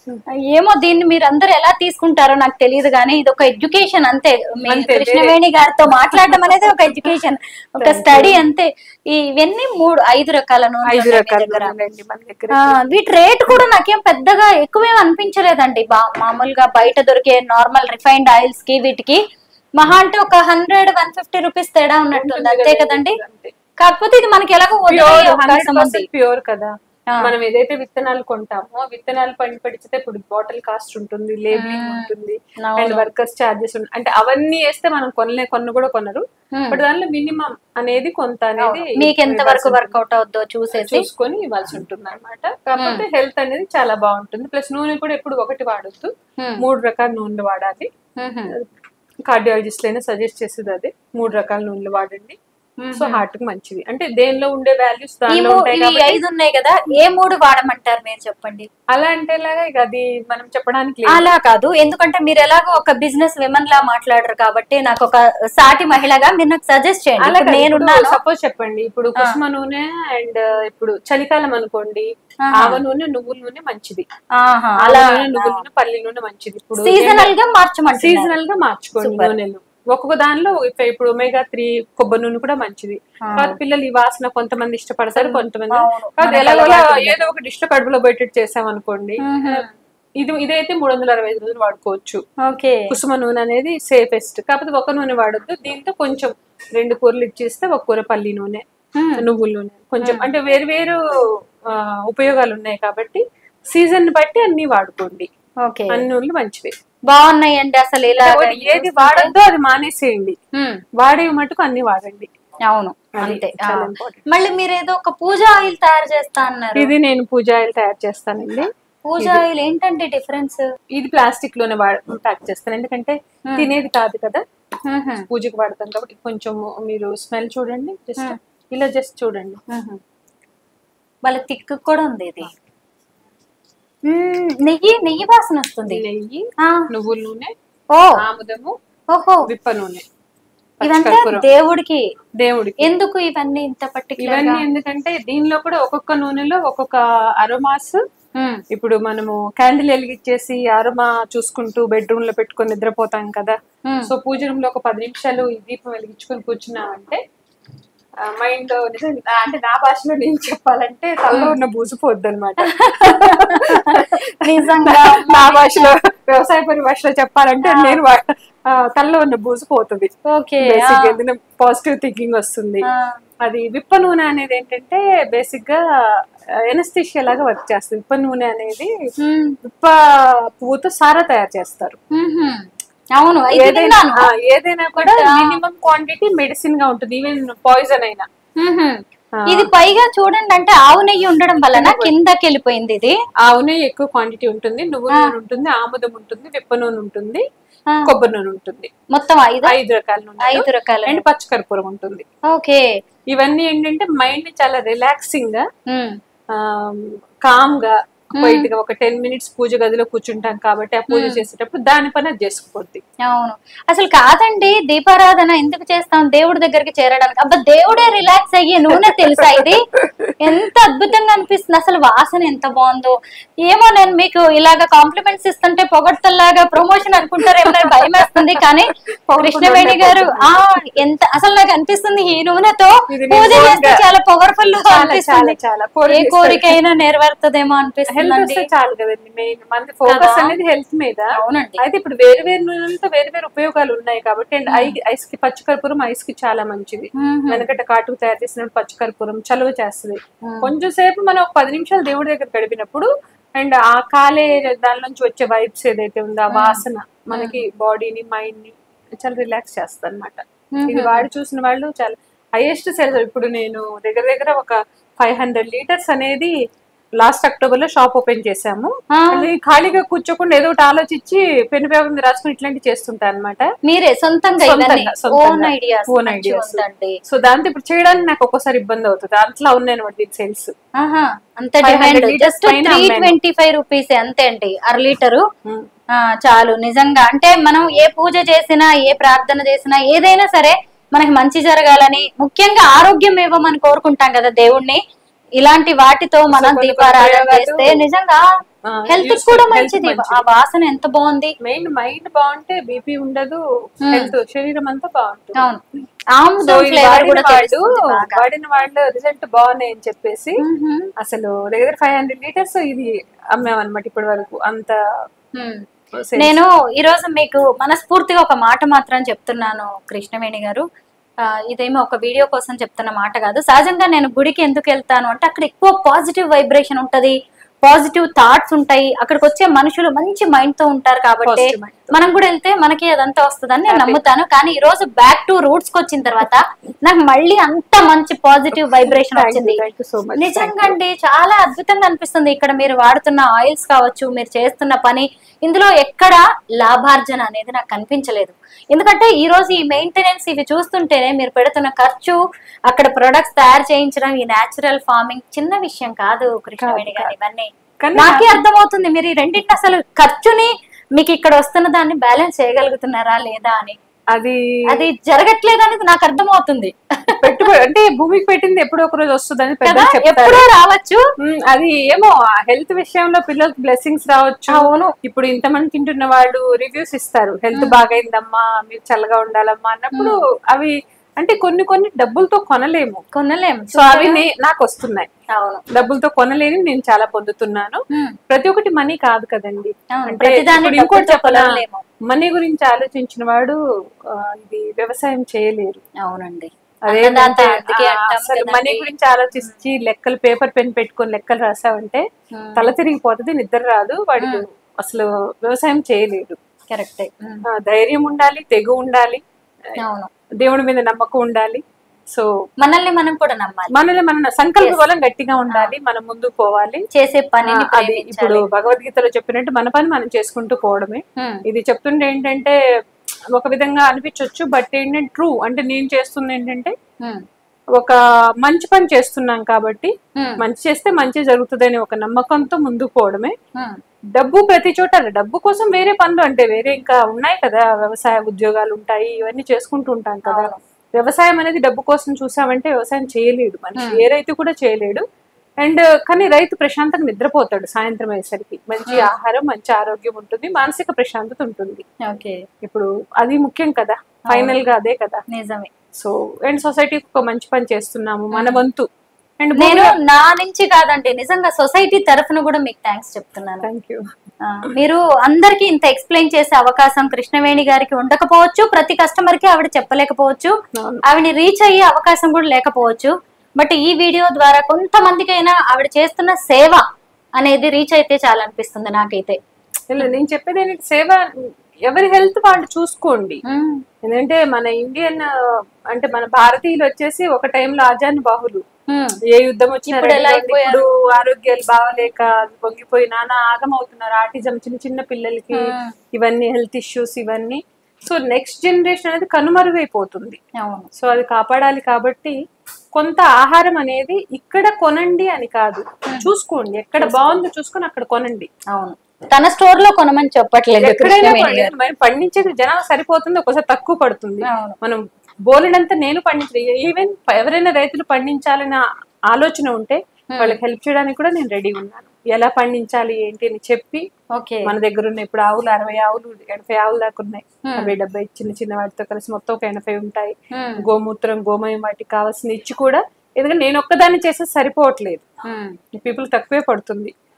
ఏమో దీన్ని మీరు అందరు ఎలా తీసుకుంటారో నాకు తెలియదు కానీ ఇది ఒక ఎడ్యుకేషన్ అంతే మీ అంతే, కృష్ణవేణి గారితో మాట్లాడడం అనేది ఒక ఎడ్యుకేషన్ ఒక స్టడీ అంతే ఈ ఇవన్నీ మూడు ఐదు రకాల నూనెలు ఐదు ఉన్నాయి మీ రకాల దగ్గర. నూనెలండి మన దగ్గర ఆ, వీటి రేట్ కూడా నాకేం పెద్దగా ఎక్కువేం అనిపించలేదండి బా- మామూలుగా బయట దొరికే నార్మల్ రిఫైన్డ్ ఆయిల్స్ కి వీటికి మహా అంటే ఒక హండ్రెడ్ వన్ ఫిఫ్టీ రూపీస్ తేడా ఉన్నట్టుంది అంతే కదండి అంతే కాకపోతే ఇది మనకి ఎలాగో వదిలే ప్యూర్ అవకాశం హండ్రెడ్ ఉంది పర్సెంట్ ప్యూర్ కదా ఆ. మనం ఏదైతే విత్తనాలు కొంటామో ఆ విత్తనాలు పండి పడిచితే ఇప్పుడు బాటిల్ కాస్ట్ ఉంటుంది లేబులింగ్ మ్మ్. ఉంటుంది అవును. అండ్ వర్కర్స్ చార్జెస్ అంటే అవన్నీ వేస్తే మనం కొనలే కొన్న కూడా కొనరు Hmm. బట్ దానిలో మినిమం అనేది కొంత అనేది మీకు ఎంత వరకు ఇవ్వాల్సి వర్కౌట్ అవుద్దో చూసేసి చూసుకొని ఇవ్వాల్సి ఉంటుంది అనమాట కాకపోతే హెల్త్ అనేది చాలా బాగుంటుంది ప్లస్ నూనె కూడా ఎప్పుడు ఒకటి వాడొద్దు Hmm. మూడు రకాల నూనెలు వాడాలి మ్మ్. కార్డియాలజిస్ట్ అయినా సజెస్ట్ చేసేది అదే మూడు రకాల నూనెలు వాడండి మ్మ్. సో హార్ట్ కి మంచిది అంటే దేనిలో ఉండే వాల్యూస్ ఈ దానిలో మూ- ఉంటాయి ఇవి కాబట్టి ఐదు ఉన్నాయి కదా ఏ మూడు వాడమంటారు మీరు చెప్పండి అలా అంటే లాగా ఇక అది మనం చెప్పడానికి లేదు అలా కాదు ఎందుకంటే మీరు ఎలాగో ఒక బిజినెస్ విమన్ లా మాట్లాడరు కాబట్టి నాకు ఒక సాటి మహిళగా మీరు నాకు సజెస్ట్ చేయండి అలా ఇప్పుడు నేనున్నాను సపోజ్ చెప్పండి ఇప్పుడు కుసుమ నూనె అండ్ ఇప్పుడు చలికాలం అనుకోండి ఆహా. ఆవ నూనె నువ్వుల నూనె మంచిది ఆహా, ఆవ అలా నూనె నువ్వుల నూనె పల్లి నూనె మంచిది ఇప్పుడు సీజనల్ గా మార్చమంటారు సీజనల్ గా మార్చుకోండి Super. నూనెలు ఒక్కొక్క దానిలో ఇప్ప- ఇప్పుడు ఒమేగా త్రీ కొబ్బరి నూనె కూడా మంచిది ఆ. కాదు పిల్లలు ఈ వాసన కొంతమంది ఇష్టపడతారు కొంతమంది అవును. కాదు మనకి ఎలాగోలా అలవాటు ఉంది. ఏదో ఒక డిష్ లో కడుపులో పెట్టేట్టు చేసాం అనుకోండి మ్మ్. ఇది ఇదైతే మూడు వందల అరవై ఐదు రోజులు వాడుకోవచ్చు ఓకే కుసుమ నూనె అనేది సేఫెస్ట్ కాకపోతే ఒక నూనె వాడొద్దు దీంతో కొంచెం రెండు కూరలు ఇచ్చేస్తే ఒక కూర పల్లి నూనె మ్మ్. నువ్వుల నూనె కొంచెం అంటే వేరు వేరు ఆ, ఉపయోగాలు ఉన్నాయి కాబట్టి సీజన్ బట్టి అన్ని వాడుకోండి ఓకే అన్ని నూనెలు మంచివి బాగున్నాయండి అసలు ఇలా ఒకటి ఏది వాడొద్దో అది మానేసేయండి మ్మ్. వాడేవి మటుకు అన్ని వాడండి అవును అది అంతే ఆ. చాలా important. మళ్ళీ మీరు ఏదో ఒక పూజ ఆయిల్ తయారు చేస్తా అన్నారు ఇది నేను పూజ ఆయిల్ తయారు చేస్తానండి పూజ ఆయిల్ ఏంటండి డిఫరెన్స్ ఇది ప్లాస్టిక్ లోనే ప్యాక్ చేస్తాను ఎందుకంటే తినేది కాదు కదా పూజకి వాడతాం కాబట్టి కొంచెం మీరు స్మెల్ చూడండి జస్ట్ ఇలా జస్ట్ చూడండి వాళ్ళ తిక్కు కూడా ఉంది ఇది మ్మ్, నెయ్యి నెయ్యి వాసన వస్తుంది నెయ్యి ఆ, నువ్వుల నూనె ఓ ఆముదము ఓహో విప్ప నూనె ఇవంతా పచ్చికర్పూరం. దేవుడికి దేవుడికి ఎందుకు ఇవన్నీ ఇంత పర్టికులర్ ఇవన్నీ ఎందుకంటే దీనిలో కూడా ఒక్కొక్క నూనెలో ఒక్కొక్క అరోమాస్ ఇప్పుడు మనము క్యాండిల్ వెలిగించేసి అరోమా చూసుకుంటూ బెడ్రూమ్ లో పెట్టుకొని నిద్రపోతాం కదా సో పూజ రూమ్ లో ఒక పది నిమిషాలు ఈ దీపం వెలిగించుకొని కూర్చున్నామంటే మైండ్ అంటే నా భాషలో నేను చెప్పాలంటే తలలో ఉన్న బూజు పోద్ది అనమాట నిజంగా నా భాషలో వ్యవసాయ పరిభాషలో చెప్పాలంటే నేను వా- ఆ, తలలో ఉన్న బూజు పోతుంది ఓకే బేసిక్ ఏదైనా పాజిటివ్ థింకింగ్ వస్తుంది అది విప్ప నూనె అనేది ఏంటంటే బేసిక్ గా ఎనస్థిషియా లాగా వర్క్ చేస్తుంది విప్ప నూనె అనేది విప్ప పువ్వుతో సారా తయారు చేస్తారు అవును ఇది ఏదైనా విన్నాను. ఆ, ఏదైనా కూడా But, ఆ, మినిమం క్వాంటిటీ మెడిసిన్ గా ఉంటుంది ఈవెన్ పాయిజన్ అయినా మ్మ్హ్మ్. ఆ. ఇది పైగా చూడండి అంటే ఆవు నెయ్యి ఉండడం వలన కిందకి వెళ్ళిపోయింది ఇది ఆవునే ఎక్కువ క్వాంటిటీ ఉంటుంది నువ్వుల నూనె ఉంటుంది ఆముదం ఉంటుంది విప్ప నూనె ఉంటుంది ఆ. కొబ్బరి నూనె ఉంటుంది మొత్తం ఐదు ఐదు రకాల నూనె ఐదు రకాల అండ్ పచ్చకర్పూరం ఉంటుంది ఓకే ఇవన్నీ ఏంటంటే మైండ్ చాలా రిలాక్సింగ్ గా మ్మ్. కామ్ గా క్వైట్ గా ఒక టెన్ మినిట్స్ పూజ గదిలో కూర్చుంటాం కాబట్టి ఆ పూజ చేసేటప్పుడు దాని పని అది చేసుకుపోద్ది అవును అసలు కాదండి దీపారాధన ఎందుకు చేస్తాం దేవుడి దగ్గరికి చేరడానికి అబ్బా దేవుడే రిలాక్స్ అయ్యి నూనె తెలుసా ఇది ఎంత అద్భుతంగా అనిపిస్తుంది అసలు వాసన ఎంత బాగుందో ఏమో నేను మీకు ఇలాగా కాంప్లిమెంట్స్ ఇస్తుంటే పొగడ్తల్లాగా ప్రమోషన్ అనుకుంటారేమో అని భయం వేస్తుంది కానీ కృష్ణవేణి గారు ఆ ఎంత అసలు నాకు అనిపిస్తుంది ఈ నూనెతో ఇది పూజ నేను చేస్తే ఓన్గా- చాలా పవర్ఫుల్ గా చాలా చాలా అనిపిస్తుంది చాలా ఏ కోరిక కోరికైనా నెరవేరుతుందేమో అనిపిస్తుంది హెల్త్ వస్తుందండి వస్తే చాలు కదండి మెయిన్ మన ఫోకస్ కదా? అనేది హెల్త్ మీద అవునండి అయితే ఇప్పుడు వేరు వేరు నూనెలతో వేరు వేరు ఉపయోగాలు ఉన్నాయి కాబట్టి అండ్ ఐ ఐస్ కి పచ్చికర్పూరం ఐస్ కి చాలా మంచిది మ్మ్. వెనకట కాటుకు తయారు చేసిన పచ్చికర్పూరం చలువ చేస్తుంది మ్మ్. కొంచెం సేపు మనం ఒక పది నిమిషాలు దేవుడి దగ్గర గడిపినప్పుడు అండ్ ఆ కాలే దాని నుంచి వచ్చే వైబ్స్ ఏదైతే ఉందో ఆ వాసన మనకి బాడీని మైండ్ ని చాలా రిలాక్స్ చేస్తుంది అనమాట ఇది వాడి చూసిన వాళ్ళు చాలా హైయెస్ట్ సేల్స్ ఇప్పుడు నేను దగ్గర దగ్గర ఒక ఫైవ్ హండ్రెడ్ లీటర్స్ అనేది లాస్ట్ అక్టోబర్ లో షాప్ ఓపెన్ చేశాము ఆ, అది ఖాళీగా కూర్చోకుండా ఏదో ఒకటి ఆలోచించి పెను పేపర్ మీద రాసుకుని ఇట్లాంటివి చేస్తుంటా అనమాట మీరే సొంతంగా సొంతంగా, ఓన్ సొంతంగా. Ideas Own ideas. ఉందండి సో దాంతో ఇప్పుడు చేయడానికి నాకు ఒక్కోసారి ఇబ్బంది అవుతుంది అట్లా ఉన్నాయి అనమాట దీని సేల్స్ ఆహా, అంత 500 డిమాండ్ liters జస్ట్ పైన త్రీ అమ్మాను. ట్వంటీ ఫైవ్ రూపీస్ అంతే అండి అర లీటరు ఆ, చాలు నిజంగా అంటే మనం ఏ పూజ చేసినా ఏ ప్రార్థన చేసినా ఏదైనా సరే మనకి మంచి జరగాలని ముఖ్యంగా ఆరోగ్యం ఇవ్వమని కోరుకుంటాం కదా దేవుణ్ణి ఇలాంటి వాటితో మనం కొన్ని కొన్ని దీపారాధన ప్రయోగాలు, చేస్తే నిజంగా ఆ, హెల్త్ useful, కూడా health మంచిది మంచిది. ఆ వాసన ఎంత బాగుంది మెయిన్ మైండ్ బాగుంటే బీపీ ఉండదు Hmm. హెల్త్ శరీరం అంతా బాగుంటుంది అవును సో ఆముదం ఈ ఫ్లేవర్ వాడిన కూడా వాళ్ళు తెలుస్తుంది బాగా. వాడిన వాళ్ళు రిజల్ట్ బాగున్నాయి అని చెప్పేసి మ్మ్. అసలు దగ్గర ఫైవ్ హండ్రెడ్ లీటర్స్ ఇది అమ్మామన్నమాట ఇప్పటి వరకు అంత మ్మ్. sales. నేను ఈ రోజు మీకు మనస్ఫూర్తిగా ఒక మాట మాత్రం చెప్తున్నాను కృష్ణవేణి గారు ఆ, ఇదేమో ఒక వీడియో కోసం చెప్తున్న మాట కాదు సహజంగా నేను గుడికి ఎందుకు వెళ్తాను అంటే అక్కడ ఎక్కువ పాజిటివ్ వైబ్రేషన్ ఉంటది పాజిటివ్ థాట్స్ ఉంటాయి అక్కడికి వచ్చే మనుషులు మంచి మైండ్ తో ఉంటారు కాబట్టి Positive mind. మనం కూడా వెళ్తే మనకి అదంతా వస్తుందని నేను Happy. నమ్ముతాను కానీ ఈ రోజు బ్యాక్ టు రూట్స్ కి వచ్చిన తర్వాత నాకు మళ్ళీ అంత మంచి పాజిటివ్ వైబ్రేషన్ Thank you, వచ్చింది thank you so much. నిజంగా అండి చాలా అద్భుతంగా అనిపిస్తుంది ఇక్కడ మీరు వాడుతున్న ఆయిల్స్ కావచ్చు మీరు చేస్తున్న పని ఇందులో ఎక్కడ లాభార్జన అనేది నాకు కనిపించలేదు ఎందుకంటే ఈ రోజు ఈ మెయింటెనెన్స్ ఇవి చూస్తుంటేనే మీరు పెడుతున్న ఖర్చు అక్కడ ప్రొడక్ట్స్ తయారు చేయించడం ఈ నేచురల్ ఫార్మింగ్ చిన్న విషయం కాదు కృష్ణవేణి గారు ఇవన్నీ కానీ నాకే అర్థమవుతుంది మీరు ఈ రెండింటిని అసలు ఖర్చుని మీకు ఇక్కడ వస్తున్న దాన్ని బ్యాలెన్స్ చేయగలుగుతున్నారా లేదా అని అది అది జరగట్లేదు అనేది నాకు అర్థమవుతుంది పెట్టుబడి అంటే భూమికి పెట్టింది ఎప్పుడో ఒక రోజు వస్తుందని కదా పెద్దలు చెప్తారు ఎప్పుడో రావచ్చు ఉమ్, అది ఏమో హెల్త్ విషయంలో పిల్లలకి బ్లెస్సింగ్స్ రావచ్చు అవును ఇప్పుడు ఇంతమంది తింటున్న వాళ్ళు రివ్యూస్ ఇస్తారు హెల్త్ బాగైందమ్మా మీరు చల్లగా ఉండాలమ్మా అన్నప్పుడు అవి అంటే కొన్ని కొన్ని డబ్బులతో కొనలేము కొనలేం సో అవి నే- నాకు వస్తున్నాయి అవును డబ్బులతో కొనలేని నేను చాలా పొందుతున్నాను ఉమ్. ప్రతి ఒక్కటి మనీ కాదు కదండి అవును, అంటే ప్రతిదాన్ని ఇప్పుడు ఇంకోటి డబ్బుతో చెప్పనా కొనలేము. మనీ గురించి ఆలోచించిన వాడు ఆ, ఇది వ్యవసాయం చేయలేరు అవునండి అదేంటంటే అన్నదాత అందుకే ఆ, అంటాం అసలు కదండి. మనీ గురించి ఆలోచించి లెక్కలు పేపర్ పెన్ పెట్టుకొని లెక్కలు రాసావంటే ఉమ్. తల తిరిగిపోతుంది నిద్ర రాదు వాడికి అసలు వ్యవసాయం చేయలేడు కరెక్టే ఉమ్. ఆ, ధైర్యం ఉండాలి తెగు ఉండాలి అవును దేవుడి మీద నమ్మకం ఉండాలి సో మనల్ని మనం కూడా నమ్మాలి మనల్ని మన సంకల్ప బలం గట్టిగా ఉండాలి మనం ముందుకు పోవాలి చేసే పనిని ఆ, అది ఇప్పుడు ప్రేమించాలి భగవద్గీతలో చెప్పినట్టు మన పని మనం చేసుకుంటూ పోవడమే ఉమ్. ఇది చెప్తుంటే ఏంటంటే ఒక విధంగా అనిపించవచ్చు బట్ ఏంటంటే ట్రూ అంటే నేను చేస్తుంది ఏంటంటే ఉమ్. ఒక మంచి పని చేస్తున్నాం కాబట్టి ఉమ్. మంచి చేస్తే మంచి జరుగుతుందని ఒక నమ్మకంతో ముందుకు పోవడమే ఉమ్. డబ్బు ప్రతి చోట డబ్బు కోసం వేరే పనులు అంటే వేరే ఇంకా ఉన్నాయి కదా వ్యవసాయ ఉద్యోగాలు ఉంటాయి ఇవన్నీ చేసుకుంటూ ఉంటాం కదా అవును. వ్యవసాయం అనేది డబ్బు కోసం చూసామంటే వ్యవసాయం చేయలేడు మనిషి ఏ రైతు కూడా చేయలేడు అండ్ కానీ రైతు ప్రశాంతంగా నిద్రపోతాడు సాయంత్రం అయ్యేసరికి మంచి ఆహారం మంచి ఆరోగ్యం ఉంటుంది మానసిక ప్రశాంతత ఉంటుంది ఓకే ఇప్పుడు అది ముఖ్యం కదా ఫైనల్ గా అదే కదా నిజమే సో అండ్ సొసైటీకి ఒక మంచి పని చేస్తున్నాము మన వంతు అండ్ నేను నా నుంచి కాదండి నిజంగా సొసైటీ తరఫున కూడా మీకు థ్యాంక్స్ చెప్తున్నాను థ్యాంక్ యూ ఆ, మీరు అందరికి ఇంత ఎక్స్ప్లెయిన్ చేసే అవకాశం కృష్ణవేణి గారికి ఉండకపోవచ్చు ప్రతి కస్టమర్ కి ఆవిడ చెప్పలేకపోవచ్చు అవును. ఆవిడని రీచ్ అయ్యే అవకాశం కూడా లేకపోవచ్చు బట్ ఈ వీడియో ద్వారా కొంతమందికైనా ఆవిడ చేస్తున్న సేవ అనేది రీచ్ అయితే చాలా అనిపిస్తుంది నాకైతే ఇలా నేను చెప్పేది ఏంటంటే సేవ ఎవరి హెల్త్ వాళ్ళు చూసుకోండి ఉమ్, ఎందుకంటే మన ఇండియన్ అంటే మన భారతీయులు వచ్చేసి ఒక టైంలో ఆజాన్ బాహులు ఉమ్, ఏ యుద్ధం వచ్చినా ఇప్పుడు ఎలా రెడీగా ఉండి, అయిపోయారు? ఇప్పుడు ఆరోగ్యాలు బాగలేక పొంగిపోయి నానా ఆగమవుతున్నారు ఆటిజం చిన్న చిన్న పిల్లలకి ఉమ్. ఇవన్నీ హెల్త్ ఇష్యూస్ ఇవన్నీ సో నెక్స్ట్ జనరేషన్ అనేది కనుమరుగైపోతుంది అవును సో అది కాపాడాలి కాబట్టి కొంత ఆహారం అనేది ఇక్కడ కొనండి అని కాదు చూసుకోండి ఎక్కడ బాగుందో చూసుకొని అక్కడ కొనండి అవును తన స్టోర్ లో కొనమని చెప్పట్లేదు ఎక్కడైనా కృష్ణవేణి కొనండి. గారు. మరి పండించేది జనాలు సరిపోతుంది ఒకసారి తక్కువ పడుతుంది అవును మనం బోలెడంతా నేను పండించే ఈవెన్ ఎవరైనా రైతులు పండించాలన్న ఆలోచన ఉంటే వాళ్ళకి హెల్ప్ చేయడానికి కూడా నేను రెడీ ఉన్నాను ఎలా పండించాలి ఏంటి అని చెప్పి ఓకే మన దగ్గర ఉన్న ఇప్పుడు ఆవులు అరవై ఆవులు ఎనభై ఆవులు దాకా ఉన్నాయి Hmm. అరవై డెబ్బై చిన్న చిన్న వాటితో కలిసి మొత్తం ఒక ఎనభై ఉంటాయి ఉమ్, గోమూత్రం గోమయం వాటికి కావాల్సిన ఇచ్చి కూడా ఎందుకంటే నేను ఒక్కదాన్ని చేస్తే సరిపోవట్లేదు ఉమ్, పీపుల్ తక్కువే పడుతుంది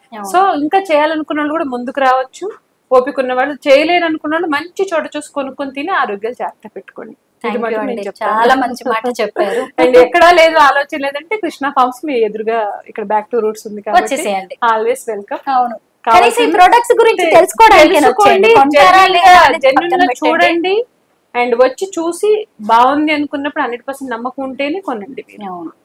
సో ఇంకా చేయాలనుకున్న వాళ్ళు కూడా ముందుకు రావచ్చు ఓపిక ఉన్న వాళ్ళు చేయలేరు అనుకున్న వాళ్ళు మంచి చోట చూసి కొనుక్కొని తిని ఆరోగ్యాలు జాగ్రత్త పెట్టుకోండి ఇది Thank you మటుకు అండి. నేను చెప్తాను. చాలా మంచి మాట చెప్పారు అండ్ ఎక్కడా లేదు ఆలోచన లేదంటే కృష్ణ ఫార్మ్స్ మీ ఎదురుగా ఇక్కడ బ్యాక్ టు రూట్స్ ఉంది కాబట్టి వచ్చేసేయండి ఆల్వేస్ వెల్కమ్ అవును కావాల్సిన- కనీసం ఈ ప్రొడక్ట్స్ గురించి తెలుసుకోవడానికి తెలుసుకోండి కొంటారా లేదా అనేది జెన్యున్ పక్కన గా పెట్టండి. చూడండి అండ్ వచ్చి చూసి బాగుంది అనుకున్నప్పుడు హండ్రెడ్ పర్సెంట్ నమ్మకం ఉంటేనే కొనండి మీరు. అవును